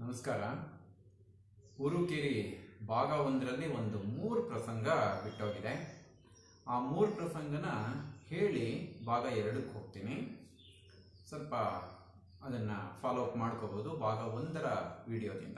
ನಮಸ್ಕಾರ ಉರುಕೆರಿ ಭಾಗ ಒಂದರಲ್ಲಿ ಒಂದು ಮೂರು ಪ್ರಸಂಗ ಬಿಟ್ಟೋಗಿದೆ ಆ ಮೂರು ಪ್ರಸಂಗನ ಹೇಳಿ ಭಾಗ ಎರಡಕ್ಕೆ ಹೋಗ್ತೀನಿ ಸ್ವಲ್ಪ ಅದನ್ನು ಫಾಲೋ ಅಪ್ ಮಾಡ್ಕೋಬೋದು ಭಾಗ ಒಂದರ ವಿಡಿಯೋದಿಂದ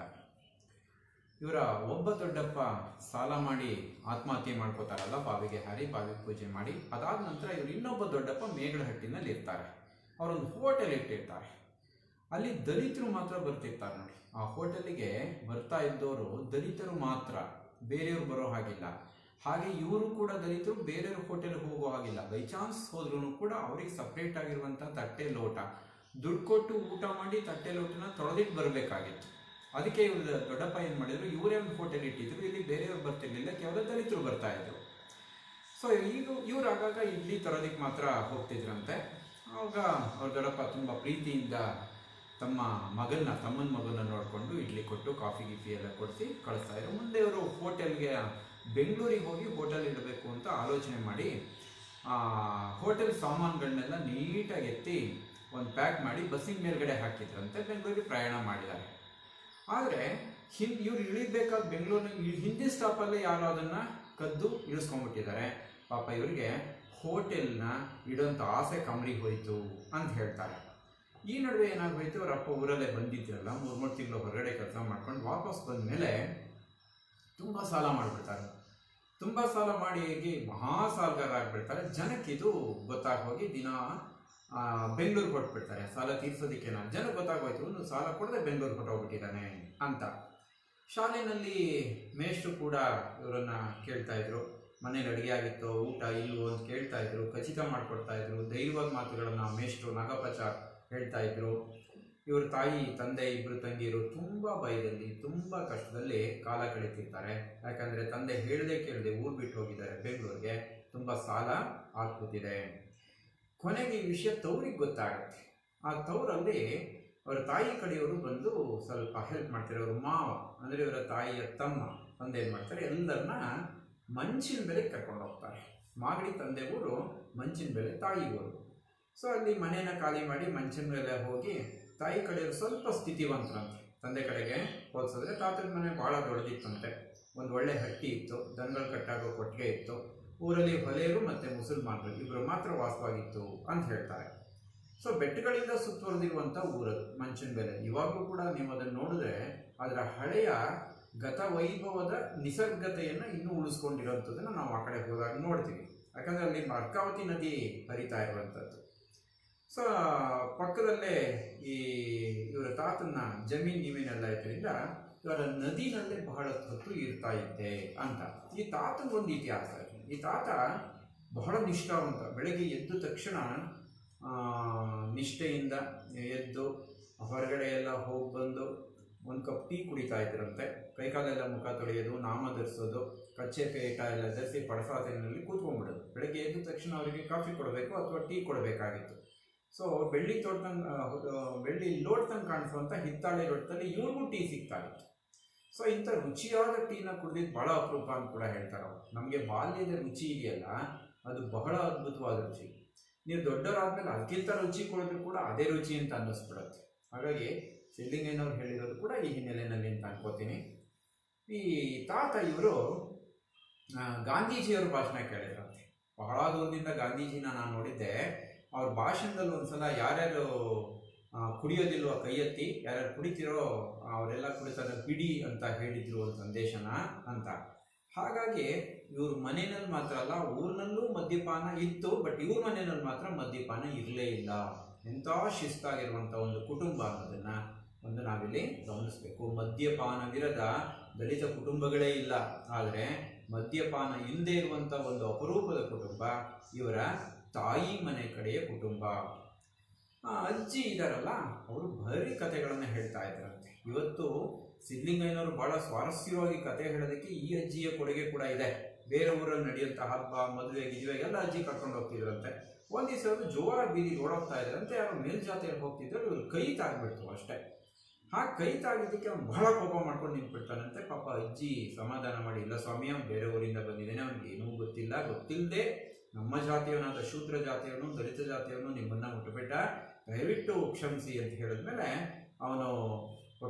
ಇವರ ಒಬ್ಬ ದೊಡ್ಡಪ್ಪ ಸಾಲ ಮಾಡಿ ಆತ್ಮಹತ್ಯೆ ಮಾಡ್ಕೋತಾರಲ್ಲ ಬಾವಿಗೆ ಹಾರಿ ಬಾವಿಗೆ ಪೂಜೆ ಮಾಡಿ ಅದಾದ ನಂತರ ಇವರು ಇನ್ನೊಬ್ಬ ದೊಡ್ಡಪ್ಪ ಮೇಗಳಹಟ್ಟಿನಲ್ಲಿ ಇರ್ತಾರೆ ಅವರೊಂದು ಹೋಟೆಲ್ ಇಟ್ಟಿರ್ತಾರೆ ಅಲ್ಲಿ ದಲಿತರು ಮಾತ್ರ ಬರ್ತಿರ್ತಾರೆ ನೋಡಿ ಆ ಹೋಟೆಲಿಗೆ ಬರ್ತಾ ಇದ್ದವರು ದಲಿತರು ಮಾತ್ರ ಬೇರೆಯವರು ಬರೋ ಹಾಗಿಲ್ಲ ಹಾಗೆ ಇವರು ಕೂಡ ದಲಿತರು ಬೇರೆಯವ್ರ ಹೋಟೆಲ್ಗೆ ಹೋಗೋ ಹಾಗಿಲ್ಲ ಬೈ ಚಾನ್ಸ್ ಹೋದ್ರೂ ಕೂಡ ಅವ್ರಿಗೆ ಸಪ್ರೇಟ್ ಆಗಿರುವಂಥ ತಟ್ಟೆ ಲೋಟ ದುಡ್ಡು ಕೊಟ್ಟು ಊಟ ಮಾಡಿ ತಟ್ಟೆ ಲೋಟನ ತೊಳೆದಿಟ್ಟು ಬರಬೇಕಾಗಿತ್ತು ಅದಕ್ಕೆ ಇವ್ರ ದೊಡ್ಡಪ್ಪ ಏನು ಮಾಡಿದ್ರು ಇವರೇ ಒಂದು ಹೋಟೆಲ್ ಇಟ್ಟಿದ್ರು ಇಲ್ಲಿ ಬೇರೆಯವ್ರು ಬರ್ತಿರ್ಲಿಲ್ಲ ಕೇವಲ ದಲಿತರು ಬರ್ತಾ ಇದ್ರು ಸೊ ಈಗ ಇವ್ರು ಆಗಾಗ ಇಡ್ಲಿ ತರೋದಕ್ಕೆ ಮಾತ್ರ ಹೋಗ್ತಿದ್ರಂತೆ ಆವಾಗ ಅವ್ರ ದೊಡ್ಡಪ್ಪ ತುಂಬ ಪ್ರೀತಿಯಿಂದ ತಮ್ಮ ಮಗನ್ನ ತಮ್ಮನ ಮಗನ ನೋಡಿಕೊಂಡು ಇಡ್ಲಿ ಕೊಟ್ಟು ಕಾಫಿ ಗಿಫಿ ಎಲ್ಲ ಕೊಡಿಸಿ ಕಳಿಸ್ತಾ ಇದ್ರು ಮುಂದೆ ಅವರು ಹೋಟೆಲ್ಗೆ ಬೆಂಗಳೂರಿಗೆ ಹೋಗಿ ಹೋಟೆಲ್ ಇಡಬೇಕು ಅಂತ ಆಲೋಚನೆ ಮಾಡಿ ಆ, ಹೋಟೆಲ್ ಸಾಮಾನುಗಳನ್ನೆಲ್ಲ ನೀಟಾಗಿ ಎತ್ತಿ ಒಂದು ಪ್ಯಾಕ್ ಮಾಡಿ ಬಸ್ಸಿನ ಮೇಲ್ಗಡೆ ಹಾಕಿದ್ರಂತೆ ಬೆಂಗಳೂರಿಗೆ ಪ್ರಯಾಣ ಮಾಡಿದ್ದಾರೆ ಆದರೆ ಹಿಂದ್ ಇವ್ರು ಇಳಿಬೇಕಾದ ಬೆಂಗಳೂರಿನ ಹಿಂದಿನ ಸ್ಟಾಪಲ್ಲೇ ಯಾರೋ ಅದನ್ನ ಕದ್ದು ಇಳಿಸ್ಕೊಂಡ್ಬಿಟ್ಟಿದ್ದಾರೆ ಪಾಪ ಇವರಿಗೆ ಹೋಟೆಲ್ನ ಇಡೋಂಥ ಆಸೆ ಕಮ್ರಿಗೆ ಹೋಯ್ತು ಅಂತ ಹೇಳ್ತಾರೆ ಈ ನಡುವೆ ಏನಾಗೋಯ್ತು ಅವ್ರ ಅಪ್ಪ ಊರಲ್ಲೇ ಬಂದಿದ್ರಲ್ಲ ಮೂರು ಮೂರು ತಿಂಗಳು ಹೊರಗಡೆ ಕೆಲಸ ಮಾಡ್ಕೊಂಡು ವಾಪಸ್ ಬಂದಮೇಲೆ ತುಂಬ ಸಾಲ ಮಾಡಿಬಿಡ್ತಾರೆ ತುಂಬ ಸಾಲ ಮಾಡಿ ಆಗಿ ಮಹಾ ಸಾಲಗಾರ ಆಗ್ಬಿಡ್ತಾರೆ ಜನಕ್ಕೆ ಇದು ಗೊತ್ತಾಗಿ ಹೋಗಿ ದಿನ ಬೆಂಗಳೂರು ಕೊಟ್ಬಿಡ್ತಾರೆ ಸಾಲ ತೀರ್ಸೋದಕ್ಕೆ ನಾನು ಜನಕ್ಕೆ ಗೊತ್ತಾಗೋಯ್ತು ಇವನು ಸಾಲ ಕೊಡದೆ ಬೆಂಗಳೂರು ಕೊಟ್ಟೋಗ್ಬಿಟ್ಟಿದ್ದಾನೆ ಅಂತ ಶಾಲೆಯಲ್ಲಿ ಮೇಷ್ಟ್ರು ಕೂಡ ಇವರನ್ನ ಕೇಳ್ತಾ ಇದ್ರು ಮನೇಲಿ ಅಡುಗೆ ಆಗಿತ್ತೋ ಊಟ ಇಲ್ವೋ ಅಂತ ಕೇಳ್ತಾ ಇದ್ರು ಖಚಿತ ಮಾಡಿಕೊಡ್ತಾ ಇದ್ರು ಧೈರ್ಯವಾದ ಮಾತುಗಳನ್ನ ಮೇಷ್ಟ್ರು ನಾಗಪಚ ಹೇಳ್ತಾ ಇದ್ರು ಇವ್ರ ತಾಯಿ ತಂದೆ ಇಬ್ರು ತಂಗಿಯರು ತುಂಬ ಭಯದಲ್ಲಿ ತುಂಬ ಕಷ್ಟದಲ್ಲಿ ಕಾಲ ಕಳೀತಿರ್ತಾರೆ ಯಾಕಂದ್ರೆ ತಂದೆ ಹೇಳದೆ ಕೇಳದೆ ಊರು ಬಿಟ್ಟು ಹೋಗಿದ್ದಾರೆ ಬೆಂಗಳೂರಿಗೆ ತುಂಬ ಸಾಲ ಆಗ್ಬಿಟ್ಟಿದೆ ಕೊನೆಗೆ ಈ ವಿಷಯ ತವ್ರಿಗೆ ಗೊತ್ತಾಗುತ್ತೆ ಆ ತವರಲ್ಲಿ ಅವರ ತಾಯಿ ಕಡೆಯವರು ಬಂದು ಸ್ವಲ್ಪ ಹೆಲ್ಪ್ ಮಾಡ್ತಾರೆ ಅವ್ರ ಮಾವ ಅಂದರೆ ಇವರ ತಾಯಿಯ ತಮ್ಮ ತಂದೆ ಏನು ಮಾಡ್ತಾರೆ ಎಲ್ಲರನ್ನ ಮಂಚಿನ ಬೆಲೆ ಕರ್ಕೊಂಡು ಹೋಗ್ತಾರೆ ಮಾಗಡಿ ತಂದೆ ಊರು ಮಂಚಿನ ಬೆಲೆ ತಾಯಿ ಊರು ಸೊ ಅಲ್ಲಿ ಮನೇನ ಖಾಲಿ ಮಾಡಿ ಮಂಚಿನ ಮೇಲೆ ಹೋಗಿ ತಾಯಿ ಕಡೆಯವರು ಸ್ವಲ್ಪ ಸ್ಥಿತಿವಂತರಂತೆ ತಂದೆ ಕಡೆಗೆ ಹೋಲಿಸಿದ್ರೆ ತಾತನ ಮನೆ ಭಾಳ ದೊಡ್ಡದಿತ್ತಂತೆ ಒಂದು ಒಳ್ಳೆ ಹಟ್ಟಿ ಇತ್ತು ದನಗಳು ಕಟ್ಟಾಗೋ ಕೊಟ್ಟಿಗೆ ಇತ್ತು ಊರಲ್ಲಿ ಹೊಲೆಯರು ಮತ್ತು ಮುಸಲ್ಮಾನರು ಇಬ್ಬರು ಮಾತ್ರ ವಾಸವಾಗಿತ್ತು ಅಂತ ಹೇಳ್ತಾರೆ ಸೊ ಬೆಟ್ಟಗಳಿಂದ ಸುತ್ತುವರೆದಿರುವಂಥ ಊರದು ಮಂಚಿನ ಬೆಲೆ ಇವಾಗಲೂ ಕೂಡ ನೀವು ಅದನ್ನು ನೋಡಿದ್ರೆ ಅದರ ಹಳೆಯ ಗತ ವೈಭವದ ನಿಸರ್ಗತೆಯನ್ನು ಇನ್ನೂ ಉಳಿಸ್ಕೊಂಡಿರೋಂಥದ್ದನ್ನು ನಾವು ಆ ಕಡೆ ಹೋದಾಗ ನೋಡ್ತೀವಿ ಯಾಕಂದರೆ ಅಲ್ಲಿ ಅರ್ಕಾವತಿ ನದಿ ಹರಿತಾ ಇರುವಂಥದ್ದು ಸೊ ಪಕ್ಕದಲ್ಲೇ ಈ ಇವರ ತಾತನ ಜಮೀನ್ ನೀವೇನೆಲ್ಲ ಇದ್ರಿಂದ ಇವರ ನದಿನಲ್ಲೇ ಬಹಳ ಹೊತ್ತು ಇರ್ತಾ ಇದ್ದೆ ಅಂತ ಈ ತಾತನಿಗೊಂದು ಇತಿಹಾಸ ಇದೆ ಈ ತಾತ ಬಹಳ ನಿಷ್ಠಾವಂತ ಬೆಳಗ್ಗೆ ಎದ್ದ ತಕ್ಷಣ ಆ, ನಿಷ್ಠೆಯಿಂದ ಎದ್ದು ಹೊರಗಡೆ ಎಲ್ಲ ಹೋಗಿ ಬಂದು ಒಂದು ಕಪ್ ಟೀ ಕುಡಿತಾ ಇದ್ರಂತೆ ಕೈಕಾಲೆಲ್ಲ ಮುಖ ತೊಳೆಯೋದು ನಾಮ ಧರಿಸೋದು ಕಚ್ಚೆ ಪೇಟ ಎಲ್ಲ ಧರಿಸಿ ಪಡಸಾತಿನಲ್ಲಿ ಕೂತ್ಕೊಂಡ್ಬಿಡೋದು ಬೆಳಗ್ಗೆ ಎದ್ದ ತಕ್ಷಣ ಅವರಿಗೆ ಕಾಫಿ ಕೊಡಬೇಕು ಅಥವಾ ಟೀ ಕೊಡಬೇಕಾಗಿತ್ತು ಸೊ ಬೆಳ್ಳಿ ತೋಟದಂಗೆ ಬೆಳ್ಳಿ ಲೋಟದಂಗೆ ಕಾಣಿಸುವಂಥ ಹಿತ್ತಾಳೆ ಲೋಟದಲ್ಲಿ ಇವ್ರಿಗೂ ಟೀ ಸಿಗ್ತಾ ಇತ್ತು ಸೊ ಇಂಥ ರುಚಿಯಾದ ಟೀನ ಕುಡಿದಿದ್ದು ಬಹಳ ಅಪರೂಪ ಅಂತ ಕೂಡ ಹೇಳ್ತಾರೆ ಅವ್ರು ನಮಗೆ ಬಾಲ್ಯದ ರುಚಿ ಇದೆಯಲ್ಲ ಅದು ಬಹಳ ಅದ್ಭುತವಾದ ರುಚಿ ನೀವು ದೊಡ್ಡವರಾದ್ಮೇಲೆ ಅದಕ್ಕಿಂತ ರುಚಿ ಕೊಡಿದ್ರು ಕೂಡ ಅದೇ ರುಚಿ ಅಂತ ಅನ್ನಿಸ್ಬಿಡುತ್ತೆ ಹಾಗಾಗಿ ಸಿದ್ಲಿಂಗಯ್ಯನವ್ರು ಹೇಳಿರೋದು ಕೂಡ ಈ ಹಿನ್ನೆಲೆಯಲ್ಲಿ ಅಂತ ಅನ್ಕೋತೀನಿ ಈ ತಾತ ಇವರು ಗಾಂಧೀಜಿಯವ್ರ ಭಾಷಣ ಕೇಳಿದ್ರಂತೆ ಬಹಳ ದೂರದಿಂದ ಗಾಂಧೀಜಿನ ನಾನು ನೋಡಿದ್ದೆ ಅವ್ರ ಭಾಷಣದಲ್ಲಿ ಒಂದ್ಸಲ ಯಾರ್ಯಾರು ಆ, ಕುಡಿಯೋದಿಲ್ವೋ ಕೈ ಎತ್ತಿ ಯಾರ್ಯಾರು ಕುಡಿತಿರೋ ಅವರೆಲ್ಲ ಕುಡಿತಾರ ಬಿಡಿ ಅಂತ ಹೇಳಿದ್ರು ಒಂದು ಸಂದೇಶನ ಅಂತ ಹಾಗಾಗಿ ಇವ್ರ ಮನೆಯಲ್ಲಿ ಮಾತ್ರ ಅಲ್ಲ ಊರಿನಲ್ಲೂ ಮದ್ಯಪಾನ ಇತ್ತು ಬಟ್ ಇವ್ರ ಮನೆಯಲ್ಲಿ ಮಾತ್ರ ಮದ್ಯಪಾನ ಇರಲೇ ಇಲ್ಲ ಎಂಥ ಶಿಸ್ತಾಗಿರುವಂಥ ಒಂದು ಕುಟುಂಬ ಅನ್ನೋದನ್ನ ಒಂದು ನಾವಿಲ್ಲಿ ಗಮನಿಸಬೇಕು ಮದ್ಯಪಾನವಿರದ ದಲಿತ ಕುಟುಂಬಗಳೇ ಇಲ್ಲ ಆದರೆ ಮದ್ಯಪಾನ ಇಲ್ಲದೆ ಇರುವಂಥ ಒಂದು ಅಪರೂಪದ ಕುಟುಂಬ ಇವರ ತಾಯಿ ಮನೆ ಕಡೆಯ ಕುಟುಂಬ ಆ ಅಜ್ಜಿ ಇದಾರಲ್ಲ ಅವರು ಭಾರಿ ಕಥೆಗಳನ್ನು ಹೇಳ್ತಾ ಇದ್ರಂತೆ ಇವತ್ತು ಸಿದ್ಲಿಂಗಯ್ಯನವರು ಬಹಳ ಸ್ವಾರಸ್ಯವಾಗಿ ಕತೆ ಹೇಳೋದಕ್ಕೆ ಈ ಅಜ್ಜಿಯ ಕೊಡುಗೆ ಕೂಡ ಇದೆ ಬೇರೆ ಊರಲ್ಲಿ ನಡೆಯುವಂಥ ಹಬ್ಬ ಮದುವೆ ಗಿದುವೆ ಎಲ್ಲ ಅಜ್ಜಿ ಕರ್ಕೊಂಡು ಹೋಗ್ತಿದ್ರಂತೆ ಒಂದ್ ದಿವಸ ಅವರು ಜೋರ ಬೀದಿ ಓಡೋಗ್ತಾ ಇದ್ರಂತೆ ಯಾರೋ ಮೇಲ್ಜಾತಿಯಲ್ಲಿ ಹೋಗ್ತಿದ್ರು ಇವ್ರು ಕೈ ತಾಗ್ಬಿಡ್ತು ಅಷ್ಟೇ ಹಾಗೆ ಕೈ ತಾಗಿದ್ದಕ್ಕೆ ಅವ್ನು ಬಹಳ ಕೋಪ ಮಾಡ್ಕೊಂಡು ನಿಂತ್ಬಿಡ್ತಾನಂತೆ ಪಾಪ ಅಜ್ಜಿ ಸಮಾಧಾನ ಮಾಡಿ ಇಲ್ಲ ಸ್ವಾಮಿ ಅವ್ನು ಬೇರೆ ಊರಿಂದ ಬಂದಿದ್ದಾನೆ ಅವ್ನಿಗೆ ಏನೂ ಗೊತ್ತಿಲ್ಲ ಗೊತ್ತಿಲ್ಲದೆ ನಮ್ಮ ಜಾತಿಯವನಾದ ಶೂದ್ರ ಜಾತಿಯವನು ದಲಿತ ಜಾತಿಯವನು ನಿಮ್ಮನ್ನ ಮುಟ್ಟಬಿಟ್ಟ ದಯವಿಟ್ಟು ಕ್ಷಮಿಸಿ ಅಂತ ಹೇಳಿದ್ಮೇಲೆ ಅವನು ಹೊಟ್ಟೋಗ್ಬಿಟ್ಟ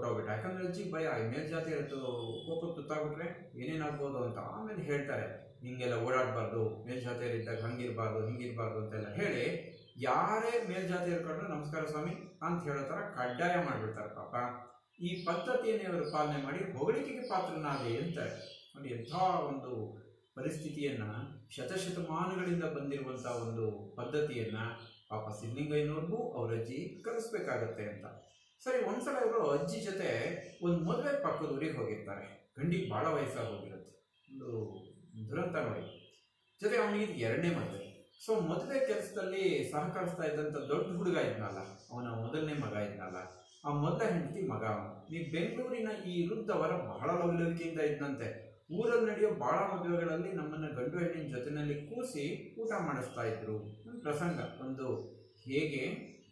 ಯಾಕಂದ್ರೆ ಅಜ್ಜಿ ಭಯ ಈ ಮೇಲ್ಜಾತಿ ಇರುತ್ತೆ ಕೋಪ ತುತ್ತಾಗ್ಬಿಟ್ರೆ ಏನೇನಾಗ್ಬೋದು ಅಂತ ಆಮೇಲೆ ಹೇಳ್ತಾರೆ ಹಿಂಗೆಲ್ಲ ಓಡಾಡಬಾರ್ದು ಮೇಲ್ಜಾತಿಯರಿದ್ದಾಗ ಹಂಗಿರ್ಬಾರ್ದು ಹಿಂಗಿರ್ಬಾರ್ದು ಅಂತೆಲ್ಲ ಹೇಳಿ ಯಾರೇ ಮೇಲ್ಜಾತಿ ಇರ್ಕೊಂಡ್ರೆ ನಮಸ್ಕಾರ ಸ್ವಾಮಿ ಅಂತ ಹೇಳೋ ಥರ ಕಡ್ಡಾಯ ಮಾಡಿಬಿಡ್ತಾರೆ ಪಾಪ ಈ ಪದ್ಧತಿಯನ್ನು ಇವರು ಪಾಲನೆ ಮಾಡಿ ಹೊಗಳಿಕೆಗೆ ಪಾತ್ರನಾಗಿ ಅಂತಾರೆ ನೋಡಿ ಎಂಥ ಒಂದು ಪರಿಸ್ಥಿತಿಯನ್ನ ಶತಶತಮಾನಗಳಿಂದ ಬಂದಿರುವಂಥ ಒಂದು ಪದ್ಧತಿಯನ್ನ ಪಾಪ ಸಿದ್ಲಿಂಗಯ್ಯನವ್ರಿಗೂ ಅವ್ರ ಅಜ್ಜಿ ಕಲಿಸ್ಬೇಕಾಗತ್ತೆ ಅಂತ ಸರಿ ಒಂದ್ಸಲ ಇವರು ಅಜ್ಜಿ ಜೊತೆ ಒಂದು ಮದುವೆ ಪಕ್ಕದ ಊರಿಗೆ ಹೋಗಿರ್ತಾರೆ ಗಂಡಿಗೆ ಭಾಳ ವಯಸ್ಸಾಗಿ ಹೋಗಿರುತ್ತೆ ಒಂದು ದುರಂತ ನೋಡಿ ಜೊತೆ ಅವನಿಗೆ ಇದು ಎರಡನೇ ಮದುವೆ ಸೊ ಮದುವೆ ಕೆಲಸದಲ್ಲಿ ಸಹಕರಿಸ್ತಾ ಇದ್ದಂಥ ದೊಡ್ಡ ಹುಡುಗ ಇದ್ನಲ್ಲ ಅವನ ಮೊದಲನೇ ಮಗ ಇದ್ನಲ್ಲ ಆ ಮೊದಲ ಹೆಂಡತಿ ಮಗ ಅವನು ಈ ಬೆಂಗಳೂರಿನ ಈ ವೃದ್ಧವರ ಬಹಳ ಲವಲವಿಕೆಯಿಂದ ಇದ್ದಂತೆ ಊರಲ್ಲಿ ನಡೆಯೋ ಬಹಳ ಮದುವೆಗಳಲ್ಲಿ ನಮ್ಮನ್ನ ಗಂಡು ಹೆಣ್ಣಿನ ಜೊತೆನಲ್ಲಿ ಕೂರಿಸಿ ಊಟ ಮಾಡಿಸ್ತಾ ಇದ್ರು ಒಂದು ಪ್ರಸಂಗ ಒಂದು ಹೇಗೆ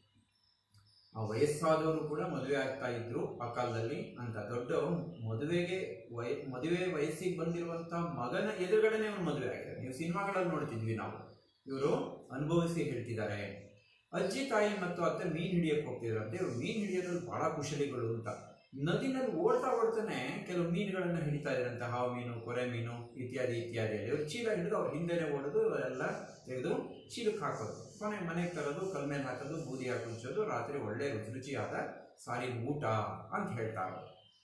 ಆ ವಯಸ್ಸಾದವರು ಕೂಡ ಮದುವೆ ಆಗ್ತಾ ಇದ್ರು ಆ ಕಾಲದಲ್ಲಿ ಅಂತ ದೊಡ್ಡ ಮದುವೆಗೆ ವಯ ಮದುವೆ ವಯಸ್ಸಿಗೆ ಬಂದಿರುವಂತ ಮಗನ ಎದುರುಗಡೆನೆ ಅವನು ಮದುವೆ ಆಗಿದೆ ನೀವು ಸಿನಿಮಾಗಳಲ್ಲಿ ನೋಡ್ತಿದ್ವಿ ನಾವು ಇವರು ಅನುಭವಿಸಿ ಹೇಳ್ತಿದ್ದಾರೆ ಅಜ್ಜಿ ತಾಯಿ ಮತ್ತು ಅತ್ತೆ ಮೀನ್ ಹಿಡಿಯಕ್ಕೆ ಹೋಗ್ತಿದ್ರಂತೆ ಇವ್ರು ಮೀನ್ ಹಿಡಿಯೋದ್ರಲ್ಲಿ ಬಹಳ ಕುಶಲಿಗಳು ಅಂತ ನದಿನಲ್ಲಿ ಓಡ್ತಾ ಓಡ್ತಾನೆ ಕೆಲವು ಮೀನುಗಳನ್ನ ಹಿಡಿತಾ ಇದ್ರಂತೆ ಹಾವು ಮೀನು ಕೊರೆ ಮೀನು ಇತ್ಯಾದಿ ಇತ್ಯಾದಿ ಇವ್ರು ಚೀಲ ಹಿಡಿದು ಅವ್ರ ಹಿಂದೆನೆ ಓಡೋದು ಎಲ್ಲ ತೆಗೆದು ಚೀಲಕ್ಕೆ ಹಾಕೋದು ಕೊನೆ ಮನೆಗೆ ತರೋದು ಕಲ್ ಮೇಲೆ ಹಾಕೋದು ಬೂದಿ ಹಾಕಿ ಉಜ್ಜೋದು ರಾತ್ರಿ ಒಳ್ಳೆ ರುಚಿ ರುಚಿಯಾದ ಸಾರಿ ಊಟ ಅಂತ ಹೇಳ್ತಾರೆ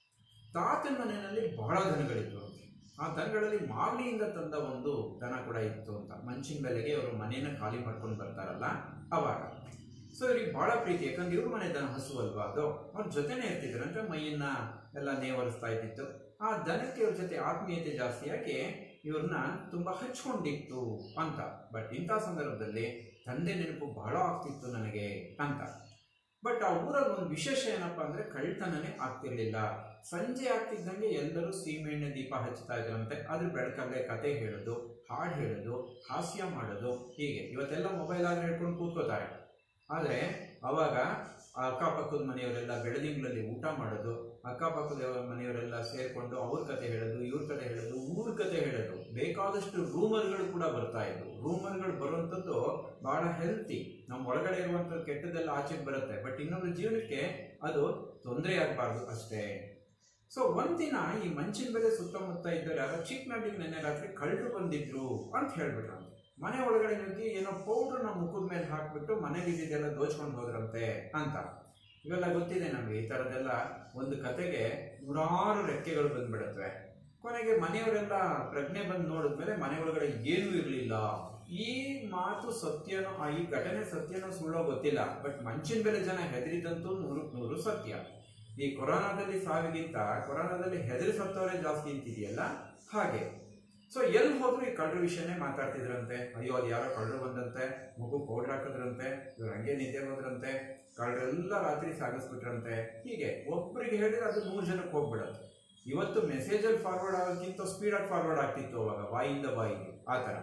ತಾತನ ಮನೆಯಲ್ಲಿ ಬಹಳ ದನಗಳಿತ್ತು ಅಂತೆ. ಆ ದನಗಳಲ್ಲಿ ಮಾಗಡಿಯಿಂದ ತಂದ ಒಂದು ದನ ಕೂಡ ಇತ್ತು ಅಂತ ಮಂಚಿನ ಬೆಲೆಗೆ ಅವರು ಮನೇನ ಖಾಲಿ ಮಾಡ್ಕೊಂಡು ಬರ್ತಾರಲ್ಲ ಅವಾಗ ಸೊ ಇವ್ರಿಗೆ ಬಹಳ ಪ್ರೀತಿ ಯಾಕಂದ್ರೆ ಇವ್ರ ಮನೆ ದನ ಹಸು ಅಲ್ವಾ ಅದು ಅವ್ರ ಜೊತೆನೇ ಇರ್ತಿದ್ರು ಅಂದ್ರೆ ಮೈಯನ್ನ ಎಲ್ಲ ನೇವರಿಸ್ತಾ ಇದ್ದಿತ್ತು ಆ ದನಕ್ಕೆ ಇವ್ರ ಜೊತೆ ಆತ್ಮೀಯತೆ ಜಾಸ್ತಿಯಾಗಿ ಇವ್ರನ್ನ ತುಂಬಾ ಹಚ್ಕೊಂಡಿತ್ತು ಅಂತ ಬಟ್ ಇಂಥ ಸಂದರ್ಭದಲ್ಲಿ ತಂದೆ ನೆನಪು ಬಹಳ ಆಗ್ತಿತ್ತು ನನಗೆ ಅಂತ ಬಟ್ ಆ ಊರಲ್ಲಿ ಒಂದು ವಿಶೇಷ ಏನಪ್ಪಾ ಅಂದ್ರೆ ಕಳ್ತನನೇ ಆಗ್ತಿರ್ಲಿಲ್ಲ ಸಂಜೆ ಆಗ್ತಿದ್ದಂಗೆ ಎಲ್ಲರೂ ಸೀಮೆಎಣ್ಣೆ ದೀಪ ಹಚ್ತಾ ಇದ್ರಂತೆ ಅದ್ರ ಬೆಳಕಲ್ಲೇ ಕತೆ ಹೇಳೋದು ಹಾಡು ಹೇಳೋದು ಹಾಸ್ಯ ಮಾಡೋದು ಹೀಗೆ ಇವತ್ತೆಲ್ಲ ಮೊಬೈಲ್ ಆದ್ರೆ ಹೇಳ್ಕೊಂಡು ಕೂತ್ಕೋತಾರೆ ಆದರೆ ಅವಾಗ ಆ ಅಕ್ಕಪಕ್ಕದ ಮನೆಯವರೆಲ್ಲ ಬೆಳದಿಂಗಳಲ್ಲಿ ಊಟ ಮಾಡೋದು ಅಕ್ಕಪಕ್ಕದ ಮನೆಯವರೆಲ್ಲ ಸೇರ್ಕೊಂಡು ಅವ್ರ ಕತೆ ಹೇಳೋದು ಇವ್ರ ಕತೆ ಹೇಳೋದು ಊರ ಕತೆ ಹೇಳೋದು ಬೇಕಾದಷ್ಟು ರೂಮರ್ಗಳು ಕೂಡ ಬರ್ತಾ ಇದ್ವು ರೂಮರ್ಗಳು ಬರುವಂಥದ್ದು ಬಹಳ ಹೆಲ್ತಿ ನಮ್ಮ ಒಳಗಡೆ ಇರುವಂಥದ್ದು ಕೆಟ್ಟದೆಲ್ಲ ಆಚೆಗೆ ಬರುತ್ತೆ ಬಟ್ ಇನ್ನೊಬ್ಬರ ಜೀವನಕ್ಕೆ ಅದು ತೊಂದರೆ ಆಗಬಾರ್ದು ಅಷ್ಟೇ ಸೊ ಒಂದಿನ ಈ ಮಂಚಿನ ಬೆಲೆ ಸುತ್ತಮುತ್ತ ಇದ್ದರೆ ಯಾರೋ ಚಿಕ್ಕನಾಟಿಗೆ ನೆನ್ನೆ ರಾತ್ರಿ ಕಳ್ಳರು ಬಂದಿದ್ರು ಅಂತ ಹೇಳ್ಬಿಟ್ರಂತೆ ಮನೆ ಒಳಗಡೆ ನುಗ್ಗಿ ಏನೋ ಪೌಡ್ರ್ ನಮ್ಮ ಮುಖದ ಮೇಲೆ ಹಾಕ್ಬಿಟ್ಟು ಮನೇಲಿ ಇದೆಲ್ಲ ದೋಚ್ಕೊಂಡು ಹೋದ್ರಂತೆ ಅಂತ ಇವೆಲ್ಲ ಗೊತ್ತಿದೆ ನಮಗೆ ಈ ಥರದ್ದೆಲ್ಲ ಒಂದು ಕತೆಗೆ ನೂರಾರು ರೆಕ್ಕೆಗಳು ಬಂದ್ಬಿಡುತ್ತವೆ ಕೊನೆಗೆ ಮನೆಯವರೆಲ್ಲ ಪ್ರಜ್ಞೆ ಬಂದು ನೋಡಿದ್ಮೇಲೆ ಮನೆ ಒಳಗಡೆ ಏನೂ ಇರಲಿಲ್ಲ ಈ ಮಾತು ಸತ್ಯನೋ ಆ ಈ ಘಟನೆ ಸತ್ಯನೋ ಸುಳ್ಳೋ ಗೊತ್ತಿಲ್ಲ ಬಟ್ ಮಂಚಿನ ಬೆಲೆ ಜನ ಹೆದರಿದಂತೂ ನೂರಕ್ಕೆ ನೂರು ಸತ್ಯ ಈ ಕೊರೋನಾದಲ್ಲಿ ಸಾವಿಗಿಂತ ಕೊರೋನಾದಲ್ಲಿ ಹೆದರಿ ಸತ್ತವರೇ ಜಾಸ್ತಿ ಅಂತಿದೆಯಲ್ಲ ಹಾಗೆ ಸೊ ಎಲ್ಲಿ ಹೋದ್ರು ಈ ಕಳ್ಳರ ವಿಷಯನೇ ಮಾತಾಡ್ತಿದ್ರಂತೆ ಅಯ್ಯೋ ಅದು ಯಾರೋ ಕಳ್ಳರು ಬಂದಂತೆ ಮಗು ಪೌಡರ್ ಹಾಕಿದ್ರಂತೆ ಇವ್ರು ಹಂಗೆ ನಿದ್ದೆ ಹೋದ್ರಂತೆ ಕಳ್ಳರೆಲ್ಲ ರಾತ್ರಿ ಸಾಗಿಸ್ಬಿಟ್ರಂತೆ ಹೀಗೆ ಒಬ್ಬರಿಗೆ ಹೇಳಿದ್ರೆ ಅದು ನೂರು ಜನಕ್ಕೆ ಹೋಗ್ಬಿಡತ್ತೆ ಇವತ್ತು ಮೆಸೇಜಲ್ಲಿ ಫಾರ್ವರ್ಡ್ ಆಗೋಕ್ಕಿಂತ ಸ್ಪೀಡಾಗಿ ಫಾರ್ವರ್ಡ್ ಆಗ್ತಿತ್ತು ಅವಾಗ ಬಾಯಿಂದ ಬಾಯಿಗೆ ಆ ಥರ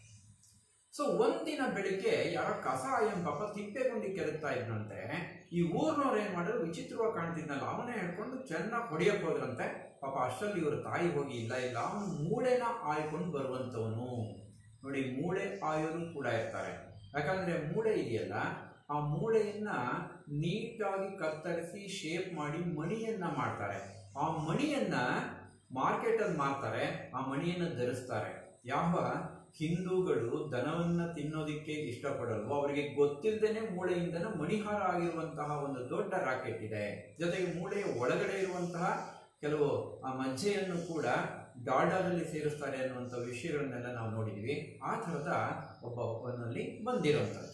ಸೊ ಒಂದಿನ ಬೆಳಿಗ್ಗೆ ಯಾರೋ ಕಸ ಆಯಂ ಪಾಪ ತಿಪ್ಪೆಗುಂಡಿ ಕೆರಗ್ತಾ ಇದ್ನಂತೆ ಈ ಊರ್ನವ್ರು ಏನ್ ಮಾಡಿದ್ರು ವಿಚಿತ್ರವಾಗಿ ಕಾಣ್ತಿದ್ನಲ್ಲ ಅವನೇ ಹೇಳ್ಕೊಂಡು ಚೆನ್ನಾಗಿ ಹೊಡಿಯಕ್ ಹೋದ್ರಂತೆ ಪಾಪ ಅಷ್ಟರಲ್ಲಿ ಇವ್ರ ತಾಯಿ ಹೋಗಿ ಇಲ್ಲ ಇಲ್ಲ ಅವನು ಮೂಳೆನ ಆಯ್ಕೊಂಡು ಬರುವಂತವನು ನೋಡಿ ಮೂಳೆ ಆಯೋರು ಕೂಡ ಇರ್ತಾರೆ ಯಾಕಂದ್ರೆ ಮೂಳೆ ಇದೆಯಲ್ಲ ಆ ಮೂಳೆಯನ್ನ ನೀಟಾಗಿ ಕತ್ತರಿಸಿ ಶೇಪ್ ಮಾಡಿ ಮಣಿಯನ್ನ ಮಾಡ್ತಾರೆ ಆ ಮಣಿಯನ್ನ ಮಾರ್ಕೆಟಲ್ಲಿ ಮಾರ್ತಾರೆ ಆ ಮಣಿಯನ್ನ ಧರಿಸ್ತಾರೆ ಯಾವ ಹಿಂದೂಗಳು ದನವನ್ನ ತಿನ್ನೋದಿಕ್ಕೆ ಇಷ್ಟಪಡಲ್ವೋ ಅವರಿಗೆ ಗೊತ್ತಿಲ್ಲದೇನೆ ಮೂಳೆಯಿಂದನ ಮಣಿಹಾರ ಆಗಿರುವಂತಹ ಒಂದು ದೊಡ್ಡ ರಾಕೆಟ್ ಇದೆ ಜೊತೆಗೆ ಮೂಳೆಯ ಒಳಗಡೆ ಇರುವಂತಹ ಕೆಲವು ಆ ಮಜ್ಜೆಯನ್ನು ಕೂಡ ಡಾಲ್ಡಾದಲ್ಲಿ ಸೇರಿಸ್ತಾರೆ ಅನ್ನುವಂಥ ವಿಷಯಗಳನ್ನೆಲ್ಲ ನಾವು ನೋಡಿದ್ವಿ ಆ ಥರದ ಒಬ್ಬ ಒಬ್ಬನಲ್ಲಿ ಬಂದಿರೋಂಥದ್ದು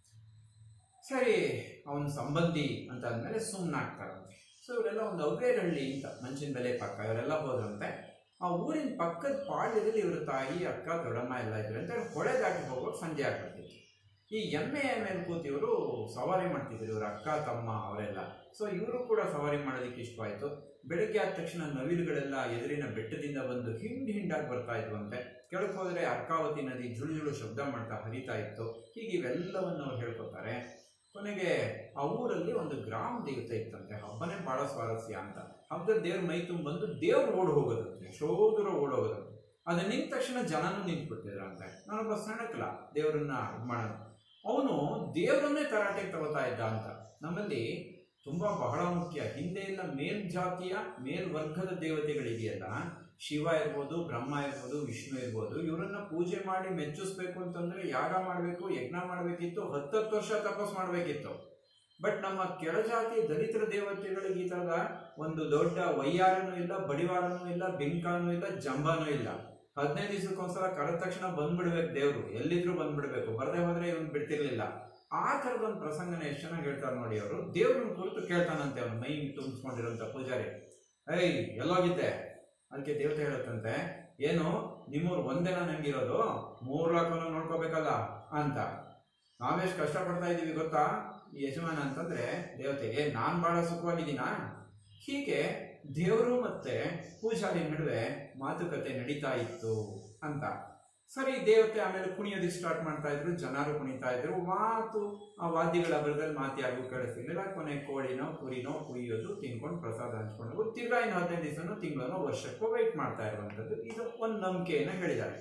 ಸರಿ ಅವನ ಸಂಬಂಧಿ ಅಂತ ಅಂದಮೇಲೆ ಸುಮ್ಮನಾಗ್ತಾರಂತೆ ಸೊ ಇವರೆಲ್ಲ ಒಂದು ಅವ್ವೇರಹಳ್ಳಿ ಅಂತ ಮಂಚಿನ ಬೆಲೆ ಪಕ್ಕ ಇವರೆಲ್ಲ ಹೋದ್ರಂತೆ ಆ ಊರಿನ ಪಕ್ಕದ ಪಾಳ್ಯದಲ್ಲಿ ಇವ್ರ ತಾಯಿ ಅಕ್ಕ ದೊಡ್ಡಮ್ಮ ಎಲ್ಲ ಇದ್ರು ಅಂತ ಹೊಳೆ ದಾಟಿ ಹೋಗೋಕೆ ಸಂಜೆ ಆಗ್ಬಿಡ್ತಿತ್ತು ಈ ಎಮ್ಮೆ ಮೇಲೆ ಕೂತು ಇವರು ಸವಾರಿ ಮಾಡ್ತಿದ್ರು ಇವ್ರ ಅಕ್ಕ ತಮ್ಮ ಅವರೆಲ್ಲ ಸೊ ಇವರು ಕೂಡ ಸವಾರಿ ಮಾಡೋದಕ್ಕೆ ಇಷ್ಟವಾಯಿತು ಬೆಳಗ್ಗೆ ಆದ ತಕ್ಷಣ ನವಿಲುಗಳೆಲ್ಲ ಎದುರಿನ ಬೆಟ್ಟದಿಂದ ಬಂದು ಹಿಂಡ್ ಹಿಂಡಾಗಿ ಬರ್ತಾ ಇದ್ವಂತೆ ಕೆಳಗೆ ಹೋದರೆ ಅರ್ಕಾವತಿ ನದಿ ಜುಳು ಜುಳು ಶಬ್ದ ಮಾಡ್ತಾ ಹರಿತಾ ಇತ್ತು ಹೀಗೆ ಇವೆಲ್ಲವನ್ನು ಅವ್ರು ಹೇಳ್ಕೊತಾರೆ ಕೊನೆಗೆ ಆ ಊರಲ್ಲಿ ಒಂದು ಗ್ರಾಮ ದೇವತೆ ಇತ್ತಂತೆ ಹಬ್ಬನೇ ಬಹಳ ಸ್ವಾರಸ್ಯ ಅಂತ ಹಬ್ಬದ ದೇವ್ರ ಮೈ ತುಂಬ ಬಂದು ದೇವ್ರು ಓಡ್ ಹೋಗೋದಂತೆ ಶೋಧರ ಓಡ್ ಹೋಗೋದಂತೆ ಅದು ನಿಂತ ತಕ್ಷಣ ಜನನೂ ನಿಂತ್ಬಿಡ್ತಿದ್ರಂತೆ ನಾನೊಬ್ಬ ಸಣ್ಣಕ್ಲ ದೇವರನ್ನ ಇದ್ ಮಾಡೋದು ಅವನು ದೇವರನ್ನೇ ತರಾಟೆಗೆ ತಗೋತಾ ಇದ್ದ ಅಂತ ನಮ್ಮಲ್ಲಿ ತುಂಬಾ ಬಹಳ ಮುಖ್ಯ ಹಿಂದೆ ಎಲ್ಲ ಮೇಲ್ಜಾತಿಯ ಮೇಲ್ವರ್ಗದ ದೇವತೆಗಳಿದೆಯಲ್ಲ ಶಿವ ಇರ್ಬೋದು ಬ್ರಹ್ಮ ಇರ್ಬೋದು ವಿಷ್ಣು ಇರ್ಬೋದು ಇವರನ್ನ ಪೂಜೆ ಮಾಡಿ ಮೆಚ್ಚಿಸ್ಬೇಕು ಅಂತಂದ್ರೆ ಯಾಗ ಮಾಡಬೇಕು ಯಜ್ಞ ಮಾಡಬೇಕಿತ್ತು ಹತ್ತತ್ತು ವರ್ಷ ತಪಸ್ ಮಾಡಬೇಕಿತ್ತು ಬಟ್ ನಮ್ಮ ಕೆಳಜಾತಿ ದಲಿತರ ದೇವತೆಗಳಿಗೆ ಈ ತರದ ಒಂದು ದೊಡ್ಡ ವಯ್ಯಾರನೂ ಇಲ್ಲ ಬಡಿವಾರನೂ ಇಲ್ಲ ಬಿಂಕಾನೂ ಇಲ್ಲ ಜಂಬಾನೂ ಇಲ್ಲ ಹದಿನೈದು ದಿವಸಕ್ಕೊಂದ್ಸಲ ಕರೆದ ತಕ್ಷಣ ಬಂದ್ಬಿಡ್ಬೇಕು ದೇವ್ರು ಎಲ್ಲಿದ್ರು ಬಂದ್ಬಿಡ್ಬೇಕು ಬರದೇ ಹೋದ್ರೆ ಇವನ್ ಬಿಡ್ತಿರ್ಲಿಲ್ಲ ಆ ಥರದ ಒಂದು ಪ್ರಸಂಗನ ಎಷ್ಟು ಚೆನ್ನಾಗಿ ಹೇಳ್ತಾರೆ ನೋಡಿ ಅವರು ದೇವ್ರನ್ನ ಕುರಿತು ಕೇಳ್ತಾನಂತೆ ಅವ್ನು ಮೈ ತುಂಬಿಸ್ಕೊಂಡಿರೋಂಥ ಪೂಜಾರಿ ಏಯ್ ಎಲ್ಲೋಗಿದ್ದೆ ಅದಕ್ಕೆ ದೇವತೆ ಹೇಳುತ್ತಂತೆ ಏನು ನಿಮ್ಮೂರು ಒಂದೇನ ನಂಗಿರೋದು ಮೂರು ಲಾಖನು ನೋಡ್ಕೋಬೇಕಲ್ಲ ಅಂತ ನಾವೆಷ್ಟು ಕಷ್ಟಪಡ್ತಾ ಇದ್ದೀವಿ ಗೊತ್ತಾ ಈ ಯಜಮಾನ ಅಂತಂದ್ರೆ ದೇವತೆ ಏ ನಾನ್ ಬಹಳ ಸುಖವಾಗಿದ್ದೀನಾ ಹೀಗೆ ದೇವರು ಮತ್ತೆ ಪೂಜಾರಿ ನಡುವೆ ಮಾತುಕತೆ ನಡೀತಾ ಇತ್ತು ಅಂತ ಸರಿ ದೇವತೆ ಆಮೇಲೆ ಕುಣಿಯೋದಕ್ಕೆ ಸ್ಟಾರ್ಟ್ ಮಾಡ್ತಾ ಇದ್ರು ಜನರು ಕುಣಿತಾ ಇದ್ರು ಮಾತು ಆ ವಾದ್ಯಗಳ ಬರದಲ್ಲಿ ಮಾತು ಯಾರಿಗೂ ಕೇಳಿಸ್ತಿರ್ಲಿಲ್ಲ ಕೊನೆ ಕೋಳಿನೋ ಕುರಿನೋ ಕುಯ್ಯೋದು ತಿನ್ಕೊಂಡು ಪ್ರಸಾದ ಹಂಚ್ಕೊಂಡು ತಿರ್ಗಾ ಇನ್ನು ಹದಿನೈದು ದಿವಸನೋ ತಿಂಗಳನೋ ವರ್ಷಕ್ಕೋ ವೆಯ್ಟ್ ಮಾಡ್ತಾ ಇರುವಂಥದ್ದು ಇದು ಒಂದು ನಂಬಿಕೆಯನ್ನು ಹೇಳಿದ್ದಾರೆ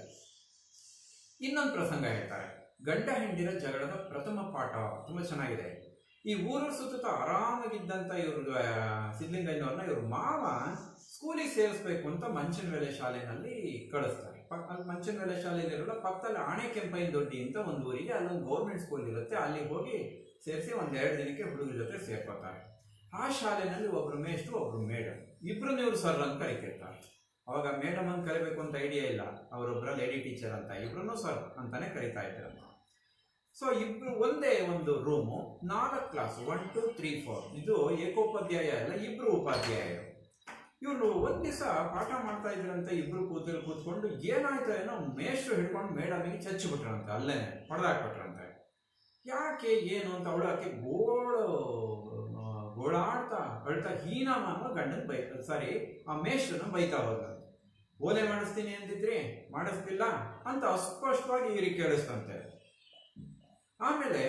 ಇನ್ನೊಂದು ಪ್ರಸಂಗ ಹೇಳ್ತಾರೆ ಗಂಡ ಹೆಂಡಿರ ಜಗಳದ ಪ್ರಥಮ ಪಾಠ ತುಂಬಾ ಚೆನ್ನಾಗಿದೆ ಈ ಊರು ಸುತ್ತ ಆರಾಮಾಗಿದ್ದಂತ ಇವ್ರ ಸಿದ್ಲಿಂಗಯ್ಯನವ್ರನ್ನ ಇವ್ರ ಮಾವ ಸ್ಕೂಲಿಗೆ ಸೇರಿಸ್ಬೇಕು ಅಂತ ಮಂಚನ ವೇಲೆ ಶಾಲೆನಲ್ಲಿ ಕಳಿಸ್ತಾರೆ ಪಕ್- ಅಲ್ಲಿ ಮಂಚನ ವೇಲೆ ಶಾಲೆ ಇರಲ್ಲ ಪಕ್ಕದಲ್ಲಿ ಆಣೆ ಕೆಂಪೈನ ದೊಡ್ಡಿ ಅಂತ ಒಂದು ಊರಿಗೆ ಅಲ್ಲೊಂದು ಗೌರ್ಮೆಂಟ್ ಸ್ಕೂಲ್ ಇರುತ್ತೆ ಅಲ್ಲಿ ಹೋಗಿ ಸೇರಿಸಿ ಒಂದ್ ಎರಡು ದಿನಕ್ಕೆ ಹುಡುಗರ ಜೊತೆ ಸೇರ್ಕೋತಾರೆ ಆ ಶಾಲೆನಲ್ಲಿ ಒಬ್ರು ಮೇಷ್ಟ್ರು ಒಬ್ರು ಮೇಡಮ್ ಇಬ್ರು ಇವ್ರು ಸರ್ ಅಂತ ಕರಿತಿರ್ತಾರೆ ಅವಾಗ ಮೇಡಮ್ ಅಂತ ಕರಿಬೇಕು ಅಂತ ಐಡಿಯಾ ಇಲ್ಲ ಅವರೊಬ್ಬರ ಲೇಡಿ ಟೀಚರ್ ಅಂತ ಇಬ್ರು ಸರ್ ಅಂತಾನೆ ಕರಿತಾ ಇದ್ರು ಸೊ ಇಬ್ರು ಒಂದೇ ಒಂದು ರೂಮು ನಾಲ್ಕು class one two three four ಇದು ಏಕೋಪಾಧ್ಯಾಯ ಅಲ್ಲ ಇಬ್ರು ಉಪಾಧ್ಯಾಯರು ಇವರು ಒಂದ್ ದಿವಸ ಪಾಠ ಮಾಡ್ತಾ ಇದ್ರಂತೆ ಇಬ್ರು ಕೂತು ಕೂತ್ಕೊಂಡು ಏನಾಯ್ತು ಏನೋ ಮೇಷ್ಟ್ರು ಹಿಡ್ಕೊಂಡು ಮೇಡಮಿಗೆ ಚಚ್ಚಿಬಿಟ್ರಂತೆ ಅಲ್ಲೇನೆ ಹೊಡೆದಾಕ್ಬಿಟ್ರಂತೆ ಯಾಕೆ ಏನು ಅಂತ ಅವಳು ಆಕೆ ಗೋಳು ಆ, ಗೋಳಾಡ್ತಾ ಅಳ್ತಾ ಹೀನಾಮ ಅನ್ನೋ ಗಂಡನ್ ಬೈ ಸಾರಿ ಆ ಮೇಷ್ಟ್ರನ್ನ ಬೈತಾ ಹೋದ್ಲಂತೆ ಓಲೆ ಮಾಡಿಸ್ತೀನಿ ಅಂತಿದ್ರಿ ಮಾಡಿಸ್ತಿಲ್ಲ ಅಂತ ಅಸ್ಪಷ್ಟವಾಗಿ ಇವ್ರಿಗೆ ಕೇಳಿಸ್ತಂತೆ ಆಮೇಲೆ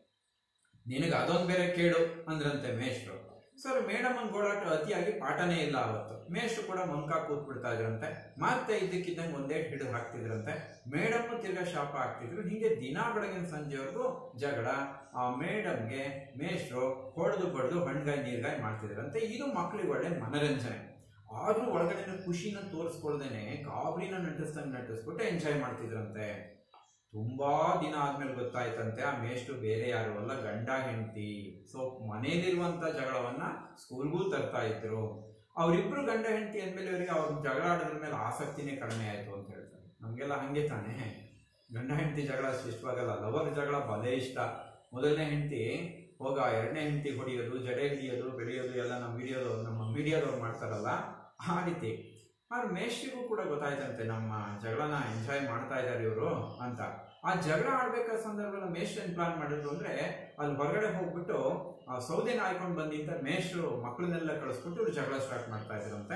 ನಿನಗೆ ಅದೊಂದು ಬೇರೆ ಕೇಳು ಅಂದ್ರಂತೆ ಮೇಷ್ಟ್ರು ಸರ್ ಮೇಡಮ್ ಗೋಳಾಟ ಅತಿಯಾಗಿ ಪಾಠನೇ ಇಲ್ಲ ಅವತ್ತು ಮೇಷ್ಟ್ರು ಕೂಡ ಮಂಕ ಕೂತ್ಬಿಡ್ತಾ ಇದ್ರಂತೆ ಮತ್ತೆ ಇದಕ್ಕಿದ್ದಂಗೆ ಒಂದೇ ಹಿಡಿದು ಹಾಕ್ತಿದ್ರಂತೆ ಮೇಡಮ್ ತಿರ್ಗಾ ಶಾಪ ಹಾಕ್ತಿದ್ರು ಹಿಂಗೆ ದಿನ ಬೆಳಗಿನ ಸಂಜೆವರೆಗೂ ಜಗಳ ಆ ಮೇಡಮ್ಗೆ ಮೇಷ್ಟ್ರು ಹೊಡೆದು ಬಡ್ದು ಹಣ್ಗಾಯಿ ನೀರ್ಗಾಯಿ ಮಾಡ್ತಿದ್ರಂತೆ ಇದು ಮಕ್ಳಿಗೆ ಒಳ್ಳೆ ಮನರಂಜನೆ ಆದ್ರೂ ಒಳಗಡೆ ಖುಷಿನ ತೋರಿಸ್ಕೊಳ್ದೇನೆ ಗಾಬರಿನ ನಟಿಸ್ದಂಗೆ ನಟಿಸ್ಬಿಟ್ಟು ಎಂಜಾಯ್ ಮಾಡ್ತಿದ್ರಂತೆ ತುಂಬಾ ದಿನ ಆದ್ಮೇಲೆ ಗೊತ್ತಾಯ್ತಂತೆ ಆ ಮೇಷ್ಟ್ರು ಬೇರೆ ಯಾರು ಅಲ್ಲ ಗಂಡ ಹೆಂಡತಿ ಸೊ ಮನೇಲಿರುವಂತ ಜಗಳವನ್ನ ಸ್ಕೂಲ್ಗೂ ತರ್ತಾ ಇದ್ರು ಅವರಿಬ್ರು ಗಂಡ ಹೆಂಡತಿ ಅಂದ್ಮೇಲೆ ಇವರಿಗೆ ಅವ್ರ ಜಗಳ ಆಡೋದ್ರ ಮೇಲೆ ಆಸಕ್ತಿನೇ ಕಡಿಮೆ ಆಯ್ತು ಅಂತ ಹೇಳ್ತಾರೆ ನಮ್ಗೆಲ್ಲ ಹಂಗೆ ತಾನೇ ಗಂಡ ಹೆಂಡತಿ ಜಗಳ ಅಷ್ಟು ಇಷ್ಟವಾಗಲ್ಲ ಲವರ್ ಜಗಳ ಬಲೇ ಇಷ್ಟ ಮೊದಲನೇ ಹೆಂಡತಿ ಹೋಗ ಎರಡನೇ ಹೆಂಡತಿ ಹೊಡಿಯೋದು ಜಡೆ ಹಿಡಿಯೋದು ಬೆಳೆಯೋದು ಎಲ್ಲ ನಮ್ಮ ವಿಡಿಯೋ ನಮ್ಮ ಮೀಡಿಯಾದವ್ರು ಮಾಡ್ತಾರಲ್ಲ ಆ ರೀತಿ ಆದ್ರೆ ಮೇಷ್ಟ್ರಿಗೂ ಕೂಡ ಗೊತ್ತಾಯ್ತಂತೆ ನಮ್ಮ ಜಗಳನ ಎಂಜಾಯ್ ಮಾಡ್ತಾ ಇದ್ದಾರೆ ಇವರು ಅಂತ ಆ ಜಗಳ ಆಡ್ಬೇಕಾದ ಸಂದರ್ಭದಲ್ಲಿ ಮೇಷ್ಟ್ರು ಏನ್ ಪ್ಲಾನ್ ಮಾಡಿದ್ರು ಅಂದ್ರೆ ಅಲ್ಲಿ ಹೊರಗಡೆ ಹೋಗ್ಬಿಟ್ಟು ಆ ಸೌದೆನ ಹಾಯ್ಕೊಂಡು ಬಂದಿದ್ದ ಮೇಷ್ಟ್ರು ಮಕ್ಕಳನ್ನೆಲ್ಲ ಕಳಿಸ್ಬಿಟ್ಟು ಇವ್ರು ಜಗಳ ಸ್ಟಾರ್ಟ್ ಮಾಡ್ತಾ ಇದ್ರಂತೆ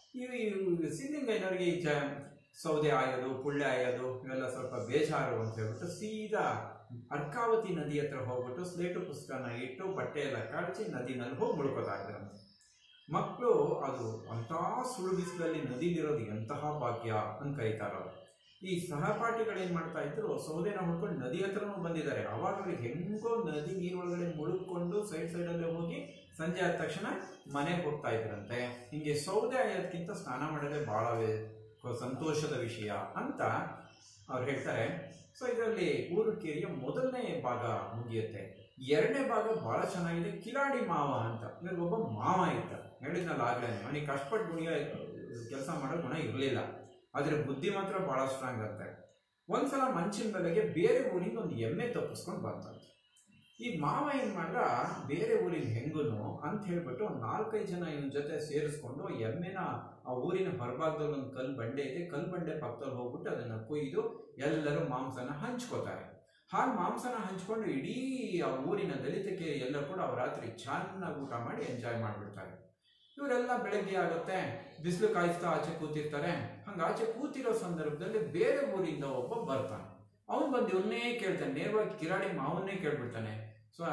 ಇವು ಸಿದ್ಲಿಂಗಯ್ಯನವ್ರಿಗೆ ಈ ಜ ಸೌದೆ ಆಯೋದು ಪುಳ್ಳೆ ಆಯೋದು ಇವೆಲ್ಲ ಸ್ವಲ್ಪ ಬೇಜಾರು ಅಂತ ಹೇಳ್ಬಿಟ್ಟು ಸೀದಾ ಅರ್ಕಾವತಿ ನದಿ ಹತ್ರ ಹೋಗ್ಬಿಟ್ಟು ಸ್ಲೇಟು ಪುಸ್ತಕನ ಇಟ್ಟು ಬಟ್ಟೆ ಎಲ್ಲ ಕಳಚಿ ನದಿನಲ್ಲಿ ಹೋಗಿ ಮುಳ್ಕೋತಾ ಇದ್ರಂತೆ ಮಕ್ಕಳು ಅದು ಅಂತಹ ಸುಳು ಬಿಸಿಲಲ್ಲಿ ನದಿಲಿರೋದು ಎಂತಹ ಭಾಗ್ಯ ಅಂತ ಕರೀತಾರ ಈ ಸಹಪಾಠಿಗಳು ಏನ್ ಮಾಡ್ತಾ ಇದ್ರು ಸೌದೆನ ಹುಡ್ಕೊಂಡು ನದಿ ಹತ್ರನೂ ಬಂದಿದ್ದಾರೆ ಅವಾಗ ಅವ್ರಿಗೆ ಹೆಂಗೋ ನದಿ ನೀರೊಳಗಡೆ ಮುಳುಗ್ಕೊಂಡು ಸೈಡ್ ಸೈಡಲ್ಲೇ ಹೋಗಿ ಸಂಜೆ ಆದ ತಕ್ಷಣ ಮನೆಗೆ ಹೋಗ್ತಾ ಇದ್ರಂತೆ ಹಿಂಗೆ ಸೌದೆ ಆಯೋದಕ್ಕಿಂತ ಸ್ನಾನ ಮಾಡೋದೇ ಬಹಳ ವೆ- ಸಂತೋಷದ ವಿಷಯ ಅಂತ ಅವ್ರು ಹೇಳ್ತಾರೆ ಸೊ ಇದರಲ್ಲಿ ಊರುಕೇರಿಯ ಮೊದಲನೇ ಭಾಗ ಮುಗಿಯುತ್ತೆ ಎರಡನೇ ಭಾಗ ಬಹಳ ಚೆನ್ನಾಗಿದೆ ಕಿಲಾಡಿ ಮಾವ ಅಂತ ಇವ್ರಿಗೆ ಒಬ್ಬ ಮಾವ ಇದ್ದ ಹೇಳಿದ್ನಲ್ಲ ಆಗ್ಲೇ ಅವನಿಗೆ ಕಷ್ಟಪಟ್ಟು ಗುಣಿಯ ಕೆಲಸ ಮಾಡೋ ಗುಣ ಇರಲಿಲ್ಲ ಆದ್ರೆ ಬುದ್ಧಿ ಮಾತ್ರ ಬಹಳ ಸ್ಟ್ರಾಂಗ್ ಅಂತೆ ಒಂದ್ಸಲ ಮಂಚಿನ ಬೆಲೆಗೆ ಬೇರೆ ಊರಿಂದ ಒಂದು ಎಮ್ಮೆ ತಪ್ಪಿಸ್ಕೊಂಡು ಬಂತಂತೆ ಈ ಮಾವ ಏನ್ ಮಾಡ್ದ ಬೇರೆ ಊರಿನ ಹೆಂಗುನು ಅಂತ ಹೇಳ್ಬಿಟ್ಟು ಒಂದ್ ನಾಲ್ಕೈದು ಜನ ಇವನ್ ಜೊತೆ ಸೇರಿಸ್ಕೊಂಡು ಎಮ್ಮೆನ ಆ ಊರಿನ ಹೊರಭಾಗದಲ್ಲಿ ಒಂದು ಕಲ್ ಬಂಡೆ ಇದೆ ಕಲ್ ಬಂಡೆ ಪಕ್ಕದಲ್ಲಿ ಹೋಗ್ಬಿಟ್ಟು ಅದನ್ನ ಕೊಯ್ದು ಎಲ್ಲರೂ ಮಾಂಸನ ಹಂಚ್ಕೋತಾರೆ ಹಾಗೆ ಮಾಂಸನ ಹಂಚ್ಕೊಂಡು ಇಡೀ ಆ ಊರಿನ ದಲಿತಕ್ಕೆ ಎಲ್ಲ ಕೂಡ ಅವ್ರ ರಾತ್ರಿ ಚೆನ್ನಾಗಿ ಊಟ ಮಾಡಿ ಎಂಜಾಯ್ ಮಾಡ್ಬಿಡ್ತಾರೆ ಇವರೆಲ್ಲ ಬೆಳಗ್ಗೆ ಆಗುತ್ತೆ ಬಿಸಿಲು ಕಾಯಿಸ್ತಾ ಆಚೆ ಕೂತಿರ್ತಾರೆ ಹಂಗ ಆಚೆ ಕೂತಿರೋ ಸಂದರ್ಭದಲ್ಲಿ ಬೇರೆ ಊರಿಂದ ಒಬ್ಬ ಬರ್ತಾನೆ ಅವನು ಬಂದು ಇವನ್ನೇ ಕೇಳ್ತಾನೆ ನೇರವಾಗಿ ಕಿರಾಡಿ ಮಾವನ್ನೇ ಕೇಳ್ಬಿಡ್ತಾನೆ ಸೊ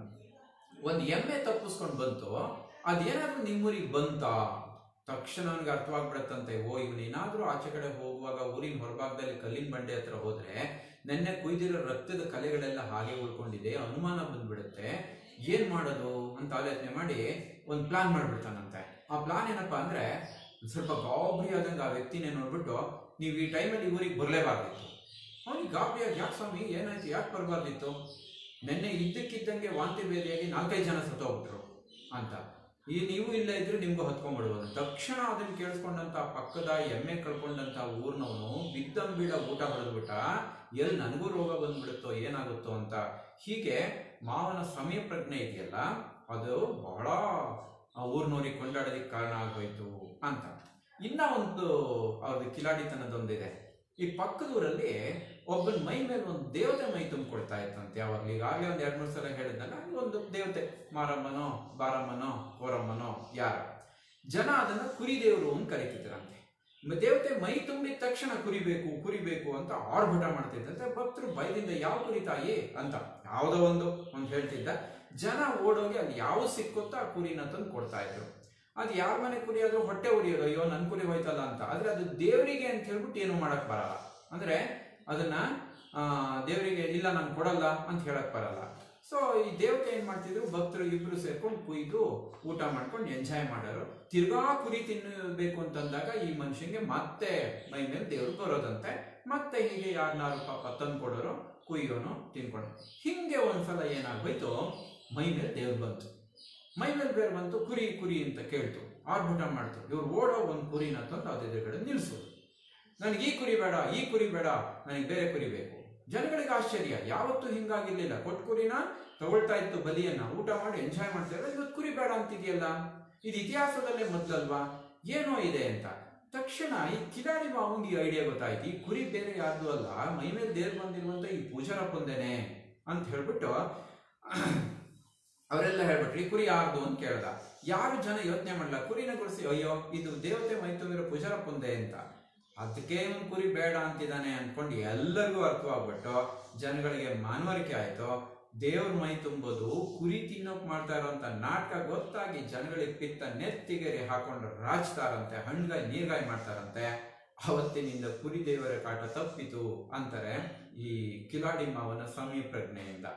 ಒಂದು ಎಮ್ಮೆ ತಪ್ಪಿಸ್ಕೊಂಡು ಬಂತು ಅದೇನಾದ್ರೂ ನಿಮ್ಮೂರಿಗೆ ಬಂತಾ ತಕ್ಷಣ ಅವನಿಗೆ ಅರ್ಥವಾಗ್ಬಿಡತ್ತಂತೆ ಓ ಇವನೇನಾದ್ರೂ ಆಚೆ ಕಡೆ ಹೋಗುವಾಗ ಊರಿನ ಹೊರಭಾಗದಲ್ಲಿ ಕಲ್ಲಿನ ಬಂಡೆ ಹತ್ರ ಹೋದ್ರೆ ನೆನ್ನೆ ಕುಯ್ದಿರೋ ರಕ್ತದ ಕಲೆಗಳೆಲ್ಲ ಹಾಗೆ ಉಳ್ಕೊಂಡಿದೆ ಅನುಮಾನ ಬಂದ್ಬಿಡುತ್ತೆ ಏನ್ ಮಾಡೋದು ಅಂತ ಆಲೋಚನೆ ಮಾಡಿ ಒಂದು ಪ್ಲಾನ್ ಮಾಡ್ಬಿಡ್ತಾನಂತೆ ಆ ಪ್ಲಾನ್ ಏನಪ್ಪಾ ಅಂದ್ರೆ ಒಂದ್ ಸ್ವಲ್ಪ ಗಾಬರಿ ಆದಂಗೆ ಆ ವ್ಯಕ್ತಿನೇ ನೋಡ್ಬಿಟ್ಟು ನೀವು ಈ ಟೈಮಲ್ಲಿ ಊರಿಗೆ ಬರಲೇಬಾರ್ದಿತ್ತು ಅವನಿಗೆ ಗಾಬರಿ ಆಗಿ ಯಾಕೆ ಸ್ವಾಮಿ ಏನಾಯ್ತು ಯಾಕೆ ಬರಬಾರ್ದಿತ್ತು ನಿನ್ನೆ ಇದ್ದಕ್ಕಿದ್ದಂಗೆ ವಾಂತಿ ಬೇರೆಯಾಗಿ ನಾಲ್ಕೈದು ಜನ ಸತ್ತೋಗ್ಬಿಟ್ರು ಅಂತ ಈ ನೀವು ಇಲ್ಲ ಇದ್ರೆ ನಿಮ್ಗೂ ಹತ್ಕೊಂಡ್ಬಿಡ್ಬೋದು ತಕ್ಷಣ ಅದನ್ನ ಕೇಳಿಸ್ಕೊಂಡಂತ ಪಕ್ಕದ ಎಮ್ಮೆ ಕಳ್ಕೊಂಡಂತ ಊರ್ನವನು ಬಿದ್ದಂಬಿಡ ಊಟ ಹೊಡೆದ್ಬಿಟ್ಟ ಎಲ್ಲಿ ನನಗೂ ರೋಗ ಬಂದ್ಬಿಡುತ್ತೋ ಏನಾಗುತ್ತೋ ಅಂತ ಹೀಗೆ ಮಾವನ ಸಮಯ ಪ್ರಜ್ಞೆ ಇದೆಯಲ್ಲ ಅದು ಬಹಳ ಆ ಊರ್ನವ್ರಿಗೆ ಕೊಂಡಾಡೋದಕ್ಕೆ ಕಾರಣ ಆಗೋಯ್ತು ಅಂತ ಇನ್ನ ಒಂದು ಅವ್ರದ್ದು ಕಿಲಾಡಿತನದೊಂದಿದೆ ಈ ಪಕ್ಕದೂರಲ್ಲಿ ಒಬ್ಬನ ಮೈ ಮೇಲೆ ಒಂದು ದೇವತೆ ಮೈ ತುಂಬಿಕೊಳ್ತಾ ಇತ್ತಂತೆ ಯಾವಾಗಲೂ ಈಗಾಗಲೇ ಒಂದು ಎರಡು ಮೂರು ಸಲ ಹೇಳಿದ್ನಲ್ಲ ಅಲ್ಲಿ ಒಂದು ದೇವತೆ ಮಾರಮ್ಮನೋ ಬಾರಮ್ಮನೋ ಕೋರಮ್ಮನೋ ಯಾರ ಜನ ಅದನ್ನ ಕುರಿ ದೇವರು ಅಂತ ಕರೀತಿದ್ರಂತೆ ಮ- ದೇವತೆ ಮೈ ತುಂಬಿದ ತಕ್ಷಣ ಕುರಿಬೇಕು ಕುರಿಬೇಕು ಅಂತ ಆರ್ಭಟ ಮಾಡ್ತಿದ್ದಂತೆ ಭಕ್ತರು ಬೈದಿಂದ ಯಾವ ಕುರಿ ತಾಯಿ ಅಂತ ಯಾವುದೋ ಒಂದು ಅಂತ ಹೇಳ್ತಿದ್ದ ಜನ ಓಡೋಗಿ ಅಲ್ಲಿ ಯಾವ ಸಿಕ್ಕುತ್ತೋ ಆ ಕುರಿನ ತಂದು ಕೊಡ್ತಾ ಇದ್ರು ಅದು ಯಾರ ಮನೆ ಕುರಿ ಆದ್ರೂ ಹೊಟ್ಟೆ ಉರಿಯೋದು ಅಯ್ಯೋ ನನ್ ಕುರಿ ಹೋಯ್ತಲ್ಲ ಅಂತ ಆದ್ರೆ ಅದು ದೇವರಿಗೆ ಅಂತ ಹೇಳ್ಬಿಟ್ಟು ಏನು ಮಾಡಕ್ ಬರಲ್ಲ ಅಂದ್ರೆ ಅದನ್ನ ಆ, ದೇವರಿಗೆ ಇಲ್ಲ ನಾನು ಕೊಡಲ್ಲ ಅಂತ ಹೇಳಕ್ ಬರಲ್ಲ ಸೊ ಈ ದೇವತೆ ಏನ್ ಮಾಡ್ತಿದ್ರು ಭಕ್ತರು ಇಬ್ರು ಸೇರ್ಕೊಂಡು ಕುಯ್ದು ಊಟ ಮಾಡ್ಕೊಂಡು ಎಂಜಾಯ್ ಮಾಡೋರು ತಿರ್ಗಾ ಕುರಿ ತಿನ್ನಬೇಕು ಅಂತಂದಾಗ ಈ ಮನುಷ್ಯಂಗೆ ಮತ್ತೆ ಮೈ ಮೇಲೆ ದೇವ್ರು ಬರೋದಂತೆ ಮತ್ತೆ ಹೀಗೆ ಯಾರನ್ನಾರು ಪಾಪ ತಂದು ಕೊಡೋರು ಕುಯ್ಯೋನು ತಿನ್ಕೊಂಡು ಹಿಂಗೆ ಒಂದ್ಸಲ ಏನಾಗೋಯ್ತು ಮೈ ಮೇಲೆ ದೇವ್ರು ಬಂತು ಮೈ ಮೇಲೆ ಬೇರೆ ಬಂತು ಕುರಿ ಕುರಿ ಅಂತ ಕೇಳ್ತು ಆರ್ಭಟ ಮಾಡ್ತು ಇವ್ರು ಓಡೋ ಒಂದು ಕುರಿನ ತಂದು ಅದ್ರ ಎದುರುಗಡೆ ನಿಲ್ಸೋದು ನನಗೆ ಈ ಕುರಿ ಬೇಡ ಈ ಕುರಿ ಬೇಡ ನನಗೆ ಬೇರೆ ಕುರಿ ಬೇಕು ಜನಗಳಿಗೆ ಆಶ್ಚರ್ಯ ಯಾವತ್ತೂ ಹಿಂಗಾಗಿರ್ಲಿಲ್ಲ ಕೊಟ್ಟು ಕುರಿನ ತಗೊಳ್ತಾ ಇತ್ತು ಬಲಿಯನ್ನ ಊಟ ಮಾಡಿ ಎಂಜಾಯ್ ಮಾಡ್ತಿದ್ರೆ ಇವತ್ತು ಕುರಿ ಬೇಡ ಅಂತಿದೆಯಲ್ಲ ಇದು ಇತಿಹಾಸದಲ್ಲೇ ಮೊದಲಲ್ವಾ ಏನೋ ಇದೆ ಅಂತ ತಕ್ಷಣ ಈ ಕಿಲಾಡಿ ಮಾವಂಗೆ ಈ ಐಡಿಯಾ ಗೊತ್ತಾಯ್ತು ಈ ಕುರಿ ಬೇರೆ ಯಾರ್ದು ಅಲ್ಲ ಮೈ ಮೇಲೆ ದೇವ್ರು ಬಂದಿರುವಂತ ಈ ಪೂಜಾರಪ್ಪಂದೇನೆ ಅಂತ ಹೇಳ್ಬಿಟ್ಟು ಅವರೆಲ್ಲ ಹೇಳ್ಬಿಟ್ರಿ ಕುರಿ ಯಾರ್ದು ಅಂತ ಕೇಳ್ದ ಯಾರು ಜನ ಯೋಚನೆ ಮಾಡಲ್ಲ ಕುರಿನ ಗುಡಿಸಿ ಅಯ್ಯೋ ಇದು ದೇವತೆ ಮೈ ತುಂಬಿರೋ ಪೂಜಾರಪ್ಪಂದೆ ಅಂತ ಅದಕ್ಕೆ ಒಂದು ಕುರಿ ಬೇಡ ಅಂತಿದ್ದಾನೆ ಅನ್ಕೊಂಡು ಎಲ್ಲರಿಗೂ ಅರ್ಥವಾಗ್ಬಿಟ್ಟು ಜನಗಳಿಗೆ ಮನವರಿಕೆ ಆಯ್ತು ದೇವ್ರ ಮೈ ತುಂಬೋದು ಕುರಿ ತಿನ್ನೋಕ್ ಮಾಡ್ತಾ ಇರೋಂತ ನಾಟಕ ಗೊತ್ತಾಗಿ ಜನಗಳಿಗೆ ಪಿತ್ತ ನೆತ್ತಿಗೆರೆ ಹಾಕೊಂಡು ರಾಜ್ತಾರಂತೆ ಹಣ್ಗಾಯಿ ನೀರ್ಗಾಯಿ ಮಾಡ್ತಾರಂತೆ ಅವತ್ತಿನಿಂದ ಕುರಿ ದೇವರ ಕಾಟ ತಪ್ಪಿತು ಅಂತಾರೆ ಈ ಕಿಲಾಡಿ ಮಾವನ ಸಮಯ ಪ್ರಜ್ಞೆಯಿಂದ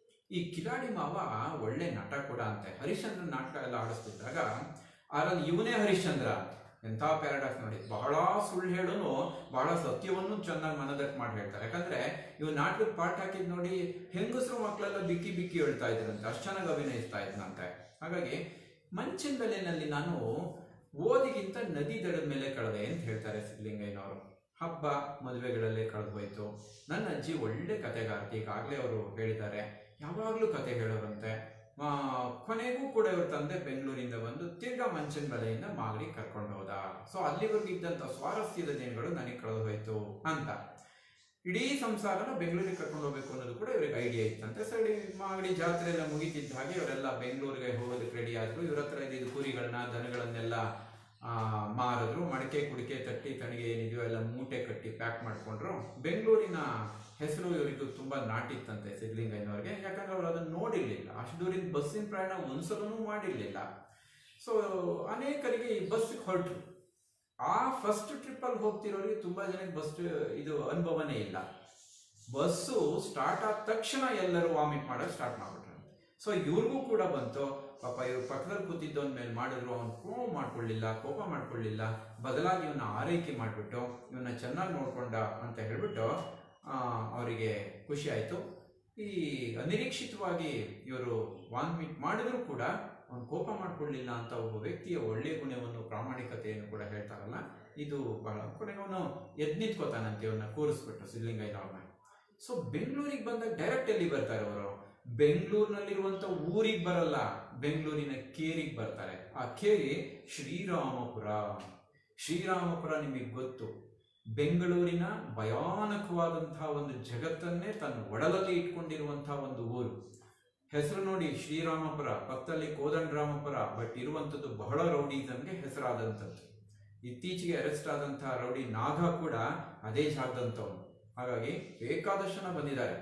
ಈ ಕಿಲಾಡಿ ಮಾವ ಒಳ್ಳೆ ನಟ ಕೂಡ ಅಂತೆ ಹರಿಶ್ಚಂದ್ರ ನಾಟಕ ಎಲ್ಲ ಆಡಿಸ್ತಿದ್ದಾಗ ಅದ್ರಲ್ಲಿ ಇವನೇ ಹರಿಶ್ಚಂದ್ರ ಅಂತ ಎಂಥ ಪ್ಯಾರಾಡಾಕ್ಸ್ ನೋಡಿ ಬಹಳ ಸುಳ್ಳು ಹೇಳೋನು ಬಹಳ ಸತ್ಯವನ್ನು ಚೆನ್ನಾಗಿ ಮನದಟ್ಟು ಮಾಡಿ ಹೇಳ್ತಾರೆ ಯಾಕಂದ್ರೆ ಇವ್ ನಾಟಕದ ಪಾಠ ಹಾಕಿದ್ ನೋಡಿ ಹೆಂಗಸರು ಮಕ್ಕಳೆಲ್ಲ ಬಿಕ್ಕಿ ಬಿಕ್ಕಿ ಹೇಳ್ತಾ ಇದ್ರಂತೆ ಅಷ್ಟು ಚೆನ್ನಾಗಿ ಅಭಿನಯಿಸ್ತಾ ಇದ್ನಂತೆ ಹಾಗಾಗಿ ಮಂಚಿನ ಬೆಲೆನಲ್ಲಿ ನಾನು ಓದಿಗಿಂತ ನದಿ ದಡದ ಮೇಲೆ ಕಳೆದೆ ಅಂತ ಹೇಳ್ತಾರೆ ಸಿದ್ಲಿಂಗಯ್ಯನವರು ಹಬ್ಬ ಮದುವೆಗಳಲ್ಲೇ ಕಳೆದು ಹೋಯ್ತು ನನ್ನ ಅಜ್ಜಿ ಒಳ್ಳೆ ಕತೆಗಾರ್ತಿ ಈಗಾಗಲೇ ಅವರು ಹೇಳಿದ್ದಾರೆ ಯಾವಾಗಲೂ ಕತೆ ಹೇಳೋರಂತೆ ಆ, ಕೊನೆಗೂ ಕೂಡ ಇವ್ರ ತಂದೆ ಬೆಂಗಳೂರಿಂದ ಬಂದು ತಿರ್ಗಾ ಮಂಚನ ಬೆಲೆಯಿಂದ ಮಾಗಡಿ ಕರ್ಕೊಂಡು ಹೋದ ಸೊ ಅಲ್ಲಿವರೆಗೂ ಇದ್ದಂತ ಸ್ವಾರಸ್ಯದ ದಿನಗಳು ನನಗೆ ಕಳೆದು ಹೋಯ್ತು ಅಂತ ಇಡೀ ಸಂಸಾರನ ಬೆಂಗಳೂರಿಗೆ ಕರ್ಕೊಂಡು ಹೋಗ್ಬೇಕು ಅನ್ನೋದು ಕೂಡ ಇವ್ರಿಗೆ ಐಡಿಯಾ ಇತ್ತಂತೆ ಸೊ ಇಡೀ ಮಾಗಡಿ ಜಾತ್ರೆ ಎಲ್ಲ ಮುಗಿತಿದ್ದ ಹಾಗೆ ಇವರೆಲ್ಲ ಬೆಂಗಳೂರಿಗೆ ಹೋಗೋದಕ್ಕೆ ರೆಡಿ ಆದ್ರು ಇವ್ರ ಹತ್ರ ಇದ್ದಿದ್ದು ಕುರಿಗಳನ್ನ ದನಗಳನ್ನೆಲ್ಲ ಆ, ಮಾರಿದ್ರು ಮಡಕೆ ಕುಡಿಕೆ ತಟ್ಟಿ ತಣಿಗೆ ಏನಿದೆಯೋ ಎಲ್ಲ ಮೂಟೆ ಕಟ್ಟಿ ಪ್ಯಾಕ್ ಮಾಡ್ಕೊಂಡ್ರು ಬೆಂಗಳೂರಿನ ಹೆಸರು ಇವರಿಗೂ ತುಂಬಾ ನಾಟಿತ್ತಂತೆ ಸಿದ್ಲಿಂಗಯ್ಯನವ್ರಿಗೆ ಯಾಕಂದ್ರೆ ಅವ್ರು ಅದನ್ನ ನೋಡಿರ್ಲಿಲ್ಲ ಅಷ್ಟು ದೂರಿಂದ ಬಸ್ಸಿನ ಪ್ರಯಾಣ ಒಂದ್ಸಲನೂ ಮಾಡಿರ್ಲಿಲ್ಲ ಸೊ ಅನೇಕರಿಗೆ ಈ ಬಸ್ ಹೊರಟ್ರು ಆ ಫಸ್ಟ್ ಟ್ರಿಪ್ ಅಲ್ಲಿ ಹೋಗ್ತಿರೋರಿಗೆ ತುಂಬಾ ಜನಕ್ಕೆ ಬಸ್ ಇದು ಅನುಭವನೇ ಇಲ್ಲ ಬಸ್ಸು ಸ್ಟಾರ್ಟ್ ಆದ ತಕ್ಷಣ ಎಲ್ಲರೂ ವಾಮಿಟ್ ಮಾಡೋಕೆ ಸ್ಟಾರ್ಟ್ ಮಾಡ್ಬಿಟ್ರು ಸೊ ಇವ್ರಿಗೂ ಕೂಡ ಬಂತು ಪಾಪ ಇವ್ರು ಪಕ್ಕದಲ್ಲಿ ಕೂತಿದ್ದವನ ಮೇಲೆ ಮಾಡಿದ್ರು ಅವ್ನು ಕೋಪ ಮಾಡ್ಕೊಳ್ಳಿಲ್ಲ ಕೋಪ ಮಾಡ್ಕೊಳ್ಳಿಲ್ಲ ಬದಲಾಗಿ ಇವನ್ನ ಆರೈಕೆ ಮಾಡಿಬಿಟ್ಟು ಇವನ್ನ ಚೆನ್ನಾಗಿ ನೋಡ್ಕೊಂಡ ಅಂತ ಹೇಳ್ಬಿಟ್ಟು ಅವರಿಗೆ ಖುಷಿ ಆಯಿತು ಈ ಅನಿರೀಕ್ಷಿತವಾಗಿ ಇವರು ವಾಮಿಟ್ ಮಾಡಿದ್ರು ಕೂಡ ಅವನು ಕೋಪ ಮಾಡ್ಕೊಳ್ಳಿಲ್ಲ ಅಂತ ಒಬ್ಬ ವ್ಯಕ್ತಿಯ ಒಳ್ಳೆಯ ಗುಣವನ್ನು ಪ್ರಾಮಾಣಿಕತೆಯನ್ನು ಕೂಡ ಹೇಳ್ತಾರಲ್ಲ ಇದು ಬಹಳ ಕೊನೆಗೆ ಅವನು ಎದ್ ನಿಂತ್ಕೋತಾನಂತೆ ಇವನ್ನ ಕೂರಿಸ್ಬಿಟ್ಟು ಸಿದ್ಲಿಂಗಯ್ಯನವ್ರನ್ನ ಸೊ ಬೆಂಗಳೂರಿಗೆ ಬಂದಾಗ ಡೈರೆಕ್ಟ್ ಎಲ್ಲಿ ಬರ್ತಾರೆ ಅವರು ಬೆಂಗಳೂರಿನಲ್ಲಿರುವಂತ ಊರಿಗೆ ಬರಲ್ಲ ಬೆಂಗಳೂರಿನ ಕೇರಿಗೆ ಬರ್ತಾರೆ ಆ ಕೇರಿ ಶ್ರೀರಾಮಪುರ ಶ್ರೀರಾಮಪುರ ನಿಮಗೆ ಗೊತ್ತು ಬೆಂಗಳೂರಿನ ಭಯಾನಕವಾದಂತಹ ಒಂದು ಜಗತ್ತನ್ನೇ ತನ್ನ ಒಡಲಲ್ಲಿ ಇಟ್ಕೊಂಡಿರುವಂತಹ ಒಂದು ಊರು ಹೆಸರು ನೋಡಿ ಶ್ರೀರಾಮಪುರ ಪಕ್ಕದಲ್ಲಿ ಕೋದಂಡರಾಮಪುರ ಬಟ್ ಇರುವಂತದ್ದು ಬಹಳ ರೌಡಿಸಮ್ಗೆ ಹೆಸರಾದಂಥದ್ದು ಇತ್ತೀಚೆಗೆ ಅರೆಸ್ಟ್ ಆದಂತಹ ರೌಡಿ ನಾಗ ಕೂಡ ಅದೇ ಜಾಗದಂತವನು ಹಾಗಾಗಿ ಬೇಕಾದಷ್ಟು ಜನ ಬಂದಿದ್ದಾರೆ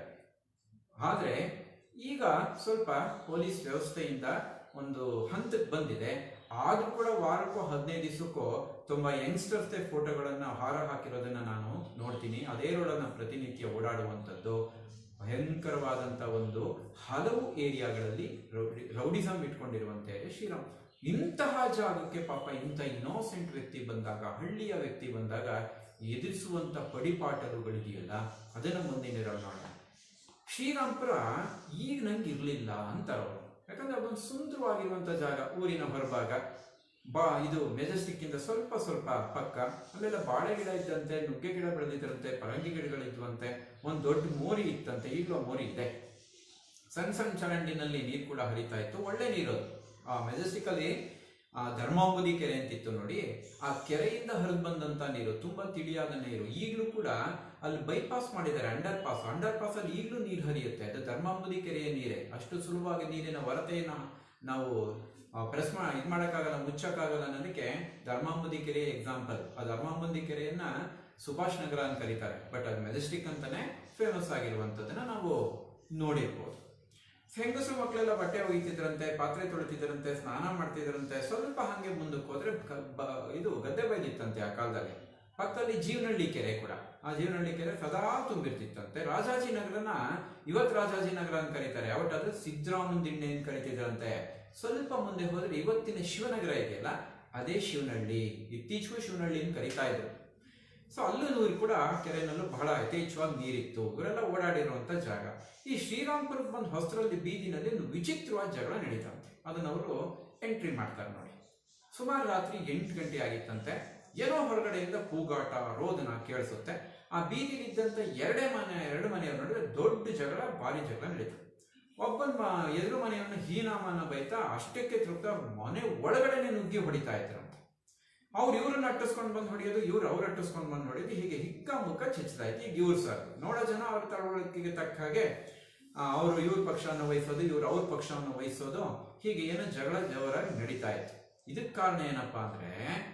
ಆದ್ರೆ ಈಗ ಸ್ವಲ್ಪ ಪೊಲೀಸ್ ವ್ಯವಸ್ಥೆಯಿಂದ ಒಂದು ಹಂತಕ್ಕೆ ಬಂದಿದೆ ಆದ್ರೂ ಕೂಡ ವಾರಕ್ಕೋ ಹದಿನೈದು ದಿವಸಕ್ಕೋ ತುಂಬಾ ಯಂಗ್ಸ್ಟರ್ಸ್ ಫೋಟೋಗಳನ್ನ ಹಾರ ಹಾಕಿರೋದನ್ನ ನಾನು ನೋಡ್ತೀನಿ ಅದೇ ರೋಡನ್ನ ಪ್ರತಿನಿತ್ಯ ಓಡಾಡುವಂಥದ್ದು ಭಯಂಕರವಾದಂಥ ಒಂದು ಹಲವು ಏರಿಯಾಗಳಲ್ಲಿ ರೌಡಿ ರೌಡಿಸಮ್ ಇಟ್ಕೊಂಡಿರುವಂಥ ಏರಿಯಾ ಶ್ರೀರಾಮ್ ಇಂತಹ ಜಾಗಕ್ಕೆ ಪಾಪ ಇಂಥ ಇನ್ನೋಸೆಂಟ್ ವ್ಯಕ್ತಿ ಬಂದಾಗ ಹಳ್ಳಿಯ ವ್ಯಕ್ತಿ ಬಂದಾಗ ಎದುರಿಸುವಂಥ ಪಡಿಪಾಟಲುಗಳಿದೆಯಲ್ಲ ಅದನ್ನು ಮುಂದಿನ ನೋಡೋಣ ಶ್ರೀರಾಮ್ಪುರ ಈಗ ನಂಗೆ ಇರಲಿಲ್ಲ ಅಂತಾರೆ ಅವರು ಯಾಕಂದ್ರೆ ಅದೊಂದು ಸುಂದರವಾಗಿರುವಂಥ ಜಾಗ ಊರಿನ ಹೊರಭಾಗ ಬಾ ಇದು ಮೆಜೆಸ್ಟಿಕ್ ಇಂದ ಸ್ವಲ್ಪ ಸ್ವಲ್ಪ ಪಕ್ಕ ಅಲ್ಲೆಲ್ಲ ಬಾಳೆ ಗಿಡ ಇದ್ದಂತೆ ನುಗ್ಗೆ ಗಿಡ ಬೆಳೆದಿದ್ರಂತೆ ಪರಂಗಿ ಗಿಡಗಳಿದ್ವಂತೆ ಒಂದು ದೊಡ್ಡ ಮೋರಿ ಇತ್ತಂತೆ ಈಗಲೂ ಮೋರಿ ಇದೆ ಸಣ್ಣ ಸಣ್ಣ ಚರಂಡಿನಲ್ಲಿ ನೀರು ಕೂಡ ಹರಿತಾ ಇತ್ತು ಒಳ್ಳೆ ನೀರು ಅದು. ಆ ಮೆಜೆಸ್ಟಿಕ್ ಅಲ್ಲಿ ಆ ಧರ್ಮಾಂಬುದಿ ಕೆರೆ ಅಂತಿತ್ತು ನೋಡಿ ಆ ಕೆರೆಯಿಂದ ಹರಿದು ಬಂದಂತ ನೀರು ತುಂಬಾ ತಿಳಿಯಾದ ನೀರು ಈಗಲೂ ಕೂಡ ಅಲ್ಲಿ ಬೈಪಾಸ್ ಮಾಡಿದ್ದಾರೆ ಅಂಡರ್ ಪಾಸ್ ಅಂಡರ್ ಪಾಸ್ ಅಲ್ಲಿ ಈಗಲೂ ನೀರು ಹರಿಯುತ್ತೆ ಅದು ಧರ್ಮಾಂಬುದಿ ಕೆರೆಯ ನೀರೇ ಅಷ್ಟು ಸುಲಭವಾಗಿ ನೀರಿನ ಹೊರತೆಯನ್ನ ನಾವು ಪ್ರೆಸ್ ಮಾ ಇದು ಮಾಡೋಕ್ಕಾಗಲ್ಲ ಮುಚ್ಚಕ್ಕಾಗಲ್ಲ ಅನ್ನೋದಕ್ಕೆ ಧರ್ಮಾಂಬುದಿ ಕೆರೆ ಎಕ್ಸಾಂಪಲ್ ಆ ಧರ್ಮಾಂಬುದಿ ಕೆರೆಯನ್ನ ಸುಭಾಷ್ ನಗರ ಅಂತ ಕರೀತಾರೆ ಬಟ್ ಅದು ಮೆಜೆಸ್ಟಿಕ್ ಅಂತಾನೆ ಫೇಮಸ್ ಆಗಿರುವಂಥದ್ದನ್ನ ನಾವು ನೋಡಿರ್ಬೋದು ಹೆಂಗಸರು ಮಕ್ಕಳೆಲ್ಲ ಬಟ್ಟೆ ಒಗಿತಿದ್ರಂತೆ ಪಾತ್ರೆ ತೊಳಿತಿದ್ರಂತೆ ಸ್ನಾನ ಮಾಡ್ತಿದ್ರಂತೆ ಸ್ವಲ್ಪ ಹಂಗೆ ಮುಂದಕ್ಕೆ ಹೋದ್ರೆ ಗ- ಬ- ಇದು ಗದ್ದೆ ಬೈದಿತ್ತಂತೆ ಆ ಕಾಲದಲ್ಲಿ ಪಕ್ಕದಲ್ಲಿ ಜೀವನಹಳ್ಳಿ ಕೆರೆ ಕೂಡ ಆ ಜೀವನಹಳ್ಳಿ ಕೆರೆ ಸದಾ ತುಂಬಿರ್ತಿತ್ತಂತೆ ರಾಜಾಜಿನಗರನ ಇವತ್ತು ರಾಜಾಜಿನಗರ ಅಂತ ಕರೀತಾರೆ ಯಾವತ್ತಾದ್ರೂ ಸಿದ್ದರಾಮನ್ ದಿಣ್ಣೆ ಅಂತ ಕರೀತಿದ್ರಂತೆ ಸ್ವಲ್ಪ ಮುಂದೆ ಹೋದ್ರೆ ಇವತ್ತಿನ ಶಿವನಗರ ಇದೆಯಲ್ಲ ಅದೇ ಶಿವನಹಳ್ಳಿ ಇತ್ತೀಚೆಗೂ ಶಿವನಹಳ್ಳಿ ಅಂತ ಕರೀತಾ ಇದ್ರು ಸೊ ಅಲ್ಲೂ ನೀರು ಕೂಡ ಕೆರೆನಲ್ಲೂ ಬಹಳ ಯಥೇಚ್ಛವಾಗಿ ನೀರಿತ್ತು ಇವರೆಲ್ಲ ಓಡಾಡಿರುವಂತ ಜಾಗ ಈ ಶ್ರೀರಾಮ್ಪುರಕ್ಕೆ ಬಂದ ಹೊಸರಲ್ಲಿ ಬೀದಿನಲ್ಲಿ ಒಂದು ವಿಚಿತ್ರವಾದ ಜಗಳ ನಡೀತಂತೆ ಅದನ್ನ ಅವರು ಎಂಟ್ರಿ ಮಾಡ್ತಾರೆ ನೋಡಿ ಸುಮಾರು ರಾತ್ರಿ ಎಂಟು ಗಂಟೆ ಆಗಿತ್ತಂತೆ ಏನೋ ಹೊರಗಡೆಯಿಂದ ಕೂಗಾಟ ರೋದನ ಕೇಳಿಸುತ್ತೆ ಆ ಬೀದಿಲಿದ್ದಂತ ಎರಡೇ ಮನೆ ಎರಡು ಮನೆಯವ್ರ ನಡುವೆ ದೊಡ್ಡ ಜಗಳ ಭಾರಿ ಜಗಳ ನಡೀತು ಒಬ್ಬನ ಮ- ಎದುರು ಮನೆಯವನ್ನ ಹೀನಾಮನ ಬೈತಾ ಅಷ್ಟಕ್ಕೆ ತೃಪ್ತ ಮನೆ ಒಳಗಡೆನೆ ನುಗ್ಗಿ ಹೊಡಿತಾ ಇದ್ರಂತೆ ಅವ್ರು ಇವ್ರನ್ನ ಅಟ್ಟಿಸ್ಕೊಂಡು ಬಂದು ಹೊಡೆಯೋದು ಇವ್ರು ಅವ್ರು ಅಟ್ಟಿಸ್ಕೊಂಡು ಬಂದು ಹೊಡೆಯೋದು ಹೀಗೆ ಹಿಕ್ಕ ಮುಖ ಚಚ್ಚತಾ ಇತ್ತು ಈಗ ಇವ್ರು ಸರ್ ನೋಡೋ ಜನ ಅವ್ರ ತಳವಳಿಕೆಗೆ ತಕ್ಕ ಹಾಗೆ ಅವರು ಇವ್ರ ಪಕ್ಷವನ್ನು ವಹಿಸೋದು ಇವ್ರು ಅವ್ರ ಪಕ್ಷವನ್ನು ವಹಿಸೋದು ಹೀಗೆ ಏನೋ ಜಗಳ ಜೋರಾಗಿ ನಡೀತಾ ಇತ್ತು ಇದಕ್ಕೆ ಕಾರಣ ಏನಪ್ಪಾ ಅಂದ್ರೆ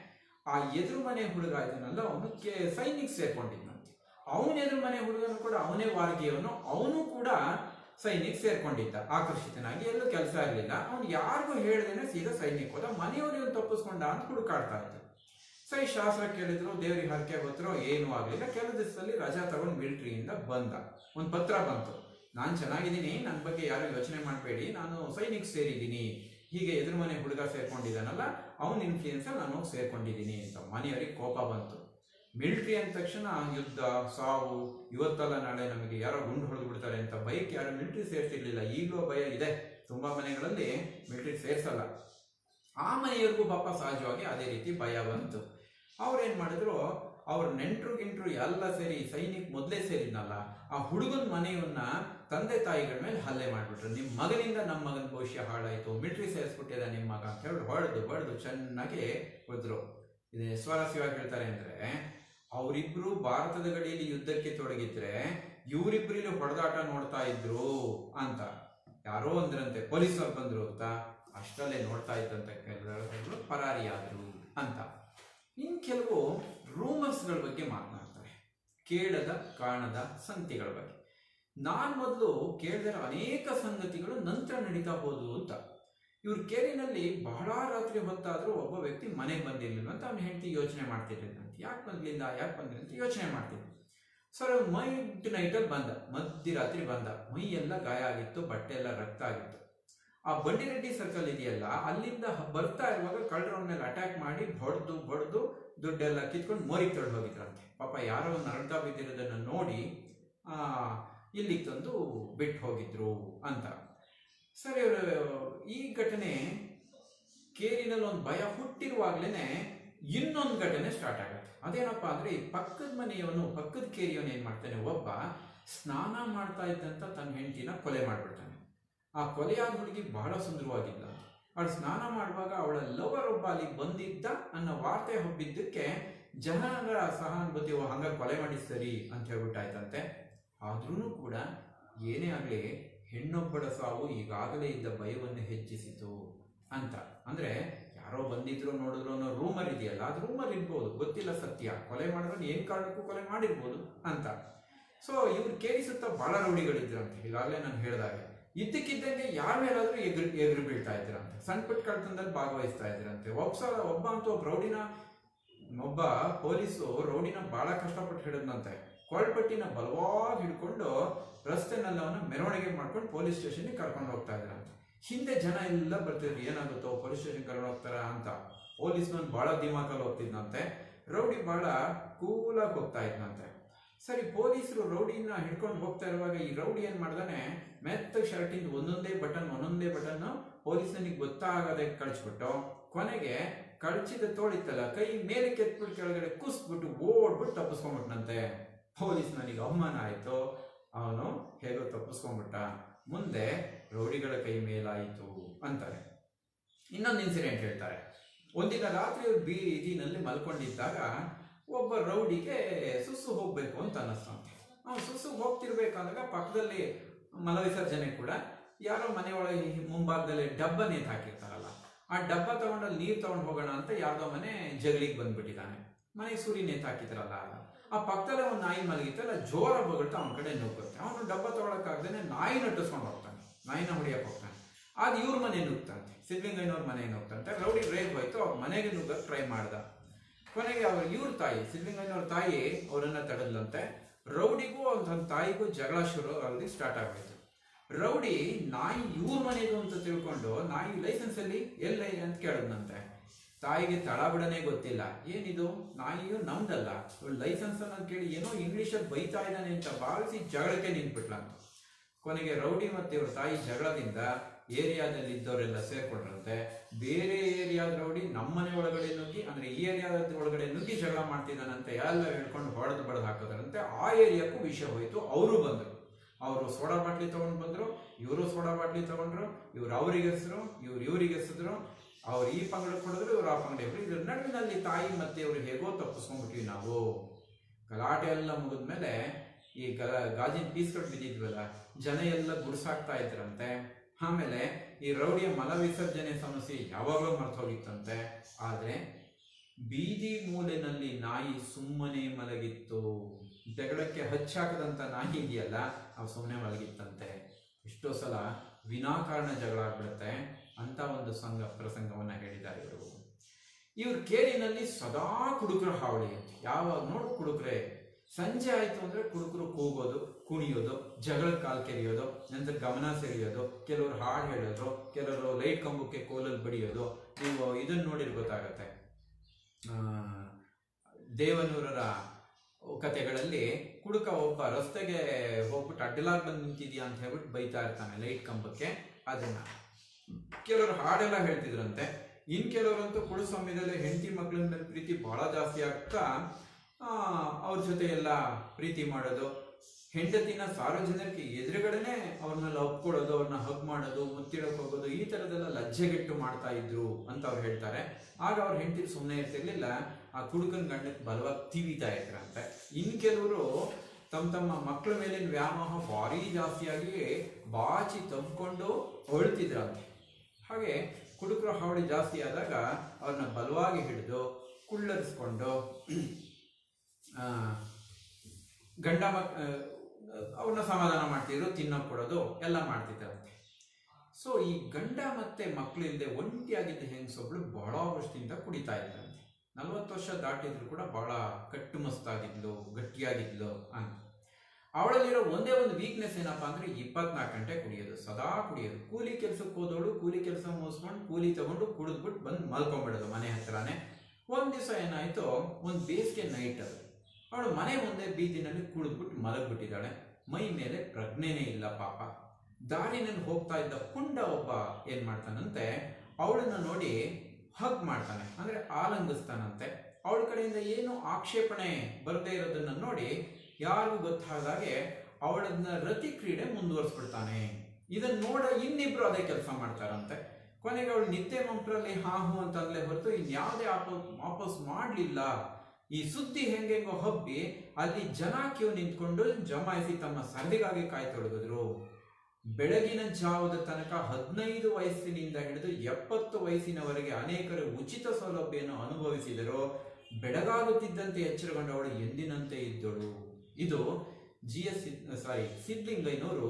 ಆ ಎದುರು ಮನೆ ಹುಡುಗ ಇದನ್ನೆಲ್ಲ ಅವನು ಕೆ ಸೈನಿಕ್ ಸೇರ್ಕೊಂಡಿದ್ನಂತೆ ಅವನ ಎದುರು ಮನೆ ಹುಡುಗನು ಕೂಡ ಅವನೇ ವಾರ್ಗಿಯವನು ಅವನು ಕೂಡ ಸೈನಿಕ್ ಸೇರ್ಕೊಂಡಿದ್ದ ಆಕರ್ಷಿತನಾಗಿ ಎಲ್ಲೂ ಕೆಲಸ ಇರಲಿಲ್ಲ ಅವನು ಯಾರಿಗೂ ಹೇಳ್ದೇನೆ ಸೀದಾ ಸೈನಿಕ್ ಹೋದ ಮನೆಯವ್ರು ಇವನು ತಪ್ಪಿಸ್ಕೊಂಡ ಅಂತ ಹುಡುಕಾಡ್ತಾ ಇದ್ದ ಸರಿ ಶಾಸ್ತ್ರ ಕೇಳಿದ್ರು ದೇವ್ರಿಗೆ ಹರಕೆ ಹೊತ್ತರು ಏನೂ ಆಗಲಿಲ್ಲ ಕೆಲವು ದಿವಸದಲ್ಲಿ ರಜಾ ತಗೊಂಡು ಮಿಲಿಟರಿಯಿಂದ ಬಂದ ಒಂದು ಪತ್ರ ಬಂತು ನಾನು ಚೆನ್ನಾಗಿದ್ದೀನಿ ನನ್ನ ಬಗ್ಗೆ ಯಾರು ಯೋಚನೆ ಮಾಡಬೇಡಿ ನಾನು ಸೈನಿಕ್ ಸೇರಿದ್ದೀನಿ ಹೀಗೆ ಎದುರು ಮನೆ ಹುಡುಗ ಸೇರ್ಕೊಂಡಿದ್ದಾನಲ್ಲ ಅವನ ಇನ್ಫ್ಲೂಯೆನ್ಸ್ ನಾನು ಹೋಗಿ ಸೇರ್ಕೊಂಡಿದ್ದೀನಿ ಅಂತ ಮನೆಯವರಿಗೆ ಕೋಪ ಬಂತು ಮಿಲಿಟರಿ ಅಂದ ತಕ್ಷಣ ಯುದ್ಧ ಸಾವು ಇವತ್ತಲ್ಲ ನಾಳೆ ನಮಗೆ ಯಾರೋ ಗುಂಡು ಹೊಡೆದು ಬಿಡ್ತಾರೆ ಅಂತ ಭಯಕ್ಕೆ ಯಾರು ಮಿಲಿಟರಿ ಸೇರ್ತಿರ್ಲಿಲ್ಲ ಈಗಲೂ ಭಯ ಇದೆ ತುಂಬಾ ಮನೆಗಳಲ್ಲಿ ಮಿಲಿಟರಿ ಸೇರ್ಸಲ್ಲ ಆ ಮನೆಯವ್ರಿಗೂ ಪಾಪ ಸಹಜವಾಗಿ ಅದೇ ರೀತಿ ಭಯ ಬಂತು ಅವ್ರೇನ್ ಮಾಡಿದ್ರು ಅವ್ರ ನೆಂಟ್ರು ಗಿಂಟ್ರು ಎಲ್ಲ ಸೇರಿ ಸೈನಿಕ್ ಮೊದಲೇ ಸೇರಿದ್ನಲ್ಲ ಆ ಹುಡುಗನ ಮನೆಯನ್ನ ತಂದೆ ತಾಯಿಗಳ ಮೇಲೆ ಹಲ್ಲೆ ಮಾಡ್ಬಿಟ್ರು ನಿಮ್ಮ ಮಗನಿಂದ ನಮ್ಮ ಮಗನ ಭವಿಷ್ಯ ಹಾಳಾಯ್ತು ಮಿಲಿಟರಿ ಸೇರಿಸ್ಬಿಟ್ಟಿದ ನಿಮ್ಮ ಮಗ ಅಂತ ಹೇಳಿ ಹೊಡೆದು ಬಡ್ದು ಚೆನ್ನಾಗಿ ಹೋದ್ರು ಇದು ಸ್ವಾರಸ್ಯವಾಗಿ ಹೇಳ್ತಾರೆ ಅಂದ್ರೆ ಅವರಿಬ್ರು ಭಾರತದ ಗಡಿಯಲ್ಲಿ ಯುದ್ಧಕ್ಕೆ ತೊಡಗಿದ್ರೆ ಇವರಿಬ್ರು ಇಲ್ಲಿ ಹೊಡೆದಾಟ ನೋಡ್ತಾ ಇದ್ರು ಅಂತ ಯಾರೋ ಅಂದ್ರಂತೆ ಪೊಲೀಸರು ಬಂದ್ರು ಅಂತ ಅಷ್ಟಲ್ಲೇ ನೋಡ್ತಾ ಇದ್ದಂತ ಕೆಲವರು ಪರಾರಿಯಾದ್ರು ಅಂತ ಇನ್ ಕೆಲವು ರೂಮರ್ಸ್ಗಳ ಬಗ್ಗೆ ಮಾತನಾಡ್ತಾರೆ ಕೇಳದ ಕಾಣದ ಸಂತಿಗಳ ಬಗ್ಗೆ ನಾನ್ ಮೊದಲು ಕೇಳಿದ ಅನೇಕ ಸಂಗತಿಗಳು ನಂತರ ನಡೀತಾ ಹೋದ್ವು ಅಂತ ಇವ್ರ ಕೇರಿನಲ್ಲಿ ಬಹಳ ರಾತ್ರಿ ಹೊತ್ತಾದ್ರೂ ಒಬ್ಬ ವ್ಯಕ್ತಿ ಮನೆಗೆ ಬಂದಿರ್ಲಿಲ್ಲ ಅಂತ ಅವ್ನ ಹೆಂಡತಿ ಯೋಚನೆ ಮಾಡ್ತಿರ್ಲಿಲ್ಲ ಯಾಕೆ ಬಂದ್ಲಿಲ್ಲ ಯಾಕೆ ಬಂದಿಲ್ಲ ಅಂತ ಯೋಚನೆ ಮಾಡ್ತಿದ್ದ ಸರ್ ಮೈಡ್ ನೈಟಲ್ಲಿ ಬಂದ ಮಧ್ಯರಾತ್ರಿ ಬಂದ ಮೈ ಎಲ್ಲ ಗಾಯ ಆಗಿತ್ತು ಬಟ್ಟೆ ಎಲ್ಲ ರಕ್ತ ಆಗಿತ್ತು ಆ ಬಂಡಿರೆಡ್ಡಿ ಸರ್ಕಲ್ ಇದೆಯಲ್ಲ ಅಲ್ಲಿಂದ ಹ- ಬರ್ತಾ ಇರುವಾಗ ಕಳ್ಳರ ಮೇಲೆ ಅಟ್ಯಾಕ್ ಮಾಡಿ ಬಡ್ದು ಬಡ್ದು ದುಡ್ಡೆಲ್ಲ ಕಿತ್ಕೊಂಡು ಮೋರಿಗೆ ತೊಳೆದು ಹೋಗಿದ್ರಂತೆ ಪಾಪ ಯಾರೋ ಒಂದು ನರಳ್ತಾ ಬಿದ್ದಿರೋದನ್ನ ನೋಡಿ ಆ ಇಲ್ಲಿಗೆ ತಂದು ಬಿಟ್ಟು ಹೋಗಿದ್ರು ಅಂತ ಸರಿ ಇವ್ರು ಈ ಘಟನೆ ಕೇರಿನಲ್ಲಿ ಒಂದು ಭಯ ಹುಟ್ಟಿರುವಾಗ್ಲೇನೆ ಇನ್ನೊಂದು ಘಟನೆ ಸ್ಟಾರ್ಟ್ ಆಗುತ್ತೆ ಅದೇನಪ್ಪ ಅಂದ್ರೆ ಈ ಪಕ್ಕದ ಮನೆಯವನು ಪಕ್ಕದ ಕೇರಿಯವನು ಏನ್ ಮಾಡ್ತಾನೆ ಒಬ್ಬ ಸ್ನಾನ ಮಾಡ್ತಾ ಇದ್ದಂತ ತನ್ನ ಹೆಂಡತಿನ ಕೊಲೆ ಮಾಡ್ಬಿಡ್ತಾನೆ ಆ ಕೊಲೆಯಾದ ಹುಡುಗಿ ಬಹಳ ಸುಂದರವಾಗಿದ್ದ ಅವಳು ಸ್ನಾನ ಮಾಡುವಾಗ ಅವಳ ಲವರ್ ಒಬ್ಬ ಅಲ್ಲಿ ಬಂದಿದ್ದ ಅನ್ನೋ ವಾರ್ತೆ ಹಬ್ಬಿದ್ದಕ್ಕೆ ಜನರ ಸಹಾನುಭೂತಿ ಓ, ಹಂಗ ಕೊಲೆ ಮಾಡಿ ಸರಿ ಅಂತ ಹೇಳ್ಬಿಟ್ಟಾಯ್ತಂತೆ ಆದ್ರೂ ಕೂಡ ಏನೇ ಆಗಲಿ ಹೆಣ್ಣೊಬ್ಬಳ ಸಾವು ಈಗಾಗಲೇ ಇದ್ದ ಭಯವನ್ನು ಹೆಚ್ಚಿಸಿತು ಅಂತ ಅಂದ್ರೆ ಯಾರೋ ಬಂದಿದ್ರು ನೋಡಿದ್ರು ಅನ್ನೋ ರೂಮರ್ ಇದೆಯಲ್ಲ ಅದು ರೂಮರ್ ಇರ್ಬೋದು ಗೊತ್ತಿಲ್ಲ ಸತ್ಯ ಕೊಲೆ ಮಾಡಿದ್ರೆ ಏನ್ ಕಾರಣಕ್ಕೂ ಕೊಲೆ ಮಾಡಿರ್ಬೋದು ಅಂತ ಸೊ ಇವ್ರು ಕೇಳಿಸುತ್ತಾ ಬಹಳ ರೌಡಿಗಳಿದ್ರಂತೆ ಈಗಾಗಲೇ ನಾನು ಹೇಳಿದಾಗ ಇದ್ದಕ್ಕಿದ್ದಂಗೆ ಯಾರ ಮೇಲಾದ್ರೂ ಎದುರು ಎದುರು ಬೀಳ್ತಾ ಇದ್ರಂತೆ ಸಣ್ಣ ಪುಟ್ಟ ಕಳ್ತನದಲ್ಲಿ ಭಾಗವಹಿಸ್ತಾ ಇದ್ರಂತೆ ಒಬ್ಬ ಸಲ ಒಬ್ಬ ಅಂತೂ ಒಬ್ಬ ರೌಡಿನ ಒಬ್ಬ ಪೊಲೀಸು ರೌಡಿನ ಬಹಳ ಕಷ್ಟಪಟ್ಟು ಹಿಡಿದ್ನಂತೆ ಕೊಳಪಟ್ಟಿನ ಬಲವಾಗಿ ಹಿಡ್ಕೊಂಡು ರಸ್ತೆನಲ್ಲಿ ಅವನ ಮೆರವಣಿಗೆ ಮಾಡ್ಕೊಂಡು ಪೊಲೀಸ್ ಸ್ಟೇಷನ್ಗೆ ಕರ್ಕೊಂಡು ಹೋಗ್ತಾ ಇದ್ರಂತೆ ಹಿಂದೆ ಜನ ಎಲ್ಲ ಬರ್ತಿದ್ರು ಏನಾಗುತ್ತೋ ಪೊಲೀಸ್ ಸ್ಟೇಷನ್ ಕರ್ಕೊಂಡು ಹೋಗ್ತಾರ ಅಂತ ಪೊಲೀಸ್ನವ್ನು ಬಹಳ ದಿಮಾಕಲ್ಲಿ ಹೋಗ್ತಿದ್ನಂತೆ ರೌಡಿ ಬಹಳ ಕೂಲಾಗಿ ಹೋಗ್ತಾ ಇದ್ನಂತೆ ಸರಿ ಪೊಲೀಸರು ರೌಡಿನ ಹಿಡ್ಕೊಂಡು ಹೋಗ್ತಾ ಇರುವಾಗ ಈ ರೌಡಿ ಏನ್ ಮಾಡ್ದಾನೆ ಮೆತ್ತ ಶರ್ಟಿಂದ ಒಂದೊಂದೇ ಬಟನ್ ಒಂದೊಂದೇ ಬಟನ್ ಪೊಲೀಸನಿಗೆ ಗೊತ್ತಾಗದೆ ಕಳಿಸ್ಬಿಟ್ಟು ಕೊನೆಗೆ ಕಳಚಿದ ತೋಳಿತ್ತಲ್ಲ ಕೈ ಮೇಲೆ ಕೆತ್ಬಿಟ್ಟು ಕೆಳಗಡೆ ಕುಸ್ಬಿಟ್ಟು ಓಡ್ಬಿಟ್ಟು ತಪ್ಪಿಸ್ಕೊಂಡ್ಬಿಟ್ನಂತೆ ಪೊಲೀಸ್ ನನಗೆ ಅವಮಾನ ಆಯ್ತು ಅವನು ಹೇಗೋ ತಪ್ಪಿಸ್ಕೊಂಡ್ಬಿಟ್ಟ ಮುಂದೆ ರೌಡಿಗಳ ಕೈ ಮೇಲಾಯಿತು ಅಂತಾರೆ ಇನ್ನೊಂದು ಇನ್ಸಿಡೆಂಟ್ ಹೇಳ್ತಾರೆ ಒಂದಿನ ರಾತ್ರಿ ಅವ್ರು ಬೀದಿನಲ್ಲಿ ಮಲ್ಕೊಂಡಿದ್ದಾಗ ಒಬ್ಬ ರೌಡಿಗೆ ಸುಸ್ಸು ಹೋಗ್ಬೇಕು ಅಂತ ಅನ್ನಿಸ್ತಂತೆ ಅವ್ನು ಸುಸ್ಸು ಹೋಗ್ತಿರ್ಬೇಕಾದಾಗ ಪಕ್ಕದಲ್ಲಿ ಮಲವಿಸರ್ಜನೆ ಕೂಡ ಯಾರೋ ಮನೆಯೊಳಗೆ ಮುಂಭಾಗದಲ್ಲಿ ಡಬ್ಬ ನೇತು ಹಾಕಿರ್ತಾರಲ್ಲ ಆ ಡಬ್ಬ ತಗೊಂಡಲ್ಲಿ ನೀರು ತಗೊಂಡು ಹೋಗೋಣ ಅಂತ ಯಾರ್ದೋ ಮನೆ ಜಗಳಿಗೆ ಬಂದ್ಬಿಟ್ಟಿದ್ದಾನೆ ಮನೆಗೆ ಸೂರಿ ನೇತು ಹಾಕಿದ್ರಲ್ಲ ಆ ಪಕ್ಕದಲ್ಲೇ ಒಂದು ನಾಯಿ ಮಲಗಿತ್ತಲ್ಲ ಜೋರ ಬಗಳ್ತಾ ಅವನ ಕಡೆ ನುಗ್ಗುತ್ತೆ ಅವನು ಡಬ್ಬ ತಗೊಳಕ್ಕಾಗ್ದೇನೆ ನಾಯಿ ನಟ್ಟಿಸ್ಕೊಂಡು ಹೋಗ್ತಾನೆ ನಾಯಿನ ಹೊಡಿಯಕ್ಕೆ ಹೋಗ್ತಾನೆ ಅದು ಇವ್ರ ಮನೆ ನುಗ್ತಂತೆ ಸಿದ್ಲಿಂಗಯ್ಯನವ್ರ ಮನೆಗೆ ನುಗ್ತಂತೆ ರೌಡಿ ರೇಗ್ ಹೋಯ್ತು ಅವ್ರ ಮನೆಗೆ ನುಗ್ಗಕ್ಕೆ ಟ್ರೈ ಮಾಡ್ದ ಕೊನೆಗೆ ಅವ್ರ ಇವ್ರ ತಾಯಿ ಸಿದ್ಲಿಂಗಯ್ಯನವ್ರ ತಾಯಿ ಅವರನ್ನ ತಡದ್ಲಂತೆ ರೌಡಿಗೂ ಅವ್ರ ತನ್ನ ತಾಯಿಗೂ ಜಗಳ ಶುರು ಆಗಿ ಸ್ಟಾರ್ಟ್ ಆಗೋಯ್ತು ರೌಡಿ ನಾಯಿ ಇವ್ರ ಮನೆದು ಅಂತ ತಿಳ್ಕೊಂಡು ನಾಯಿ ಲೈಸೆನ್ಸ್ ಅಲ್ಲಿ ಎಲ್ಲ ಅಂತ ಕೇಳದ್ನಂತೆ ತಾಯಿಗೆ ತಳಬಿಡನೆ ಗೊತ್ತಿಲ್ಲ ಏನಿದು ನಾಯಿಯು ನಮ್ದಲ್ಲ ಇವಳು ಲೈಸೆನ್ಸ್ ಅನ್ನೋದು ಕೇಳಿ ಏನೋ ಇಂಗ್ಲಿಷಲ್ಲಿ ಬೈತಾ ಇದ್ದಾನೆ ಅಂತ ಭಾವಿಸಿ ಜಗಳಕ್ಕೆ ನಿಂತ್ಬಿಟ್ಲಂತ ಕೊನೆಗೆ ರೌಡಿ ಮತ್ತೆ ಇವ್ರ ತಾಯಿ ಜಗಳದಿಂದ ಏರಿಯಾದಲ್ಲಿ ಇದ್ದವರೆಲ್ಲ ಸೇರ್ಕೊಂಡ್ರಂತೆ ಬೇರೆ ಏರಿಯಾದ ರೌಡಿ ನಮ್ಮನೆ ಒಳಗಡೆ ನುಗ್ಗಿ ಅಂದ್ರೆ ಈ ಏರಿಯಾದ ಒಳಗಡೆ ನುಗ್ಗಿ ಜಗಳ ಮಾಡ್ತಿದ್ದಾನಂತೆ ಎಲ್ಲ ಹೇಳ್ಕೊಂಡು ಹೊಡೆದು ಬಡದು ಹಾಕೋದ್ರಂತೆ ಆ ಏರಿಯಾಕ್ಕೂ ವಿಷಯ ಹೋಯ್ತು ಅವರು ಬಂದರು ಅವರು ಸೋಡಾ ಬಾಟ್ಲಿ ತಗೊಂಡು ಬಂದ್ರು ಇವರು ಸೋಡಾ ಬಾಟ್ಲಿ ತಗೊಂಡ್ರು ಇವ್ರು ಅವ್ರಿಗೆ ಹೆಸರು ಇವ್ರು ಇವ್ರಿಗೆ ಹೆಸರು ಅವ್ರು ಈ ಪಂಗಡಕ್ಕೆ ಹೊಡೆದ್ರು ಇವ್ರು ಆ ಪಂಗಡ ಇದ್ರ ನಡುವಿನಲ್ಲಿ ತಾಯಿ ಮತ್ತೆ ಇವ್ರು ಹೇಗೋ ತಪ್ಪಿಸ್ಕೊಂಡ್ಬಿಟ್ವಿ ನಾವು ಗಲಾಟೆ ಎಲ್ಲ ಮುಗಿದ್ಮೇಲೆ ಈ ಗ ಗಾಜಿನ ಪೀಸ್ ಕಟ್ ಬಿದ್ದಿದ್ವಲ್ಲ ಜನ ಎಲ್ಲ ಗುಡ್ಸಾಕ್ತಾ ಇದ್ರಂತೆ ಆಮೇಲೆ ಈ ರೌಡಿಯ ಮಲ ವಿಸರ್ಜನೆ ಸಮಸ್ಯೆ ಯಾವಾಗಲೂ ಮರ್ತೋಗಿತ್ತಂತೆ ಆದ್ರೆ ಬೀದಿ ಮೂಲೆನಲ್ಲಿ ನಾಯಿ ಸುಮ್ಮನೆ ಮಲಗಿತ್ತು ಜಗಳಕ್ಕೆ ಹಚ್ಚಾಕದಂತ ನಾಯಿ ಇದೆಯಲ್ಲ ಅವು ಸುಮ್ಮನೆ ಮಲಗಿತ್ತಂತೆ ಎಷ್ಟೋ ಸಲ ವಿನಾಕಾರಣ ಜಗಳ ಆಗ್ಬಿಡುತ್ತೆ ಅಂತ ಒಂದು ಸಂಘ ಪ್ರಸಂಗವನ್ನ ಹೇಳಿದ್ದಾರೆ ಇವರು ಇವ್ರ ಕೇರಿನಲ್ಲಿ ಸದಾ ಕುಡುಕರ ಹಾವಳಿ ಅಂತೆ ಯಾವಾಗ ನೋಡು ಕುಡುಕ್ರೆ ಸಂಜೆ ಆಯ್ತು ಅಂದ್ರೆ ಕುಡುಕರು ಕೂಗೋದು ಕುಣಿಯೋದು ಜಗಳ ಕಾಲ್ ಕೆರೆಯೋದು ನಂತರ ಗಮನ ಸೆಳೆಯೋದು ಕೆಲವರು ಹಾಡು ಹೇಳೋದು ಕೆಲವರು ಲೈಟ್ ಕಂಬಕ್ಕೆ ಕೋಲಲ್ಲಿ ಬಡಿಯೋದು ನೀವು ಇದನ್ನ ನೋಡಿರ್ ಗೊತ್ತಾಗತ್ತೆ ಆ, ದೇವನೂರರ ಕತೆಗಳಲ್ಲಿ ಕುಡುಕ ಒಬ್ಬ ರಸ್ತೆಗೆ ಹೋಗ್ಬಿಟ್ಟು ಅಡ್ಡಲಾಗಿ ಬಂದು ನಿಂತಿದ್ಯಾ ಅಂತ ಹೇಳ್ಬಿಟ್ಟು ಬೈತಾ ಇರ್ತಾನೆ ಲೈಟ್ ಕಂಬಕ್ಕೆ ಅದನ್ನ ಕೆಲವರು ಹಾಡೆಲ್ಲ ಹೇಳ್ತಿದ್ರಂತೆ ಇನ್ ಕೆಲವರಂತೂ ಕುಡು ಸಮಯದಲ್ಲಿ ಹೆಂಡತಿ ಮಕ್ಕಳ ಮೇಲೆ ಪ್ರೀತಿ ಬಹಳ ಜಾಸ್ತಿ ಆಗ್ತಾ ಆ, ಅವ್ರ ಜೊತೆ ಎಲ್ಲ ಪ್ರೀತಿ ಮಾಡೋದು ಹೆಂಡತಿನ ಸಾರ್ವಜನಿಕರಿಗೆ ಎದುರುಗಡೆನೆ ಅವ್ರನ್ನೆಲ್ಲ ಒಪ್ಕೊಳ್ಳೋದು ಅವ್ರನ್ನ ಹಗ್ ಮಾಡೋದು ಮುತ್ತಿಡಕ್ ಹೋಗೋದು ಈ ತರದೆಲ್ಲ ಲಜ್ಜೆಗೆಟ್ಟು ಮಾಡ್ತಾ ಇದ್ರು ಅಂತ ಅವ್ರು ಹೇಳ್ತಾರೆ ಆಗ ಅವ್ರ ಹೆಂಡತಿ ಸುಮ್ಮನೆ ಇರ್ತಿರ್ಲಿಲ್ಲ ಆ ಕುಡುಕನ್ ಗಂಡಕ್ಕೆ ಬಲವಾಗಿ ತಿವಿತಾ ಇದ್ರಂತೆ ಇನ್ ಕೆಲವರು ತಮ್ಮ ತಮ್ಮ ಮಕ್ಕಳ ಮೇಲಿನ ವ್ಯಾಮೋಹ ಭಾರಿ ಜಾಸ್ತಿಯಾಗಿ ಬಾಚಿ ತಬ್ಕೊಂಡು ಹೊಳ್ತಿದ್ರಂತೆ ಹಾಗೆ ಕುಡುಕರ ಹಾವಳಿ ಜಾಸ್ತಿ ಆದಾಗ ಅವ್ರನ್ನ ಬಲವಾಗಿ ಹಿಡಿದು ಕುಳ್ಳರಿಸ್ಕೊಂಡು ಆ, ಗಂಡ ಮಕ್ ಅವ್ರನ್ನ ಸಮಾಧಾನ ಮಾಡ್ತಿದ್ರು ತಿನ್ನೋಕ್ ಕೊಡೋದು ಎಲ್ಲ ಮಾಡ್ತಿದ್ರಂತೆ ಸೊ ಈ ಗಂಡ ಮತ್ತೆ ಮಕ್ಕಳು ಇಲ್ಲದೆ ಒಂಟಿಯಾಗಿದ್ದ ಹೆಂಗಸೊಬ್ಳು ಬಹಳ ವರ್ಷದಿಂದ ಕುಡಿತಾ ಇದ್ರಂತೆ ನಲ್ವತ್ತು ವರ್ಷ ದಾಟಿದ್ರು ಕೂಡ ಬಹಳ ಕಟ್ಟುಮಸ್ತಾಗಿದ್ಲು ಗಟ್ಟಿಯಾಗಿದ್ಲು ಅಂತ ಅವಳಲ್ಲಿರೋ ಒಂದೇ ಒಂದು ವೀಕ್ನೆಸ್ ಏನಪ್ಪಾ ಅಂದ್ರೆ ಇಪ್ಪತ್ನಾಲ್ಕು ಗಂಟೆ ಕುಡಿಯೋದು ಸದಾ ಕುಡಿಯೋದು ಕೂಲಿ ಕೆಲ್ಸಕ್ಕೆ ಹೋದವಳು ಕೂಲಿ ಕೆಲಸ ಮುಗಿಸ್ಕೊಂಡು ಕೂಲಿ ತಗೊಂಡು ಕುಡಿದ್ಬಿಟ್ಟು ಬಂದು ಮಲ್ಕೊಂಡ್ಬಿಡೋದು ಮನೆ ಹತ್ರನೇ ಒಂದ್ ದಿವಸ ಏನಾಯ್ತು ಒಂದ್ ಬೇಸಿಗೆ ನೈಟ್ ಅದು ಅವಳು ಮನೆ ಮುಂದೆ ಬೀದಿನಲ್ಲಿ ಕುಡಿದ್ಬಿಟ್ಟು ಮಲಗ್ಬಿಟ್ಟಿದ್ದಾಳೆ ಮೈ ಮೇಲೆ ಪ್ರಜ್ಞೆನೇ ಇಲ್ಲ ಪಾಪ ದಾರಿನಲ್ಲಿ ಹೋಗ್ತಾ ಇದ್ದ ಪುಂಡ ಒಬ್ಬ ಏನ್ ಮಾಡ್ತಾನಂತೆ ಅವಳನ್ನ ನೋಡಿ ಹಗ್ ಮಾಡ್ತಾನೆ ಅಂದ್ರೆ ಆಲಂಗಿಸ್ತಾನಂತೆ ಅವಳ ಕಡೆಯಿಂದ ಏನು ಆಕ್ಷೇಪಣೆ ಬರದೇ ಇರೋದನ್ನ ನೋಡಿ ಯಾರಿಗೂ ಗೊತ್ತಾದಾಗೆ ಅವಳನ್ನ ರತಿ ಕ್ರೀಡೆ ಮುಂದುವರಿಸ್ಬಿಡ್ತಾನೆ ಇದನ್ನ ನೋಡ ಇನ್ನಿಬ್ರು ಅದೇ ಕೆಲಸ ಮಾಡ್ತಾರಂತೆ ಕೊನೆಗೆ ಅವಳು ನಿತ್ಯ ಮಂಪ್ರಲ್ಲಿ ಹಾ ಹೂ ಅಂತಂದ್ಲೇ ಹೊರತು ಇನ್ಯಾವುದೇ ವಾಪಸ್ ವಾಪಸ್ ಮಾಡ್ಲಿಲ್ಲ ಈ ಸುದ್ದಿ ಹೆಂಗೆಂಗೋ ಹಬ್ಬಿ ಅಲ್ಲಿ ಜನ ಕ್ಯೂ ನಿಂತ್ಕೊಂಡು ಜಮಾಯಿಸಿ ತಮ್ಮ ಸರದಿಗಾಗಿ ಕಾಯ್ತೊಡಗಿದ್ರು ಬೆಳಗಿನ ಜಾವದ ತನಕ ಹದಿನೈದು ವಯಸ್ಸಿನಿಂದ ಹಿಡಿದು ಎಪ್ಪತ್ತು ವಯಸ್ಸಿನವರೆಗೆ ಅನೇಕರು ಉಚಿತ ಸೌಲಭ್ಯವನ್ನು ಅನುಭವಿಸಿದರು ಬೆಳಗಾಗುತ್ತಿದ್ದಂತೆ ಎಚ್ಚರಗೊಂಡವಳು ಎಂದಿನಂತೆ ಇದ್ದಳು ಇದು ಜಿ ಎಸ್ ಸಾರಿ ಸಿದ್ಲಿಂಗಯ್ಯನವರು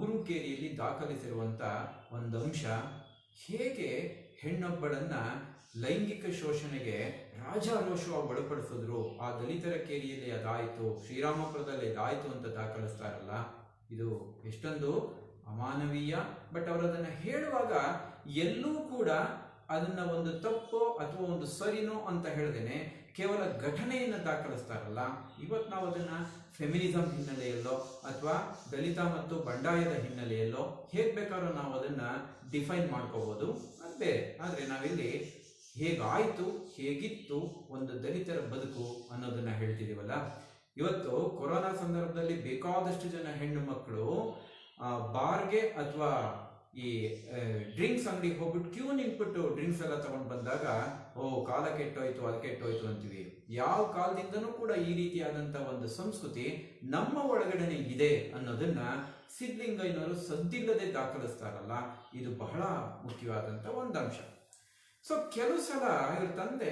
ಊರುಕೇರಿಯಲ್ಲಿ ದಾಖಲಿಸಿರುವಂತ ಒಂದು ಅಂಶ ಹೇಗೆ ಹೆಣ್ಣೊಬ್ಬಳನ್ನ ಲೈಂಗಿಕ ಶೋಷಣೆಗೆ ರಾಜಾರೋಷವಾಗಿ ಒಳಪಡಿಸಿದ್ರು ಆ ದಲಿತರ ಕೇರಿಯಲ್ಲಿ ಅದಾಯಿತು ಶ್ರೀರಾಮಪುರದಲ್ಲಿ ಅದಾಯಿತು ಅಂತ ದಾಖಲಿಸ್ತಾರಲ್ಲ ಇದು ಎಷ್ಟೊಂದು ಅಮಾನವೀಯ ಬಟ್ ಅವರು ಅದನ್ನ ಹೇಳುವಾಗ ಎಲ್ಲೂ ಕೂಡ ಅದನ್ನ ಒಂದು ತಪ್ಪೋ ಅಥವಾ ಒಂದು ಸರಿನೋ ಅಂತ ಹೇಳ್ದೇನೆ ಕೇವಲ ಘಟನೆಯನ್ನು ದಾಖಲಿಸ್ತಾರಲ್ಲ ಇವತ್ತು ನಾವು ಅದನ್ನ ಫೆಮಿನಿಸಂ ಹಿನ್ನೆಲೆಯಲ್ಲೋ ಅಥವಾ ದಲಿತ ಮತ್ತು ಬಂಡಾಯದ ಹಿನ್ನೆಲೆಯಲ್ಲೋ ಹೇಗ್ ಬೇಕಾದ್ರೂ ನಾವು ಅದನ್ನ ಡಿಫೈನ್ ಮಾಡ್ಕೋಬಹುದು ಅದು ಬೇರೆ ಆದ್ರೆ ನಾವಿಲ್ಲಿ ಹೇಗಾಯ್ತು ಹೇಗಿತ್ತು ಒಂದು ದಲಿತರ ಬದುಕು ಅನ್ನೋದನ್ನ ಹೇಳ್ತಿದೀವಲ್ಲ ಇವತ್ತು ಕೊರೋನಾ ಸಂದರ್ಭದಲ್ಲಿ ಬೇಕಾದಷ್ಟು ಜನ ಹೆಣ್ಣು ಮಕ್ಕಳು ಆ, ಬಾರ್ಗೆ ಅಥವಾ ಈ ಡ್ರಿಂಕ್ಸ್ ಅಂಗಡಿಗೆ ಹೋಗ್ಬಿಟ್ಟು ಕ್ಯೂ ನಿಂತ್ಬಿಟ್ಟು ಡ್ರಿಂಕ್ಸ್ ಎಲ್ಲ ತಗೊಂಡು ಬಂದಾಗ ಓ ಕಾಲ ಕೆಟ್ಟೋಯ್ತು ಅದು ಕೆಟ್ಟೋಯ್ತು ಅಂತೀವಿ ಯಾವ ಕಾಲದಿಂದನೂ ಕೂಡ ಈ ರೀತಿಯಾದಂತ ಒಂದು ಸಂಸ್ಕೃತಿ ನಮ್ಮ ಒಳಗಡೆನೆ ಇದೆ ಅನ್ನೋದನ್ನ ಸಿದ್ಲಿಂಗಯ್ಯನವರು ಸದ್ದಿಲ್ಲದೆ ದಾಖಲಿಸ್ತಾರಲ್ಲ ಇದು ಬಹಳ ಮುಖ್ಯವಾದಂತ ಒಂದು ಅಂಶ ಸೊ ಕೆಲವು ಸಲ ಇವ್ರ ತಂದೆ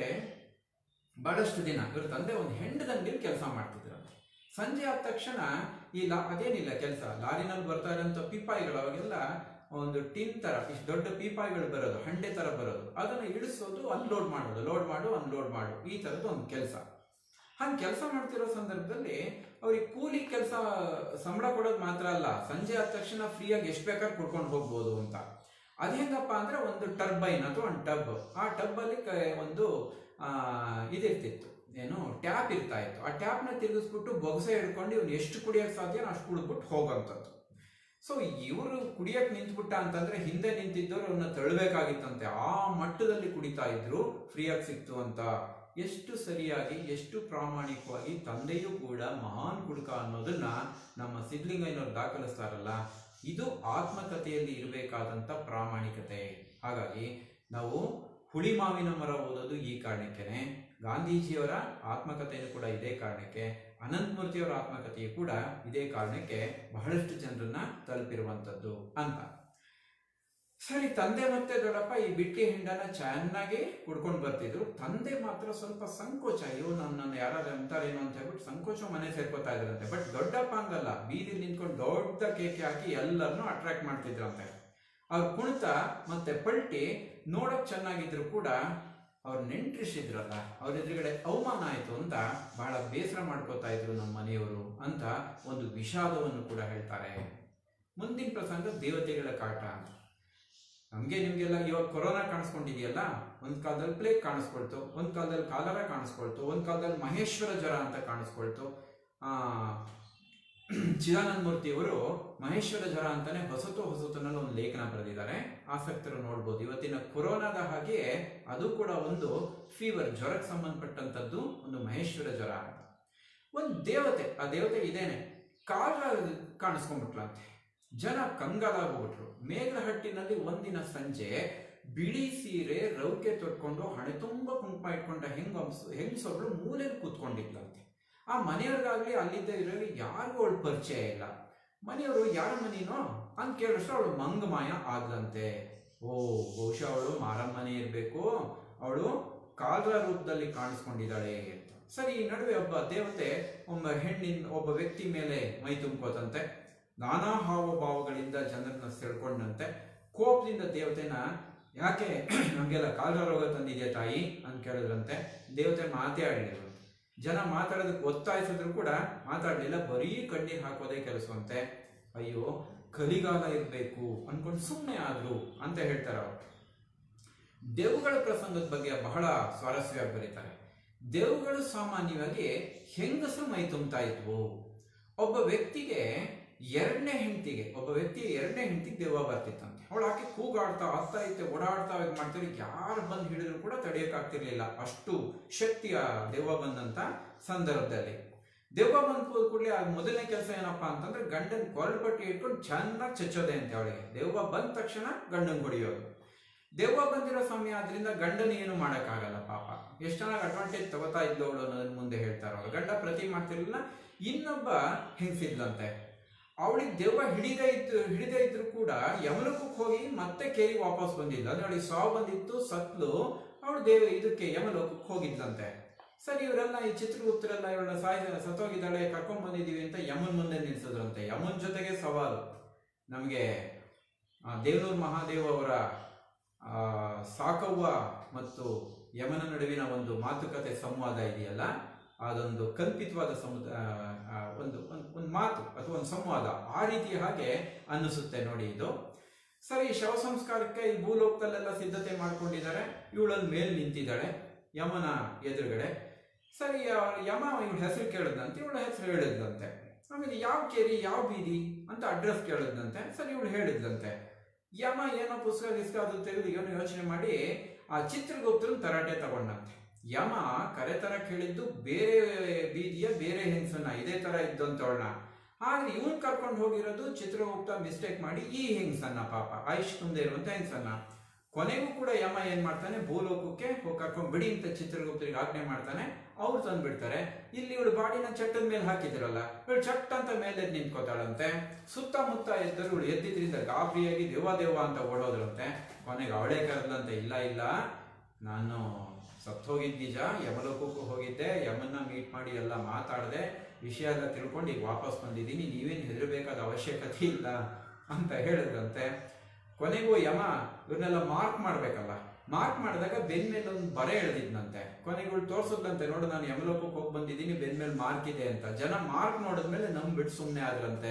ಬಹಳಷ್ಟು ದಿನ ಇವ್ರ ತಂದೆ ಒಂದು ಹೆಂಡದಂಗಡಿಲಿ ಕೆಲಸ ಮಾಡ್ತಿದ್ರಂತೆ ಸಂಜೆ ಆದ ತಕ್ಷಣ ಈ ಲಾ ಅದೇನಿಲ್ಲ ಕೆಲಸ ಲಾರಿನಲ್ಲಿ ಬರ್ತಾ ಇರೋಂಥ ಪೀಪಾಯಿಗಳು ಅವಾಗೆಲ್ಲ ಒಂದು ಟಿನ್ ತರ ಇಷ್ಟು ದೊಡ್ಡ ಪೀಪಾಯಿಗಳು ಬರೋದು ಹಂಡೆ ತರ ಬರೋದು ಅದನ್ನ ಇಳಿಸೋದು ಅನ್ಲೋಡ್ ಮಾಡೋದು ಲೋಡ್ ಮಾಡು ಅನ್ಲೋಡ್ ಮಾಡು ಈ ತರದ್ದು ಒಂದು ಕೆಲಸ ಹಂಗೆ ಕೆಲಸ ಮಾಡ್ತಿರೋ ಸಂದರ್ಭದಲ್ಲಿ ಅವ್ರಿಗೆ ಕೂಲಿ ಕೆಲಸ ಸಂಬಳ ಕೊಡೋದು ಮಾತ್ರ ಅಲ್ಲ ಸಂಜೆ ಆದ ತಕ್ಷಣ ಫ್ರೀಯಾಗಿ ಎಷ್ಟು ಬೇಕಾದ್ರೂ ಕುಡ್ಕೊಂಡು ಹೋಗ್ಬೋದು ಅಂತ ಅದ್ ಹೆಂಗಪ್ಪ ಅಂದ್ರೆ ಒಂದು ಟರ್ಬೈನ್ ಅಥವಾ ಒಂದು ಟಬ್ ಆ ಟಬ್ ಅಲ್ಲಿ ಕ- ಒಂದು ಆ, ಇದಿರ್ತಿತ್ತು ಏನು ಟ್ಯಾಪ್ ಇರ್ತಾ ಇತ್ತು ಆ ಟ್ಯಾಪ್ನ ತಿರುಗಿಸ್ಬಿಟ್ಟು ಬೊಗಸೆ ಹಿಡ್ಕೊಂಡು ಇವ್ನು ಎಷ್ಟು ಕುಡಿಯಕ್ ಸಾಧ್ಯ ಅಷ್ಟು ಕುಡಿದ್ಬಿಟ್ಟು ಹೋಗೋಂಥದ್ದು ಸೊ ಇವರು ಕುಡಿಯಕ್ ನಿಂತ್ಬಿಟ್ಟ ಅಂತಂದ್ರೆ ಹಿಂದೆ ನಿಂತಿದ್ದವರು ಅವನ್ನ ತಳ್ಳಬೇಕಾಗಿತ್ತಂತೆ ಆ ಮಟ್ಟದಲ್ಲಿ ಕುಡಿತಾ ಇದ್ರು ಫ್ರೀಯಾಗಿ ಸಿಕ್ತು ಅಂತ ಎಷ್ಟು ಸರಿಯಾಗಿ ಎಷ್ಟು ಪ್ರಾಮಾಣಿಕವಾಗಿ ತಂದೆಯೂ ಕೂಡ ಮಹಾನ್ ಕುಡುಕ ಅನ್ನೋದನ್ನ ನಮ್ಮ ಸಿದ್ಲಿಂಗಯ್ಯನವ್ರು ದಾಖಲಿಸ್ತಾರಲ್ಲ ಇದು ಆತ್ಮಕಥೆಯಲ್ಲಿ ಇರಬೇಕಾದಂತ ಪ್ರಾಮಾಣಿಕತೆ ಹಾಗಾಗಿ ನಾವು ಹುಳಿ ಮಾವಿನ ಮರ ಓದೋದು ಈ ಕಾರಣಕ್ಕೇನೆ ಗಾಂಧೀಜಿಯವರ ಆತ್ಮಕಥೆಯೂ ಕೂಡ ಇದೇ ಕಾರಣಕ್ಕೆ ಅನಂತಮೂರ್ತಿಯವರ ಆತ್ಮಕಥೆಯು ಕೂಡ ಇದೇ ಕಾರಣಕ್ಕೆ ಬಹಳಷ್ಟು ಜನರನ್ನ ತಲುಪಿರುವಂತದ್ದು ಅಂತ ಸರಿ ತಂದೆ ಮತ್ತೆ ದೊಡ್ಡಪ್ಪ ಈ ಬಿಟ್ಟಿ ಹಿಂಡನ ಚೆನ್ನಾಗಿ ಕುಡ್ಕೊಂಡು ಬರ್ತಿದ್ರು ತಂದೆ ಮಾತ್ರ ಸ್ವಲ್ಪ ಸಂಕೋಚ ಅಯ್ಯೋ ನನ್ನನ್ನು ಯಾರಾದ್ರೂ ಅಂತಾರೇನೋ ಅಂತ ಹೇಳ್ಬಿಟ್ಟು ಸಂಕೋಚ ಮನೆ ಸೇರ್ಕೋತಾ ಇದ್ರಂತೆ ಬಟ್ ದೊಡ್ಡಪ್ಪ ಹಂಗಲ್ಲ ಬೀದಿಲಿ ನಿಂತ್ಕೊಂಡು ದೊಡ್ಡ ಕೇಕೆ ಹಾಕಿ ಎಲ್ಲರನ್ನೂ ಅಟ್ರಾಕ್ಟ್ ಮಾಡ್ತಿದ್ರಂತೆ ಅವ್ರ ಕುಣಿತ ಮತ್ತೆ ಪಲ್ಟಿ ನೋಡಕ್ ಚೆನ್ನಾಗಿದ್ರು ಕೂಡ ಅವ್ರ ನೆಂಟ್ರಿಸಿದ್ರಲ್ಲ ಅವ್ರ ಎದುರುಗಡೆ ಅವಮಾನ ಆಯ್ತು ಅಂತ ಬಹಳ ಬೇಸರ ಮಾಡ್ಕೋತಾ ಇದ್ರು ನಮ್ಮ ಮನೆಯವರು ಅಂತ ಒಂದು ವಿಷಾದವನ್ನು ಕೂಡ ಹೇಳ್ತಾರೆ ಮುಂದಿನ ಪ್ರಸಂಗ ದೇವತೆಗಳ ಕಾಟ ಅಂತ ನಮ್ಗೆ ನಿಮ್ಗೆಲ್ಲ ಇವಾಗ ಕೊರೋನಾ ಕಾಣಿಸ್ಕೊಂಡಿದೆಯಲ್ಲ ಒಂದ್ ಕಾಲದಲ್ಲಿ ಪ್ಲೇಗ್ ಕಾಣಿಸ್ಕೊಳ್ತು ಒಂದ್ ಕಾಲದಲ್ಲಿ ಕಾಲರ ಕಾಣಿಸ್ಕೊಳ್ತು ಒಂದ್ ಕಾಲದಲ್ಲಿ ಮಹೇಶ್ವರ ಜ್ವರ ಅಂತ ಕಾಣಿಸ್ಕೊಳ್ತು ಆ ಚಿದಾನಂದ ಮೂರ್ತಿಯವರು ಮಹೇಶ್ವರ ಜ್ವರ ಅಂತಾನೆ ಹೊಸತು ಹೊಸತನಲ್ಲಿ ಒಂದು ಲೇಖನ ಬರೆದಿದ್ದಾರೆ ಆಸಕ್ತರು ನೋಡ್ಬೋದು ಇವತ್ತಿನ ಕೊರೋನಾದ ಹಾಗೆ ಅದು ಕೂಡ ಒಂದು ಫೀವರ್ ಜ್ವರಕ್ಕೆ ಸಂಬಂಧಪಟ್ಟಂತದ್ದು ಒಂದು ಮಹೇಶ್ವರ ಜ್ವರ ಅಂತ ಒಂದು ದೇವತೆ ಆ ದೇವತೆ ಇದೇನೆ ಕಾಲ ಕಾಣಿಸ್ಕೊಂಡ್ಬಿಟ್ಲಂತೆ ಜನ ಕಂಗಾಲಾಗ್ಬಿಟ್ರು ಮೇಘಹಟ್ಟಿನಲ್ಲಿ ಒಂದಿನ ಸಂಜೆ ಬಿಳಿ ಸೀರೆ ರೌಕೆ ತೊಟ್ಕೊಂಡು ಹಣೆ ತುಂಬ ಕುಂಕುಮ ಇಟ್ಕೊಂಡ ಹೆಂಗ ಹೆಂಗಸೊಬ್ಳು ಮೂಲೆಯಲ್ಲಿ ಕೂತ್ಕೊಂಡಿದ್ಲಂತೆ ಆ ಮನೆಯವ್ರಿಗಾಗ್ಲಿ ಅಲ್ಲಿದ್ದ ಇರೋರಿಗೆ ಯಾರಿಗೂ ಅವಳು ಪರಿಚಯ ಇಲ್ಲ ಮನೆಯವರು ಯಾರ ಮನೇನೋ ಅಂತ ಕೇಳಿದ್ರೆ ಅವಳು ಮಂಗಮಾಯ ಆದ್ಲಂತೆ ಓ ಬಹುಶಃ ಅವಳು ಮಾರಮ್ಮನೆ ಇರಬೇಕು ಅವಳು ಕಾಲರ ರೂಪದಲ್ಲಿ ಕಾಣಿಸ್ಕೊಂಡಿದ್ದಾಳೆ ಅಂತ ಸರಿ ಈ ನಡುವೆ ಒಬ್ಬ ದೇವತೆ ಒಬ್ಬ ಹೆಣ್ಣಿನ ಒಬ್ಬ ವ್ಯಕ್ತಿ ಮೇಲೆ ಮೈ ತುಂಬ್ಕೋತಂತೆ ನಾನಾ ಹಾವಭಾವಗಳಿಂದ ಜನರನ್ನ ಸೆಳ್ಕೊಂಡಂತೆ ಕೋಪದಿಂದ ದೇವತೆನ ಯಾಕೆ ನಮ್ಗೆಲ್ಲ ಕಾಲರ ರೋಗ ತಂದಿದ್ಯಾ ತಾಯಿ ಅಂತ ಕೇಳಿದ್ರಂತೆ ದೇವತೆ ಮಾತೇ ಆಡಲಿಲ್ಲ ಜನ ಮಾತಾಡೋದಕ್ಕೆ ಒತ್ತಾಯಿಸಿದ್ರು ಕೂಡ ಮಾತಾಡಲಿಲ್ಲ ಬರೀ ಕಣ್ಣೀರ್ ಹಾಕೋದೇ ಕೆಲಸವಂತೆ ಅಯ್ಯೋ ಕಲಿಗಾಲ ಇರಬೇಕು ಅನ್ಕೊಂಡು ಸುಮ್ಮನೆ ಆದ್ರು ಅಂತ ಹೇಳ್ತಾರೆ ಅವರು ದೇವುಗಳ ಪ್ರಸಂಗದ ಬಗ್ಗೆ ಬಹಳ ಸ್ವಾರಸ್ಯವಾಗಿ ಬರೀತಾರೆ ದೇವುಗಳು ಸಾಮಾನ್ಯವಾಗಿ ಹೆಂಗಸರು ಮೈ ತುಂಬ್ತಾ ಇದ್ವು ಒಬ್ಬ ವ್ಯಕ್ತಿಗೆ ಎರಡನೇ ಹೆಂಡತಿಗೆ ಒಬ್ಬ ವ್ಯಕ್ತಿ ಎರಡನೇ ಹೆಂಡತಿಗೆ ದೆವ್ವ ಬರ್ತಿತ್ತಂತೆ ಅವಳು ಆಕೆ ಕೂಗಾಡ್ತಾ ಆಗ್ತಾ ಇತ್ತೆ ಓಡಾಡ್ತಾ ಇದು ಮಾಡ್ತಾರೆ ಯಾರು ಬಂದು ಹಿಡಿದ್ರು ಕೂಡ ತಡೆಯಕ್ಕಾಗ್ತಿರ್ಲಿಲ್ಲ ಅಷ್ಟು ಶಕ್ತಿಯ ದೆವ್ವ ಬಂದಂತ ಸಂದರ್ಭದಲ್ಲಿ ದೆವ್ವ ಬಂದ ಕೂಡಲೇ ಆ ಮೊದಲನೇ ಕೆಲಸ ಏನಪ್ಪಾ ಅಂತಂದ್ರೆ ಗಂಡನ್ ಕೊರಳ್ಪಟ್ಟಿ ಇಟ್ಕೊಂಡು ಚೆನ್ನಾಗಿ ಚಚ್ಚೋದೆ ಅಂತೆ ಅವಳಿಗೆ ದೆವ್ವ ಬಂದ ತಕ್ಷಣ ಗಂಡನ್ ಹೊಡಿಯೋದು ದೆವ್ವ ಬಂದಿರೋ ಸಮಯ ಆದ್ರಿಂದ ಗಂಡನ ಏನು ಮಾಡಕ್ಕಾಗಲ್ಲ ಪಾಪ ಎಷ್ಟು ಚೆನ್ನಾಗಿ ಅಡ್ವಾಂಟೇಜ್ ತಗೋತಾ ಇದ್ಲು ಅವಳು ಅನ್ನೋದನ್ನ ಮುಂದೆ ಹೇಳ್ತಾರ ಅವ್ರು ಗಂಡ ಪ್ರತಿ ಮಾಡ್ತಿರ್ಲಿಲ್ಲ ಇನ್ನೊಬ್ಬ ಹೆಂಗಸಿದ್ಲಂತೆ ಅವಳಿಗೆ ದೆವ್ವ ಹಿಡಿದೇ ಇದ್ದು ಹಿಡಿದೇ ಇದ್ರು ಕೂಡ ಯಮಲೋಕಕ್ಕೆ ಹೋಗಿ ಮತ್ತೆ ಕೇರಿ ವಾಪಸ್ ಬಂದಿಲ್ಲ ಅಂದ್ರೆ ಅವಳಿಗೆ ಸಾವು ಬಂದಿತ್ತು ಸತ್ಲು ಅವಳು ದೇವ ಇದಕ್ಕೆ ಯಮಲೋಕಕ್ಕೆ ಹೋಗಿದ್ಲಂತೆ ಸರಿ ಇವರೆಲ್ಲ ಈ ಚಿತ್ರಗುಪ್ತರೆಲ್ಲ ಇವಳನ್ನ ಸಾಯ್ ಸತ್ತೋಗಿದ್ದಾಳೆ ಕರ್ಕೊಂಡ್ ಬಂದಿದೀವಿ ಅಂತ ಯಮನ್ ಮುಂದೆ ನಿಲ್ಸಿದ್ರಂತೆ ಯಮನ್ ಜೊತೆಗೆ ಸವಾಲು ನಮಗೆ ದೇವನೂರು ಮಹಾದೇವ್ ಅವರ ಆ, ಸಾಕವ್ವ ಮತ್ತು ಯಮನ ನಡುವಿನ ಒಂದು ಮಾತುಕತೆ ಸಂವಾದ ಇದೆಯಲ್ಲ ಅದೊಂದು ಕಲ್ಪಿತವಾದ ಸಮುದ ಆ, ಆ, ಒಂದು ಒಂದು ಒಂದು ಮಾತು ಅಥವಾ ಒಂದು ಸಂವಾದ ಆ ರೀತಿಯ ಹಾಗೆ ಅನ್ನಿಸುತ್ತೆ ನೋಡಿ ಇದು ಸರಿ ಶವ ಸಂಸ್ಕಾರಕ್ಕೆ ಈ ಭೂಲೋಕದಲ್ಲೆಲ್ಲ ಸಿದ್ಧತೆ ಮಾಡ್ಕೊಂಡಿದ್ದಾರೆ ಇವಳಲ್ಲಿ ಮೇಲ್ ನಿಂತಿದ್ದಾಳೆ ಯಮನ ಎದುರುಗಡೆ ಸರಿ ಆ ಯಮ ಇವಳ ಹೆಸರು ಕೇಳಿದಂತೆ ಇವಳ ಹೆಸರು ಹೇಳಿದ್ದಂತೆ ಆಮೇಲೆ ಯಾವ ಕೇರಿ ಯಾವ ಬೀದಿ ಅಂತ ಅಡ್ರೆಸ್ ಕೇಳಿದ್ದಂತೆ ಸರಿ ಇವಳು ಹೇಳಿದ್ದಂತೆ ಯಮ ಏನೋ ಪುಸ್ತಕ ಗಿಸ್ಕ ಅದು ತೆಗೆದು ಏನೋ ಯೋಚನೆ ಮಾಡಿ ಆ ಚಿತ್ರಗುಪ್ತನ ತರಾಟೆ ತಗೊಂಡಂತೆ ಯಮ ಕರೆ ತರ ಕೇಳಿದ್ದು ಬೇರೆ ಬೀದಿಯ ಬೇರೆ ಹೆಂಗಸನ್ನ ಇದೇ ತರ ಇದ್ದಂತವಳನ್ನ ಆದ್ರೆ ಇವನ್ ಕರ್ಕೊಂಡು ಹೋಗಿರೋದು ಚಿತ್ರಗುಪ್ತ ಮಿಸ್ಟೇಕ್ ಮಾಡಿ ಈ ಹೆಂಗಸನ್ನ ಪಾಪ ಆಯುಷ್ ಮುಂದೆ ಇರುವಂತ ಹೆಂಗಸನ್ನ ಕೊನೆಗೂ ಕೂಡ ಯಮ ಏನ್ ಮಾಡ್ತಾನೆ ಭೂಲೋಕಕ್ಕೆ ಹೋಗಿ ಕರ್ಕೊಂಡ್ ಬಿಡಿ ಅಂತ ಚಿತ್ರಗುಪ್ತರಿಗೆ ಆಜ್ಞೆ ಮಾಡ್ತಾನೆ ಅವ್ರು ತಂದ್ಬಿಡ್ತಾರೆ ಇಲ್ಲಿ ಇವಳು ಬಾಡಿನ ಚಟ್ಟದ ಮೇಲೆ ಹಾಕಿದ್ರಲ್ಲ ಇವಳು ಚಟ್ ಅಂತ ಮೇಲೆ ಎದ್ದು ನಿಂತ್ಕೋತಾಳಂತೆ ಸುತ್ತಮುತ್ತ ಎದ್ದರು ಇವಳು ಎದ್ದಿದ್ರಿಂದ ಗಾಬರಿಯಾಗಿ ದೇವ ದೇವ ಅಂತ ಓಡೋದ್ರಂತೆ ಕೊನೆಗೆ ಅವಳೇ ಕರೆದಂತೆ ಇಲ್ಲ ಇಲ್ಲ ನಾನು ಸತ್ತೋಗಿದ್ ನಿಜ ಯಮಲೋಕಕ್ಕೂ ಹೋಗಿದ್ದೆ ಯಮನ್ನ ಮೀಟ್ ಮಾಡಿ ಎಲ್ಲ ಮಾತಾಡಿದೆ ವಿಷಯ ಎಲ್ಲ ತಿಳ್ಕೊಂಡು ಈಗ ವಾಪಸ್ ಬಂದಿದ್ದೀನಿ ನೀವೇನು ಹೆದರಬೇಕಾದ ಅವಶ್ಯಕತೆ ಇಲ್ಲ ಅಂತ ಹೇಳಿದ್ರಂತೆ ಕೊನೆಗೂ ಯಮ ಇವ್ರನ್ನೆಲ್ಲ ಮಾರ್ಕ್ ಮಾಡ್ಬೇಕಲ್ಲ ಮಾರ್ಕ್ ಮಾಡಿದಾಗ ಬೆನ್ ಮೇಲೆ ಒಂದು ಬರೆ ಎಳೆದಿದ್ನಂತೆ ಕೊನೆಗೆ ಇವಳು ತೋರ್ಸದ್ಲಂತೆ ನೋಡು ನಾನು ಯಮಲೋಕಕ್ಕೆ ಹೋಗಿ ಬಂದಿದ್ದೀನಿ ಬೆನ್ ಮೇಲೆ ಮಾರ್ಕ್ ಇದೆ ಅಂತ ಜನ ಮಾರ್ಕ್ ನೋಡಿದ್ಮೇಲೆ ನಂಬಿಟ್ಟು ಸುಮ್ಮನೆ ಆದ್ರಂತೆ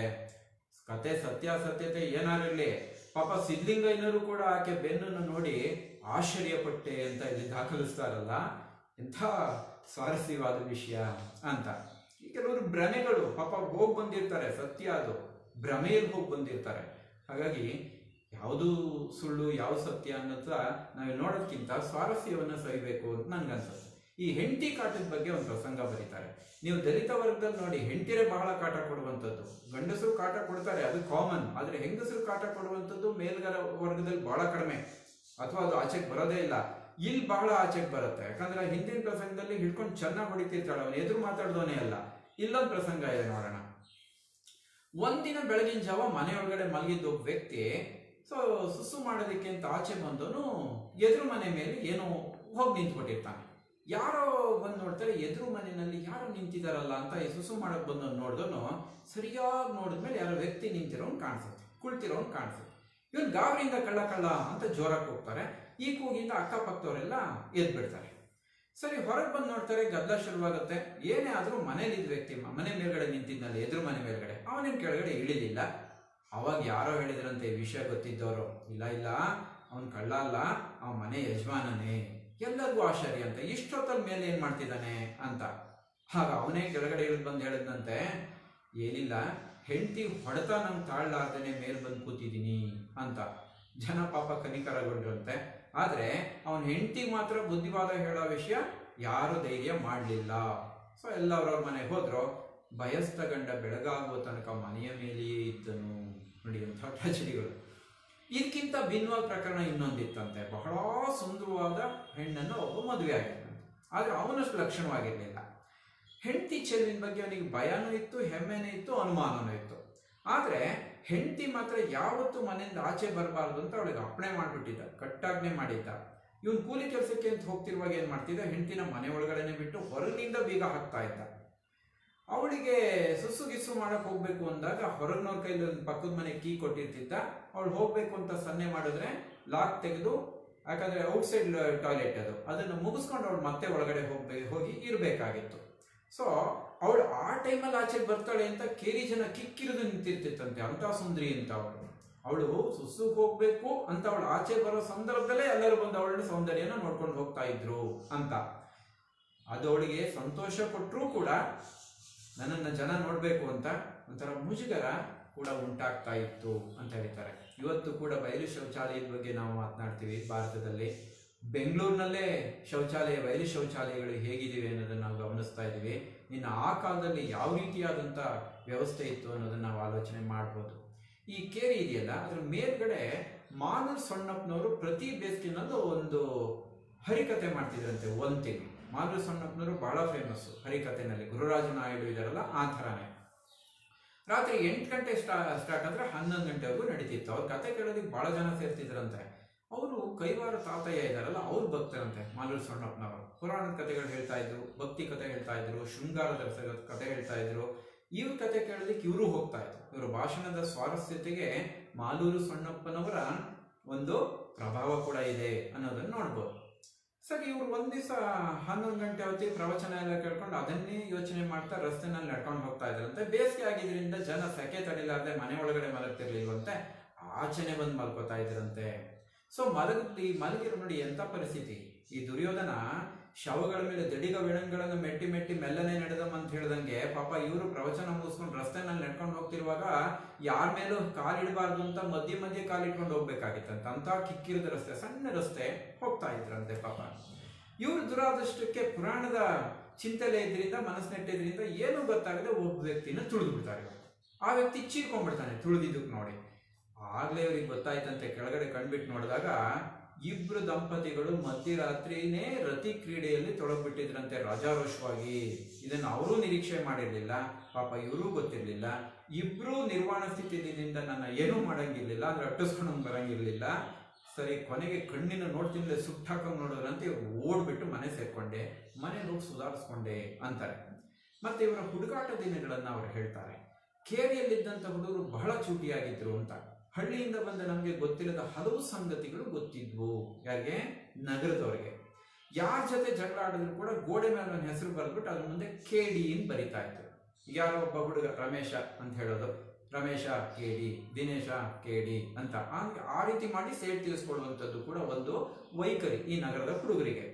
ಕತೆ ಸತ್ಯಾಸತ್ಯತೆ ಏನಾರಿರ್ಲಿ ಪಾಪ ಸಿದ್ಲಿಂಗಯ್ಯನವರು ಕೂಡ ಆಕೆ ಬೆನ್ನನ್ನು ನೋಡಿ ಆಶ್ಚರ್ಯಪಟ್ಟೆ ಅಂತ ಇಲ್ಲಿ ದಾಖಲಿಸ್ತಾರಲ್ಲ ಎಂಥ ಸ್ವಾರಸ್ಯವಾದ ವಿಷಯ ಅಂತ ಈ ಕೆಲವರು ಭ್ರಮೆಗಳು ಪಾಪ ಹೋಗಿ ಬಂದಿರ್ತಾರೆ ಸತ್ಯ ಅದು ಭ್ರಮೆಯಲ್ಲಿ ಹೋಗಿ ಬಂದಿರ್ತಾರೆ ಹಾಗಾಗಿ ಯಾವುದು ಸುಳ್ಳು ಯಾವ ಸತ್ಯ ಅನ್ನೋದ ನಾವು ನೋಡೋದಕ್ಕಿಂತ ಸ್ವಾರಸ್ಯವನ್ನು ಸವಿಬೇಕು ಅಂತ ನನ್ಗನ್ಸುತ್ತೆ ಈ ಹೆಂಡತಿ ಕಾಟದ ಬಗ್ಗೆ ಒಂದು ಪ್ರಸಂಗ ಬರೀತಾರೆ ನೀವು ದಲಿತ ವರ್ಗದಲ್ಲಿ ನೋಡಿ ಹೆಂಡತಿರೇ ಬಹಳ ಕಾಟ ಕೊಡುವಂಥದ್ದು ಗಂಡಸರು ಕಾಟ ಕೊಡ್ತಾರೆ ಅದು ಕಾಮನ್ ಆದ್ರೆ ಹೆಂಗಸರು ಕಾಟ ಕೊಡುವಂಥದ್ದು ಮೇಲ್ಗರ ವರ್ಗದಲ್ಲಿ ಬಹಳ ಕಡಿಮೆ ಅಥವಾ ಅದು ಆಚೆಗೆ ಬರೋದೇ ಇಲ್ಲ ಇಲ್ಲಿ ಬಹಳ ಆಚೆಗೆ ಬರುತ್ತೆ ಯಾಕಂದ್ರೆ ಹಿಂದಿನ ಪ್ರಸಂಗದಲ್ಲಿ ಹಿಡ್ಕೊಂಡು ಚೆನ್ನಾಗಿ ಹೊಡಿತಿರ್ತಾಳೆ ಅವನು ಎದುರು ಮಾತಾಡ್ದವನೇ ಅಲ್ಲ ಇಲ್ಲೊಂದು ಪ್ರಸಂಗ ಇದೆ ನೋಡೋಣ ಒಂದಿನ ಬೆಳಗಿನ ಜಾವ ಮನೆಯೊಳಗಡೆ ಮಲಗಿದ್ದ ಒಬ್ಬ ವ್ಯಕ್ತಿ ಸೊ ಸುಸು ಮಾಡೋದಕ್ಕೆ ಅಂತ ಆಚೆ ಬಂದವನು ಎದುರು ಮನೆ ಮೇಲೆ ಏನೋ ಹೋಗಿ ನಿಂತ್ಬಿಟ್ಟಿರ್ತಾನೆ ಯಾರೋ ಬಂದು ನೋಡ್ತಾರೆ ಎದುರು ಮನೆಯಲ್ಲಿ ಯಾರೋ ನಿಂತಿದಾರಲ್ಲ ಅಂತ ಈ ಸುಸು ಮಾಡಕ್ ಬಂದವನು ನೋಡಿದವನು ಸರಿಯಾಗಿ ನೋಡಿದ್ಮೇಲೆ ಯಾರೋ ವ್ಯಕ್ತಿ ನಿಂತಿರೋನ್ ಕಾಣಿಸುತ್ತೆ ಕುಳ್ತಿರೋನ್ ಕಾಣಿಸುತ್ತೆ ಇವನ್ ಗಾಬರಿಯಿಂದ ಕಳ್ಳ ಕಳ್ಳ ಅಂತ ಜೋರಾಗಿ ಹೋಗ್ತಾರೆ ಈ ಕೂಗಿಂದ ಅಕ್ಕಪಕ್ಕದವರೆಲ್ಲ ಎದ್ದು ಬಿಡ್ತಾರೆ ಸರಿ ಹೊರಗೆ ಬಂದು ನೋಡ್ತಾರೆ ಗದ್ದಲ ಶುರುವಾಗುತ್ತೆ ಏನೇ ಆದ್ರೂ ಮನೇಲಿ ಇದ್ದ ವ್ಯಕ್ತಿ ಮ- ಮನೆ ಮೇಲ್ಗಡೆ ನಿಂತಿದ್ನಲ್ಲ ಎದುರು ಮನೆ ಮೇಲ್ಗಡೆ ಅವನೇನ್ ಕೆಳಗಡೆ ಇಳಿಲಿಲ್ಲ ಅವಾಗ ಯಾರೋ ಹೇಳಿದ್ರಂತೆ ಈ ವಿಷಯ ಗೊತ್ತಿದ್ದವರು ಇಲ್ಲ ಇಲ್ಲ ಅವನ್ ಕಳ್ಳ ಅಲ್ಲ ಅವನ ಮನೆ ಯಜಮಾನನೇ ಎಲ್ಲರಿಗೂ ಆಶ್ಚರ್ಯ ಅಂತ ಇಷ್ಟೊತ್ತಲ್ಲಿ ಮೇಲೆ ಏನ್ ಮಾಡ್ತಿದ್ದಾನೆ ಅಂತ ಆಗ ಅವನೇ ಕೆಳಗಡೆ ಇಳಿದು ಬಂದು ಹೇಳಿದ್ನಂತೆ ಏನಿಲ್ಲ ಹೆಂಡತಿ ಹೊಡೆತ ನಂಗೆ ತಾಳ್ಲಾರ್ದೇನೆ ಮೇಲ್ ಬಂದು ಕೂತಿದ್ದೀನಿ ಅಂತ ಜನ ಪಾಪ ಕನಿಕರಗೊಂಡ್ರಂತೆ ಆದ್ರೆ ಅವನ ಹೆಂಡತಿ ಮಾತ್ರ ಬುದ್ಧಿವಾದ ಹೇಳೋ ವಿಷಯ ಯಾರು ಧೈರ್ಯ ಮಾಡಲಿಲ್ಲ ಸೊ ಎಲ್ಲ ಅವ್ರವ್ರ ಮನೆಗೆ ಹೋದ್ರು ಬಯಸ್ತ ಗಂಡ ಬೆಳಗಾಗುವ ತನಕ ಮನೆಯ ಮೇಲೆಯೇ ಇದ್ದನು ನೋಡಿ ಅಂಥ ಟ್ರಾಜಿಡಿಗಳು ಇದಕ್ಕಿಂತ ಭಿನ್ನವಾದ ಪ್ರಕರಣ ಇನ್ನೊಂದಿತ್ತಂತೆ ಬಹಳ ಸುಂದರವಾದ ಹೆಣ್ಣನ್ನು ಒಬ್ಬ ಮದುವೆ ಆಗಿದ್ದಂತೆ ಆದ್ರೆ ಅವನಷ್ಟು ಲಕ್ಷಣವಾಗಿರ್ಲಿಲ್ಲ ಹೆಂಡತಿ ಚೆಲುವಿನ ಬಗ್ಗೆ ಅವನಿಗೆ ಭಯನೂ ಇತ್ತು ಹೆಮ್ಮೆನೂ ಇತ್ತು ಅನುಮಾನನೂ ಇತ್ತು ಆದ್ರೆ ಹೆಂಡತಿ ಮಾತ್ರ ಯಾವತ್ತೂ ಮನೆಯಿಂದ ಆಚೆ ಬರಬಾರ್ದು ಅಂತ ಅವಳಿಗೆ ಅಪ್ಪಣೆ ಮಾಡ್ಬಿಟ್ಟಿದ್ದ ಕಟ್ಟಾಜ್ಞೆ ಮಾಡಿದ್ದ ಇವನ್ ಕೂಲಿ ಕೆಲಸಕ್ಕೆ ಅಂತ ಹೋಗ್ತಿರುವಾಗ ಏನ್ ಮಾಡ್ತಿದ್ದ ಹೆಂಡತಿನ ಮನೆ ಒಳಗಡೆನೆ ಬಿಟ್ಟು ಹೊರಗಿನಿಂದ ಬೀಗ ಹಾಕ್ತಾ ಇದ್ದ ಅವಳಿಗೆ ಸುಸ್ಸು ಗಿಸ್ಸು ಮಾಡಕ್ ಹೋಗ್ಬೇಕು ಅಂದಾಗ ಹೊರಗ್ನವ್ರ ಕೈಲಿ ಒಂದು ಪಕ್ಕದ ಮನೆ ಕೀ ಕೊಟ್ಟಿರ್ತಿದ್ದ ಅವಳು ಹೋಗ್ಬೇಕು ಅಂತ ಸನ್ನೆ ಮಾಡಿದ್ರೆ ಲಾಕ್ ತೆಗೆದು ಯಾಕಂದ್ರೆ ಔಟ್ಸೈಡ್ ಟಾಯ್ಲೆಟ್ ಅದು ಅದನ್ನು ಮುಗಿಸ್ಕೊಂಡು ಅವಳು ಮತ್ತೆ ಒಳಗಡೆ ಹೋಗ್ಬೇಕು ಹೋಗಿ ಇರ್ಬೇಕಾಗಿತ್ತು ಸೊ ಅವಳು ಆ ಟೈಮಲ್ಲಿ ಆಚೆಗೆ ಬರ್ತಾಳೆ ಅಂತ ಕೇರಿ ಜನ ಕಿಕ್ಕಿರಿದು ನಿಂತಿರ್ತಿತ್ತಂತೆ ಅಂತ ಸುಂದರಿ ಅಂತ ಅವಳು ಅವಳು ಸುಸ್ಸು ಹೋಗ್ಬೇಕು ಅಂತ ಅವಳು ಆಚೆ ಬರೋ ಸಂದರ್ಭದಲ್ಲೇ ಎಲ್ಲರೂ ಬಂದು ಅವಳ ಸೌಂದರ್ಯನ ನೋಡ್ಕೊಂಡು ಹೋಗ್ತಾ ಇದ್ರು ಅಂತ ಅದು ಅವಳಿಗೆ ಸಂತೋಷ ಕೊಟ್ಟರೂ ಕೂಡ ನನ್ನನ್ನು ಜನ ನೋಡಬೇಕು ಅಂತ ಒಂಥರ ಮುಜುಗರ ಕೂಡ ಉಂಟಾಗ್ತಾ ಇತ್ತು ಅಂತ ಹೇಳ್ತಾರೆ ಇವತ್ತು ಕೂಡ ಬಯಲು ಶೌಚಾಲಯದ ಬಗ್ಗೆ ನಾವು ಮಾತನಾಡ್ತೀವಿ ಭಾರತದಲ್ಲಿ ಬೆಂಗಳೂರಿನಲ್ಲೇ ಶೌಚಾಲಯ ಬಯಲು ಶೌಚಾಲಯಗಳು ಹೇಗಿವೆ ಅನ್ನೋದನ್ನ ನಾವು ಗಮನಿಸ್ತಾ ಇದ್ದೀವಿ ಇನ್ನು ಆ ಕಾಲದಲ್ಲಿ ಯಾವ ರೀತಿಯಾದಂಥ ವ್ಯವಸ್ಥೆ ಇತ್ತು ಅನ್ನೋದನ್ನ ನಾವು ಆಲೋಚನೆ ಮಾಡ್ಬೋದು ಈ ಕೇರಿ ಇದೆಯಲ್ಲ ಅದ್ರ ಮೇಲ್ಗಡೆ ಮಾನೂರ್ ಸೊಣ್ಣಪ್ಪನವರು ಪ್ರತಿ ಬೇಸಿಗೆನಲ್ಲೂ ಒಂದು ಹರಿಕತೆ ಮಾಡ್ತಿದ್ರಂತೆ ಒಂದ್ ತಿಂಗಳು ಮಾನೂರ್ ಸೊಣ್ಣಪ್ಪನವರು ಬಹಳ ಫೇಮಸ್ ಹರಿಕತೆನಲ್ಲಿ ಗುರುರಾಜ ನಾಯ್ಡು ಇದಾರಲ್ಲ ಆ ಥರನೇ ರಾತ್ರಿ ಎಂಟು ಗಂಟೆ ಸ್ಟಾ ಸ್ಟಾರ್ಟ್ ಅಂದ್ರೆ ಹನ್ನೊಂದು ಗಂಟೆವರೆಗೂ ನಡೀತಿತ್ತು ಅವ್ರ ಕತೆ ಕೇಳೋದಕ್ಕೆ ಬಹಳ ಜನ ಸೇರ್ತಿದ್ರಂತೆ ಅವರು ಕೈವಾರ ತಾತಯ್ಯ ಇದಾರಲ್ಲ ಅವ್ರು ಭಕ್ತರಂತೆ ಮಾಲೂರು ಸೊಣ್ಣಪ್ಪನವರು ಪುರಾಣದ ಕಥೆಗಳು ಹೇಳ್ತಾ ಇದ್ರು ಭಕ್ತಿ ಕಥೆ ಹೇಳ್ತಾ ಇದ್ರು ಶೃಂಗಾರದ ರಸದ ಕಥೆ ಹೇಳ್ತಾ ಇದ್ರು ಇವ್ರ ಕತೆ ಕೇಳೋದಕ್ಕೆ ಇವರು ಹೋಗ್ತಾ ಇದ್ರು ಇವರ ಭಾಷಣದ ಸ್ವಾರಸ್ಯತೆಗೆ ಮಾಲೂರು ಸೊಣ್ಣಪ್ಪನವರ ಒಂದು ಪ್ರಭಾವ ಕೂಡ ಇದೆ ಅನ್ನೋದನ್ನ ನೋಡ್ಬೋದು ಸರಿ ಇವ್ರು ಒಂದ್ ದಿವಸ ಹನ್ನೊಂದು ಗಂಟೆ ಹೊತ್ತಿಗೆ ಪ್ರವಚನ ಎಲ್ಲ ಕೇಳ್ಕೊಂಡು ಅದನ್ನೇ ಯೋಚನೆ ಮಾಡ್ತಾ ರಸ್ತೆನಲ್ಲಿ ನಡ್ಕೊಂಡು ಹೋಗ್ತಾ ಇದ್ರಂತೆ ಬೇಸಿಗೆ ಆಗಿದ್ರಿಂದ ಜನ ಸೆಕೆ ತಡಿಲಾರ್ದೆ ಮನೆ ಒಳಗಡೆ ಮಲಗ್ತಿರ್ಲಿಲ್ವಂತೆ ಆಚೆನೆ ಬಂದು ಮಲ್ಕೋತಾ ಇದ್ರಂತೆ ಸೊ ಮಲಗಿ ಮಲಗಿರೋ ನೋಡಿ ಎಂತ ಪರಿಸ್ಥಿತಿ ಈ ದುರ್ಯೋಧನ ಶವಗಳ ಮೇಲೆ ದಡಿಗ ವಿಳಂಗಳನ್ನು ಮೆಟ್ಟಿ ಮೆಟ್ಟಿ ಮೆಲ್ಲನೆ ನಡೆದಮ್ ಅಂತ ಹೇಳ್ದಂಗೆ ಪಾಪ ಇವರು ಪ್ರವಚನ ಮುಗಿಸ್ಕೊಂಡು ರಸ್ತೆನಲ್ಲಿ ನಡ್ಕೊಂಡು ಹೋಗ್ತಿರುವಾಗ ಯಾರ ಮೇಲೂ ಕಾಲಿಡಬಾರ್ದು ಅಂತ ಮಧ್ಯೆ ಮಧ್ಯೆ ಕಾಲಿಟ್ಕೊಂಡು ಹೋಗ್ಬೇಕಾಗಿತ್ತಂತ ಅಂತ ಕಿಕ್ಕಿರಿದ ರಸ್ತೆ ಸಣ್ಣ ರಸ್ತೆ ಹೋಗ್ತಾ ಇದ್ರಂತೆ ಪಾಪ ಇವ್ರ ದುರಾದೃಷ್ಟಕ್ಕೆ ಪುರಾಣದ ಚಿಂತನೆ ಇದ್ರಿಂದ ಮನಸ್ಸಿನೆಟ್ಟಿದ್ರಿಂದ ಏನು ಗೊತ್ತಾಗದೆ ಒಬ್ಬ ವ್ಯಕ್ತಿನ ತುಳಿದು ಬಿಡ್ತಾರೆ ಆ ವ್ಯಕ್ತಿ ಚೀರ್ಕೊಂಡ್ಬಿಡ್ತಾನೆ ತುಳಿದಿದ್ದಕ್ಕೆ ನೋಡಿ ಆಗ್ಲೇ ಇವ್ರಿಗೆ ಗೊತ್ತಾಯ್ತಂತೆ ಕೆಳಗಡೆ ಕಣ್ಬಿಟ್ಟು ನೋಡಿದಾಗ ಇಬ್ರು ದಂಪತಿಗಳು ಮಧ್ಯರಾತ್ರಿನೇ ರತಿ ಕ್ರೀಡೆಯಲ್ಲಿ ತೊಡಗ್ಬಿಟ್ಟಿದ್ರಂತೆ ರಾಜಾರೋಷವಾಗಿ ಇದನ್ನು ಅವರೂ ನಿರೀಕ್ಷೆ ಮಾಡಿರ್ಲಿಲ್ಲ ಪಾಪ ಇವರು ಗೊತ್ತಿರ್ಲಿಲ್ಲ ಇಬ್ರು ನಿರ್ವಾಣ ಸ್ಥಿತಿಯಿಂದ ನನ್ನ ಏನೂ ಮಾಡಂಗಿರ್ಲಿಲ್ಲ ಅಂದ್ರೆ ಅಟ್ಟಿಸ್ಕೊಂಡು ಬರಂಗಿರ್ಲಿಲ್ಲ ಸರಿ ಕೊನೆಗೆ ಕಣ್ಣಿನ ನೋಡ್ತಿಂದಲೇ ಸುಟ್ಟಾಕೊಂಡು ನೋಡೋದ್ರಂತೆ ಇವ್ರು ಓಡ್ಬಿಟ್ಟು ಮನೆ ಸೇರ್ಕೊಂಡೆ ಮನೆ ಹೋಗಿ ಸುಧಾರಿಸ್ಕೊಂಡೆ ಅಂತಾರೆ ಮತ್ತೆ ಇವರ ಹುಡುಗಾಟ ದಿನಗಳನ್ನ ಅವ್ರು ಹೇಳ್ತಾರೆ ಕೇರಿಯಲ್ಲಿದ್ದಂಥ ಹುಡುಗರು ಬಹಳ ಚೂಟಿಯಾಗಿದ್ರು ಅಂತ ಹಳ್ಳಿಯಿಂದ ಬಂದ ನಮಗೆ ಗೊತ್ತಿಲ್ಲದ ಹಲವು ಸಂಗತಿಗಳು ಗೊತ್ತಿದ್ವು ಯಾರಿಗೆ ನಗರದವ್ರಿಗೆ ಯಾರ ಜೊತೆ ಜಗಳ ಆಡಿದ್ರು ಕೂಡ ಗೋಡೆ ಮೇಲೆ ಒಂದು ಹೆಸರು ಬರೆದ್ಬಿಟ್ಟು ಅದ್ರ ಮುಂದೆ ಕೇಡಿ ಅಂತ ಬರಿತಾ ಇದ್ರು ಯಾರೋ ಒಬ್ಬ ಹುಡುಗ ರಮೇಶ ಅಂತ ಹೇಳೋದು ರಮೇಶ ಕೇಡಿ ದಿನೇಶ ಕೇಡಿ ಅಂತ ಆ- ಆ ರೀತಿ ಮಾಡಿ ಸೇಡ್ ತೀರಿಸ್ಕೊಳ್ಳುವಂಥದ್ದು ಕೂಡ ಒಂದು ವೈಖರಿ ಈ ನಗರದ ಹುಡುಗರಿಗೆ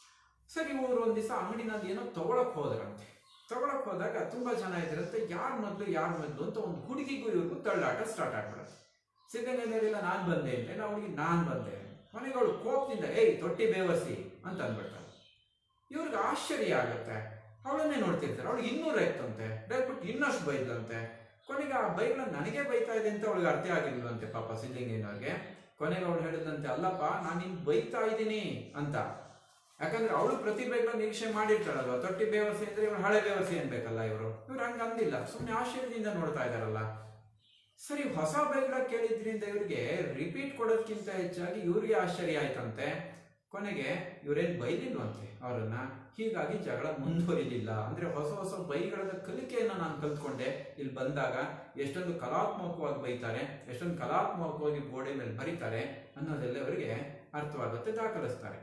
ಸರಿ ಇವರು ಒಂದ್ ದಿವಸ ಅಂಗಡಿನಲ್ಲಿ ಏನೋ ತಗೊಳಕ್ ಹೋದ್ರಂತೆ ತಗೊಳಕ್ ಹೋದಾಗ ತುಂಬಾ ಜನ ಇದ್ರಂತೆ ಯಾರ್ ಮೊದ್ಲು ಯಾರ್ ಮೊದ್ಲು ಅಂತ ಒಂದು ಹುಡುಗಿಗೂ ಇವ್ರಿಗೂ ತಳ್ಳಾಟ ಸ್ಟಾರ್ಟ್ ಆಗ್ಬಿಡುತ್ತೆ ಸಿದ್ಧಗಂಗೆಲ್ಲ ನಾನ್ ಬಂದೆ ಅಂತ ನಾವು ಹುಡುಗಿ ನಾನ್ ಬಂದೆ ಕೊನೆಗೆ ಅವಳು ಕೋಪದಿಂದ ಏಯ್ ತೊಟ್ಟಿ ಬೇವರ್ಸಿ ಅಂತ ಅಂದ್ಬಿಡ್ತಾಳೆ ಇವ್ರಿಗೆ ಆಶ್ಚರ್ಯ ಆಗುತ್ತೆ ಅವಳನ್ನೇ ನೋಡ್ತಿರ್ತಾರೆ ಅವಳಿಗೆ ಇನ್ನೂರ ಇತ್ತಂತೆ ಡೈರೆಕ್ಟ್ ಇನ್ನಷ್ಟು ಬೈದ್ಲಂತೆ ಕೊನೆಗೆ ಆ ಬೈಗ್ನ ನನಗೆ ಬೈತಾ ಇದೆ ಅಂತ ಅವಳಿಗೆ ಅರ್ಥ ಆಗಿಲ್ವಂತೆ ಪಾಪ ಸಿದ್ಧಲಿಂಗಯ್ಯನವ್ರಿಗೆ ಕೊನೆಗೆ ಅವಳು ಹೇಳಿದಂತೆ ಅಲ್ಲಪ್ಪ ನಾನು ನಿನ್ ಬೈತಾ ಇದ್ದೀನಿ ಅಂತ ಯಾಕಂದ್ರೆ ಅವಳು ಪ್ರತಿಭೆಗಳ ನಿರೀಕ್ಷೆ ಮಾಡಿರ್ತಾಳಲ್ವ ತೊಟ್ಟಿ ಬೇವರ್ಸಿ ಅಂದ್ರೆ ಇವ್ರು ಹಳೆ ಬೇವರ್ಸಿ ಅನ್ಬೇಕಲ್ಲ ಇವರು ಇವ್ರು ಹಂಗ ಅಂದಿಲ್ಲ ಸುಮ್ಮನೆ ಆಶ್ಚರ್ಯದಿಂದ ನೋಡ್ತಾ ಇದಾರಲ್ಲ ಸರಿ ಹೊಸ ಬೈಗಳ ಕೇಳಿದ್ರಿಂದ ಇವ್ರಿಗೆ ರಿಪೀಟ್ ಕೊಡೋದ್ಕಿಂತ ಹೆಚ್ಚಾಗಿ ಇವ್ರಿಗೆ ಆಶ್ಚರ್ಯ ಆಯ್ತಂತೆ ಕೊನೆಗೆ ಇವ್ರೇನ್ ಬೈಲಿಲ್ವಂತೆ ಅವರನ್ನ ಹೀಗಾಗಿ ಜಗಳ ಮುಂದುವರಿಲಿಲ್ಲ ಅಂದ್ರೆ ಹೊಸ ಹೊಸ ಬೈಗಳ ಕಲಿಕೆಯನ್ನ ನಾನು ಕಲ್ತ್ಕೊಂಡೆ ಇಲ್ಲಿ ಬಂದಾಗ ಎಷ್ಟೊಂದು ಕಲಾತ್ಮಕವಾಗಿ ಬೈತಾರೆ ಎಷ್ಟೊಂದು ಕಲಾತ್ಮಕವಾಗಿ ಗೋಡೆ ಮೇಲೆ ಬರೀತಾರೆ ಅನ್ನೋದೆಲ್ಲ ಅವರಿಗೆ ಅರ್ಥವಾಗುತ್ತೆ ದಾಖಲಿಸ್ತಾರೆ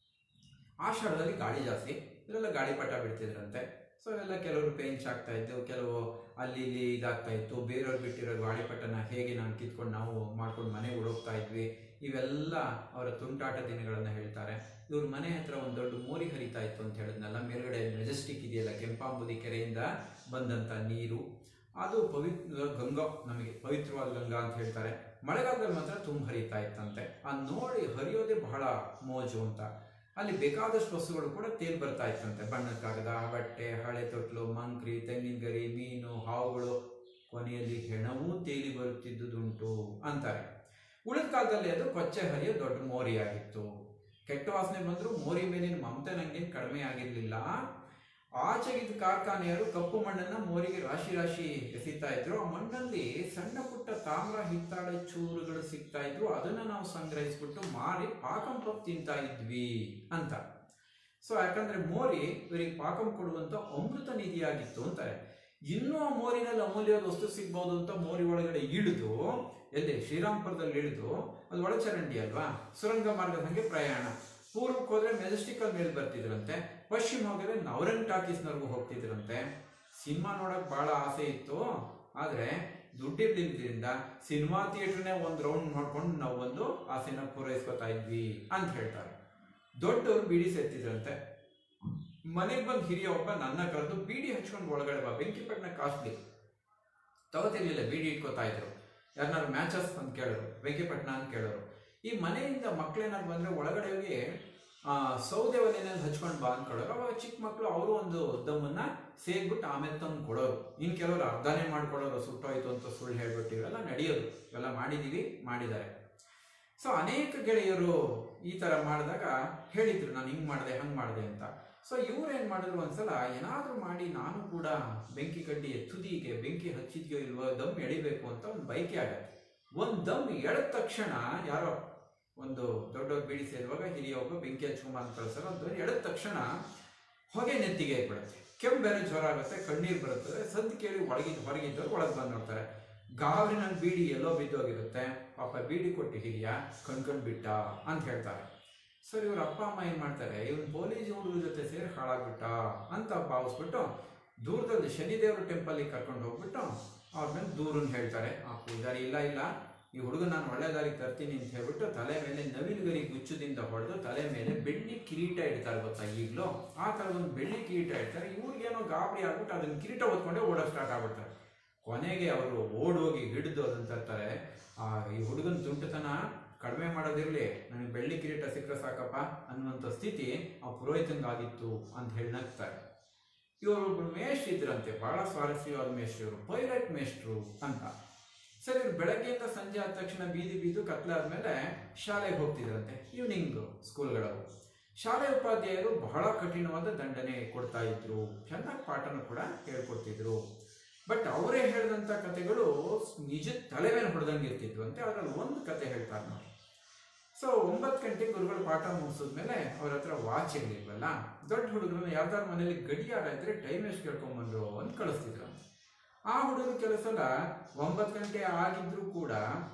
ಆಷಾಢದಲ್ಲಿ ಗಾಳಿ ಜಾಸ್ತಿ ಇವರೆಲ್ಲ ಗಾಳಿ ಪಟ ಬಿಡ್ತಿದ್ರಂತೆ ಸೊ ಎಲ್ಲ ಕೆಲವರು ಪೇಂಚ್ ಆಗ್ತಾ ಇದ್ದು ಕೆಲವು ಅಲ್ಲಿ ಇಲ್ಲಿ ಇದಾಗ್ತಾ ಇತ್ತು ಬೇರೆಯವ್ರು ಬಿಟ್ಟಿರೋ ಗಾಳಿಪಟನ ಹೇಗೆ ನಾನು ಕಿತ್ಕೊಂಡು ನಾವು ಮಾಡ್ಕೊಂಡು ಮನೆಗೆ ಹೋಗ್ತಾ ಇದ್ವಿ ಇವೆಲ್ಲ ಅವರ ತುಂಟಾಟ ದಿನಗಳನ್ನ ಹೇಳ್ತಾರೆ ಇವ್ರ ಮನೆ ಹತ್ರ ಒಂದು ದೊಡ್ಡ ಮೋರಿ ಹರಿತಾ ಇತ್ತು ಅಂತ ಹೇಳಿದ್ನಲ್ಲ ಮೇಲ್ಗಡೆ ಮೆಜೆಸ್ಟಿಕ್ ಇದೆಯಲ್ಲ ಕೆಂಪಾಂಬುದಿ ಕೆರೆಯಿಂದ ಬಂದಂತ ನೀರು ಅದು ಪವಿತ್ರ ಗಂಗಾ ನಮಗೆ ಪವಿತ್ರವಾದ ಗಂಗಾ ಅಂತ ಹೇಳ್ತಾರೆ ಮಳೆಗಾಲದಲ್ಲಿ ಮಾತ್ರ ತುಂಬ ಹರಿತಾ ಇತ್ತಂತೆ ಆ ನೋಡಿ ಹರಿಯೋದೇ ಬಹಳ ಮೋಜು ಅಂತ ಅಲ್ಲಿ ಬೇಕಾದಷ್ಟು ವಸ್ತುಗಳು ಕೂಡ ತೇಲ್ ಬರ್ತಾ ಇತ್ತಂತೆ ಬಣ್ಣದ ಕಾಗದ ಬಟ್ಟೆ ಹಳೆ ತೊಟ್ಲು ಮಂಕ್ರಿ ತೆಂಗಿನ ಗರಿ ಮೀನು ಹಾವುಗಳು ಕೊನೆಯಲ್ಲಿ ಹೆಣವೂ ತೇಲಿ ಬರುತ್ತಿದ್ದುದುಂಟು ಅಂತಾರೆ ಉಳಿದ ಕಾಲದಲ್ಲಿ ಅದು ಕೊಚ್ಚೆ ಹರಿಯೋ ದೊಡ್ಡ ಮೋರಿಯಾಗಿತ್ತು ಕೆಟ್ಟ ವಾಸನೆ ಬಂದ್ರು ಮೋರಿ ಮೇಲಿನ ಮಮತೆ ನಂಗೇನು ಕಡಿಮೆ ಆಗಿರ್ಲಿಲ್ಲ ಆಚೆಗಿದ್ದ ಕಾರ್ಖಾನೆಯರು ಕಪ್ಪು ಮಣ್ಣನ್ನ ಮೋರಿಗೆ ರಾಶಿ ರಾಶಿ ಎಸಿತಾ ಇದ್ರು ಆ ಮಣ್ಣಲ್ಲಿ ಸಣ್ಣ ಪುಟ್ಟ ತಾಮ್ರ ಹಿತ್ತಾಳೆ ಚೂರುಗಳು ಸಿಗ್ತಾ ಇದ್ರು ಅದನ್ನ ನಾವು ಸಂಗ್ರಹಿಸ್ಬಿಟ್ಟು ಮಾರಿ ಪಾಕಂ ಪಪ್ ತಿಂತಾ ಇದ್ವಿ ಅಂತ ಸೊ ಯಾಕಂದ್ರೆ ಮೋರಿ ಇವರಿಗೆ ಪಾಕಂ ಕೊಡುವಂತ ಅಮೃತ ನಿಧಿಯಾಗಿತ್ತು ಅಂತಾರೆ ಇನ್ನೂ ಆ ಮೋರಿನಲ್ಲಿ ಅಮೂಲ್ಯವಾದ ವಸ್ತು ಸಿಗ್ಬೋದು ಅಂತ ಮೋರಿ ಒಳಗಡೆ ಇಳಿದು ಎಲ್ಲಿ ಶ್ರೀರಾಮ್ಪುರದಲ್ಲಿ ಇಳಿದು ಅದು ಒಳಚರಂಡಿ ಅಲ್ವಾ ಸುರಂಗ ಮಾರ್ಗದ ಹಂಗೆ ಪ್ರಯಾಣ ಪೂರ್ವಕ್ಕೆ ಹೋದ್ರೆ ಮೆಜೆಸ್ಟಿಕ್ ಅಲ್ಲಿ ಮೇಲೆ ಬರ್ತಿದ್ರಂತೆ ಪಶ್ಚಿಮ ಹೋಗಿದ್ರೆ ನವರಂಗ್ ಟಾಕೀಸ್ನವರೆಗೂ ಹೋಗ್ತಿದ್ರಂತೆ ಸಿನಿಮಾ ನೋಡಕ್ ಬಹಳ ಆಸೆ ಇತ್ತು ಆದ್ರೆ ದುಡ್ಡಿರ್ಲಿದ್ರಿಂದ ಸಿನಿಮಾ ಥಿಯೇಟರ್ನೇ ಒಂದ್ ರೌಂಡ್ ನೋಡ್ಕೊಂಡು ನಾವು ಒಂದು ಆಸೆನ ಪೂರೈಸ್ಕೊತಾ ಇದ್ವಿ ಅಂತ ಹೇಳ್ತಾರೆ ದೊಡ್ಡವ್ರು ಬೀಡಿ ಸೇರ್ತಿದ್ರಂತೆ ಮನೆಗೆ ಬಂದು ಹಿರಿಯ ಒಬ್ಬ ನನ್ನ ಕರೆದು ಬೀಡಿ ಹಚ್ಕೊಂಡು ಒಳಗಡೆ ಬಾ ಬೆಂಕಿಪಟ್ಟಣ ಕಾಸ್ಟ್ಲಿ ತಗೋತಿರ್ಲಿಲ್ಲ ಬೀಡಿ ಇಟ್ಕೋತಾ ಇದ್ರು ಯಾರನ್ನಾರು ಮ್ಯಾಚಸ್ ಅಂತ ಕೇಳೋರು ಬೆಂಕಿಪಟ್ಟಣ ಅಂತ ಕೇಳೋರು ಈ ಮನೆಯಿಂದ ಮಕ್ಳೇನಾದ್ರು ಬಂದ್ರೆ ಒಳಗಡೆ ಹೋಗಿ ಆ, ಸೌದೆ ಒಲೆನಲ್ಲಿ ಹಚ್ಕೊಂಡು ಬಾ ಅನ್ಕೊಳ್ಳೋರು ಅವಾಗ ಚಿಕ್ಕ ಮಕ್ಕಳು ಅವರು ಒಂದು ದಮ್ಮನ್ನ ಸೇರ್ಬಿಟ್ಟು ಆಮೇಲೆ ತಂದು ಕೊಡೋರು ಇನ್ ಕೆಲವರು ಅರ್ಧನೇ ಮಾಡ್ಕೊಳ್ಳೋರು ಸುಟ್ಟೋಯ್ತು ಅಂತ ಸುಳ್ಳು ಹೇಳ್ಬಿಟ್ಟು ಇವೆಲ್ಲ ನಡೆಯೋದು ಇವೆಲ್ಲ ಮಾಡಿದೀವಿ ಮಾಡಿದ್ದಾರೆ ಸೊ ಅನೇಕ ಗೆಳೆಯರು ಈ ತರ ಮಾಡಿದಾಗ ಹೇಳಿದ್ರು ನಾನು ಹಿಂಗ್ ಮಾಡಿದೆ ಹಂಗ್ ಮಾಡಿದೆ ಅಂತ ಸೊ ಇವ್ರು ಏನ್ ಮಾಡಿದ್ರು ಒಂದ್ಸಲ ಏನಾದ್ರೂ ಮಾಡಿ ನಾನು ಕೂಡ ಬೆಂಕಿ ಕಡ್ಡಿಯ ತುದಿಗೆ ಬೆಂಕಿ ಹಚ್ಚಿದ್ಯೋ ಇಲ್ವೋ ದಮ್ ಎಳಿಬೇಕು ಅಂತ ಒಂದು ಬೈಕೆ ಆಗತ್ತೆ ಒಂದ್ ದಮ್ ಎಳೆದ ತಕ್ಷಣ ಯಾರೋ ಒಂದು ದೊಡ್ಡ ಬೀಡಿ ಸೇರುವಾಗ ಹಿರಿಯ ಒಬ್ಬ ಬೆಂಕಿ ಹಚ್ಕೊಂಬ ಅಂತ ಕಳ್ಸಲ್ಲ ಅದು ಎಳೆದ ತಕ್ಷಣ ಹೊಗೆ ನೆತ್ತಿಗೆ ಏರ್ಬಿಡುತ್ತೆ ಕೆಮ್ಮು ಬೇರೆ ಜ್ವರ ಆಗುತ್ತೆ ಕಣ್ಣೀರು ಬರುತ್ತದೆ ಸದ್ದು ಕೇಳಿ ಒಳಗಿದ್ದು ಹೊರಗಿದ್ದವ್ರು ಒಳಗೆ ಬಂದು ನೋಡ್ತಾರೆ ಗಾಬರಿನಲ್ಲಿ ಬೀಡಿ ಎಲ್ಲೋ ಬಿದ್ದೋಗಿರುತ್ತೆ ಪಾಪ ಬೀಡಿ ಕೊಟ್ಟು ಹಿರಿಯ ಕಣ್ಕೊಂಡ್ ಬಿಟ್ಟ ಅಂತ ಹೇಳ್ತಾರೆ ಸರ್ ಇವ್ರ ಅಪ್ಪ ಅಮ್ಮ ಏನ್ ಮಾಡ್ತಾರೆ ಇವನ್ ಪೊಲೀಸ್ ಹುಡುಗರ ಜೊತೆ ಸೇರಿ ಹಾಳಾಗ್ಬಿಟ್ಟ ಅಂತ ಭಾವಿಸ್ಬಿಟ್ಟು ದೂರದಲ್ಲಿ ಶನಿದೇವ್ರ ಟೆಂಪಲ್ ಕರ್ಕೊಂಡು ಹೋಗ್ಬಿಟ್ಟು ಅವ್ರ ಮೇಲೆ ದೂರನ್ನ ಹೇಳ್ತಾರೆ ಆ ಪೂಜಾರಿ ಇಲ್ಲ ಇಲ್ಲ ಈ ಹುಡುಗ ನಾನು ಒಳ್ಳೆ ದಾರಿಗೆ ತರ್ತೀನಿ ಅಂತ ಹೇಳ್ಬಿಟ್ಟು ತಲೆ ಮೇಲೆ ನವಿಲುಗರಿ ಗುಚ್ಚದಿಂದ ಹೊಡೆದು ತಲೆ ಮೇಲೆ ಬೆಳ್ಳಿ ಕಿರೀಟ ಇಡ್ತಾರೆ ಗೊತ್ತಾ ಈಗಲೂ ಆ ಥರ ಒಂದು ಬೆಳ್ಳಿ ಕಿರೀಟ ಇಡ್ತಾರೆ ಇವ್ರಿಗೇನೋ ಗಾಬರಿ ಆಗ್ಬಿಟ್ಟು ಅದನ್ನ ಕಿರೀಟ ಹೊತ್ಕೊಂಡೆ ಓಡೋಕೆ ಸ್ಟಾರ್ಟ್ ಆಗ್ಬಿಡ್ತಾರೆ ಕೊನೆಗೆ ಅವರು ಓಡೋಗಿ ಹಿಡಿದು ಅದನ್ನ ತರ್ತಾರೆ ಆ ಈ ಹುಡುಗನ ತುಂಟತನ ಕಡಿಮೆ ಮಾಡೋದಿರ್ಲಿ ನನಗೆ ಬೆಳ್ಳಿ ಕಿರೀಟ ಸಿಕ್ಕರೆ ಸಾಕಪ್ಪ ಅನ್ನುವಂಥ ಸ್ಥಿತಿ ಆ ಪುರೋಹಿತಂಗಾಗಿತ್ತು ಅಂತ ಹೇಳಿ ನಗ್ತಾರೆ ಇವರು ಮೇಷ್ಟ್ರು ಇದ್ರಂತೆ ಬಹಳ ಸ್ವಾರಸ್ಯವಾದ ಮೇಷ್ಟ್ರು ಇವರು ಪೈಲಟ್ ಮೇಷ್ಟ್ರು ಅಂತ ಸರಿ ಇವ್ರು ಬೆಳಗ್ಗೆಯಿಂದ ಸಂಜೆ ಆದ ತಕ್ಷಣ ಬೀದಿ ಬೀದು ಕತ್ಲಾದ್ಮೇಲೆ ಶಾಲೆಗೆ ಹೋಗ್ತಿದ್ರಂತೆ ಈವ್ನಿಂಗ್ ಸ್ಕೂಲ್ಗಳವು ಶಾಲೆ ಉಪಾಧ್ಯಾಯರು ಬಹಳ ಕಠಿಣವಾದ ದಂಡನೆ ಕೊಡ್ತಾ ಇದ್ರು ಚೆನ್ನಾಗಿ ಪಾಠನ ಕೂಡ ಹೇಳ್ಕೊಡ್ತಿದ್ರು ಬಟ್ ಅವರೇ ಹೇಳಿದಂಥ ಕತೆಗಳು ನಿಜ ತಲೆ ಮೇಲೆ ಹೊಡೆದಂಗೆ ಇರ್ತಿದ್ವು ಅಂತೆ ಅದರಲ್ಲಿ ಒಂದು ಕತೆ ಹೇಳ್ತಾರೆ ನೋಡಿ ಸೊ ಒಂಬತ್ತು ಗಂಟೆಗೆ ಗುರುಗಳು ಪಾಠ ಮುಗಿಸಿದ್ಮೇಲೆ ಅವ್ರ ಹತ್ರ ವಾಚ್ ಇರ್ಲಿಲ್ವಲ್ಲ ದೊಡ್ಡ ಹುಡುಗರು ಯಾವ್ದಾದ್ರು ಮನೇಲಿ ಗಡಿಯಾರ ಇದ್ರೆ ಟೈಮ್ ಎಷ್ಟು ಕೇಳ್ಕೊಂಬಂದ್ರು ಅಂತ ಕಳಿಸ್ತಿದ್ರು ಆ ಹುಡುಗರು ಕೆಲವು ಸಲ ಒಂಬತ್ತು ಗಂಟೆ ಆಗಿದ್ರು ಕೂಡ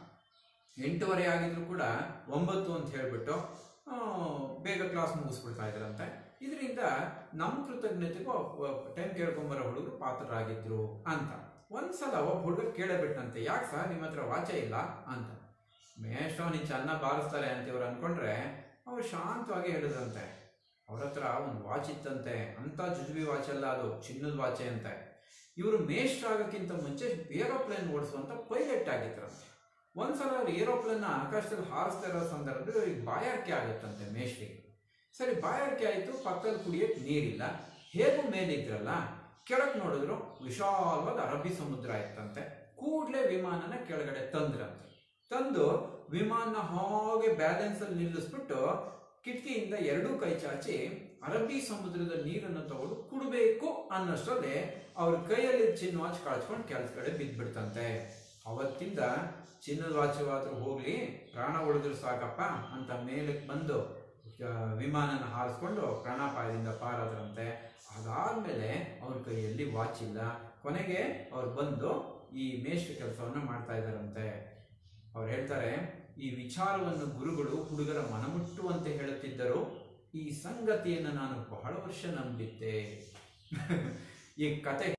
ಎಂಟೂವರೆ ಆಗಿದ್ರು ಕೂಡ ಒಂಬತ್ತು ಅಂತ ಹೇಳ್ಬಿಟ್ಟು ಆ, ಬೇಗ ಕ್ಲಾಸ್ ಮುಗಿಸ್ಬಿಡ್ತಾ ಇದ್ರಂತೆ ಇದರಿಂದ ನಮ್ಮ ಕೃತಜ್ಞತೆಗೂ ಟೈಮ್ ಕೇಳ್ಕೊಂಬರೋ ಹುಡುಗರು ಪಾತ್ರರಾಗಿದ್ರು ಅಂತ ಒಂದ್ಸಲ ಒಬ್ಬ ಹುಡುಗ ಕೇಳಬಿಟ್ಟಂತೆ ಯಾಕೆ ಸರ್ ನಿಮ್ಮ ಹತ್ರ ವಾಚೆ ಇಲ್ಲ ಅಂತ ಮೇಷ್ಟ್ರು ನೀನು ಚೆನ್ನಾಗಿ ಬಾರಿಸ್ತಾರೆ ಅಂತ ಇವ್ರು ಅನ್ಕೊಂಡ್ರೆ ಅವ್ರು ಶಾಂತವಾಗಿ ಹೇಳಿದ್ರಂತೆ ಅವ್ರ ಹತ್ರ ಒಂದು ವಾಚ್ ಇತ್ತಂತೆ ಅಂತ ಜುಜುಬಿ ವಾಚ್ ಅಲ್ಲ ಅದು ಚಿನ್ನದ ವಾಚೆ ಅಂತೆ ಇವರು ಮೇಷ್ಟ್ರು ಆಗೋಕ್ಕಿಂತ ಮುಂಚೆ ಏರೋಪ್ಲೇನ್ ಓಡಿಸುವಂತ ಪೈಲಟ್ ಆಗಿದ್ರಂತೆ ಒಂದ್ಸಲ ಅವ್ರು ಏರೋಪ್ಲೇನ್ ಆಕಾಶದಲ್ಲಿ ಹಾರಿಸ್ತಾ ಇರೋ ಸಂದರ್ಭದಲ್ಲಿ ಅವ್ರಿಗೆ ಬಾಯಾರಿಕೆ ಆಗುತ್ತಂತೆ ಮೇಷ್ಟ್ರಿಗೆ ಸರಿ ಬಾಯಾರಿಕೆ ಆಯಿತು ಪಕ್ಕದಲ್ಲಿ ಕುಡಿಯಕ್ಕೆ ನೀರಿಲ್ಲ ಹೇಗೂ ಮೇಲಿದ್ರಲ್ಲ ಕೆಳಗೆ ನೋಡಿದ್ರು ವಿಶಾಲವಾದ ಅರಬ್ಬಿ ಸಮುದ್ರ ಇತ್ತಂತೆ ಕೂಡಲೇ ವಿಮಾನನ ಕೆಳಗಡೆ ತಂದ್ರಂತೆ ತಂದು ವಿಮಾನ ಹಾಗೆ ಬ್ಯಾಲೆನ್ಸ್ ಅಲ್ಲಿ ನಿಲ್ಲಿಸ್ಬಿಟ್ಟು ಕಿಟಕಿಯಿಂದ ಎರಡೂ ಕೈ ಚಾಚಿ ಅರಬ್ಬಿ ಸಮುದ್ರದ ನೀರನ್ನು ತಗೊಂಡು ಕುಡಬೇಕು ಅನ್ನೋಷ್ಟರಲ್ಲಿ ಅವ್ರ ಕೈಯಲ್ಲಿ ಚಿನ್ನ ವಾಚ್ ಕಳ್ಸ್ಕೊಂಡು ಕೆಲ್ಸ ಕಡೆ ಬಿದ್ದ್ಬಿಡ್ತಂತೆ ಅವತ್ತಿಂದ ಚಿನ್ನದ ವಾಚವಾದ್ರೂ ಹೋಗ್ಲಿ ಪ್ರಾಣ ಉಳಿದ್ರು ಸಾಕಪ್ಪ ಅಂತ ಮೇಲಕ್ಕೆ ಬಂದು ಆ, ವಿಮಾನನ ಹಾರಿಸ್ಕೊಂಡು ಪ್ರಾಣಾಪಾಯದಿಂದ ಪಾರಾದ್ರಂತೆ ಅದಾದ್ಮೇಲೆ ಅವ್ರ ಕೈಯಲ್ಲಿ ವಾಚ್ ಇಲ್ಲ ಕೊನೆಗೆ ಅವ್ರು ಬಂದು ಈ ಮೇಷ್ಟ್ರ ಕೆಲಸವನ್ನ ಮಾಡ್ತಾ ಇದ್ದಾರಂತೆ ಅವ್ರು ಹೇಳ್ತಾರೆ ಈ ವಿಚಾರವನ್ನು ಗುರುಗಳು ಹುಡುಗರ ಮನಮುಟ್ಟುವಂತೆ ಹೇಳುತ್ತಿದ್ದರು ಈ ಸಂಗತಿಯನ್ನು ನಾನು ಬಹಳ ವರ್ಷ ನಂಬಿದ್ದೆ ಈ ಕತೆ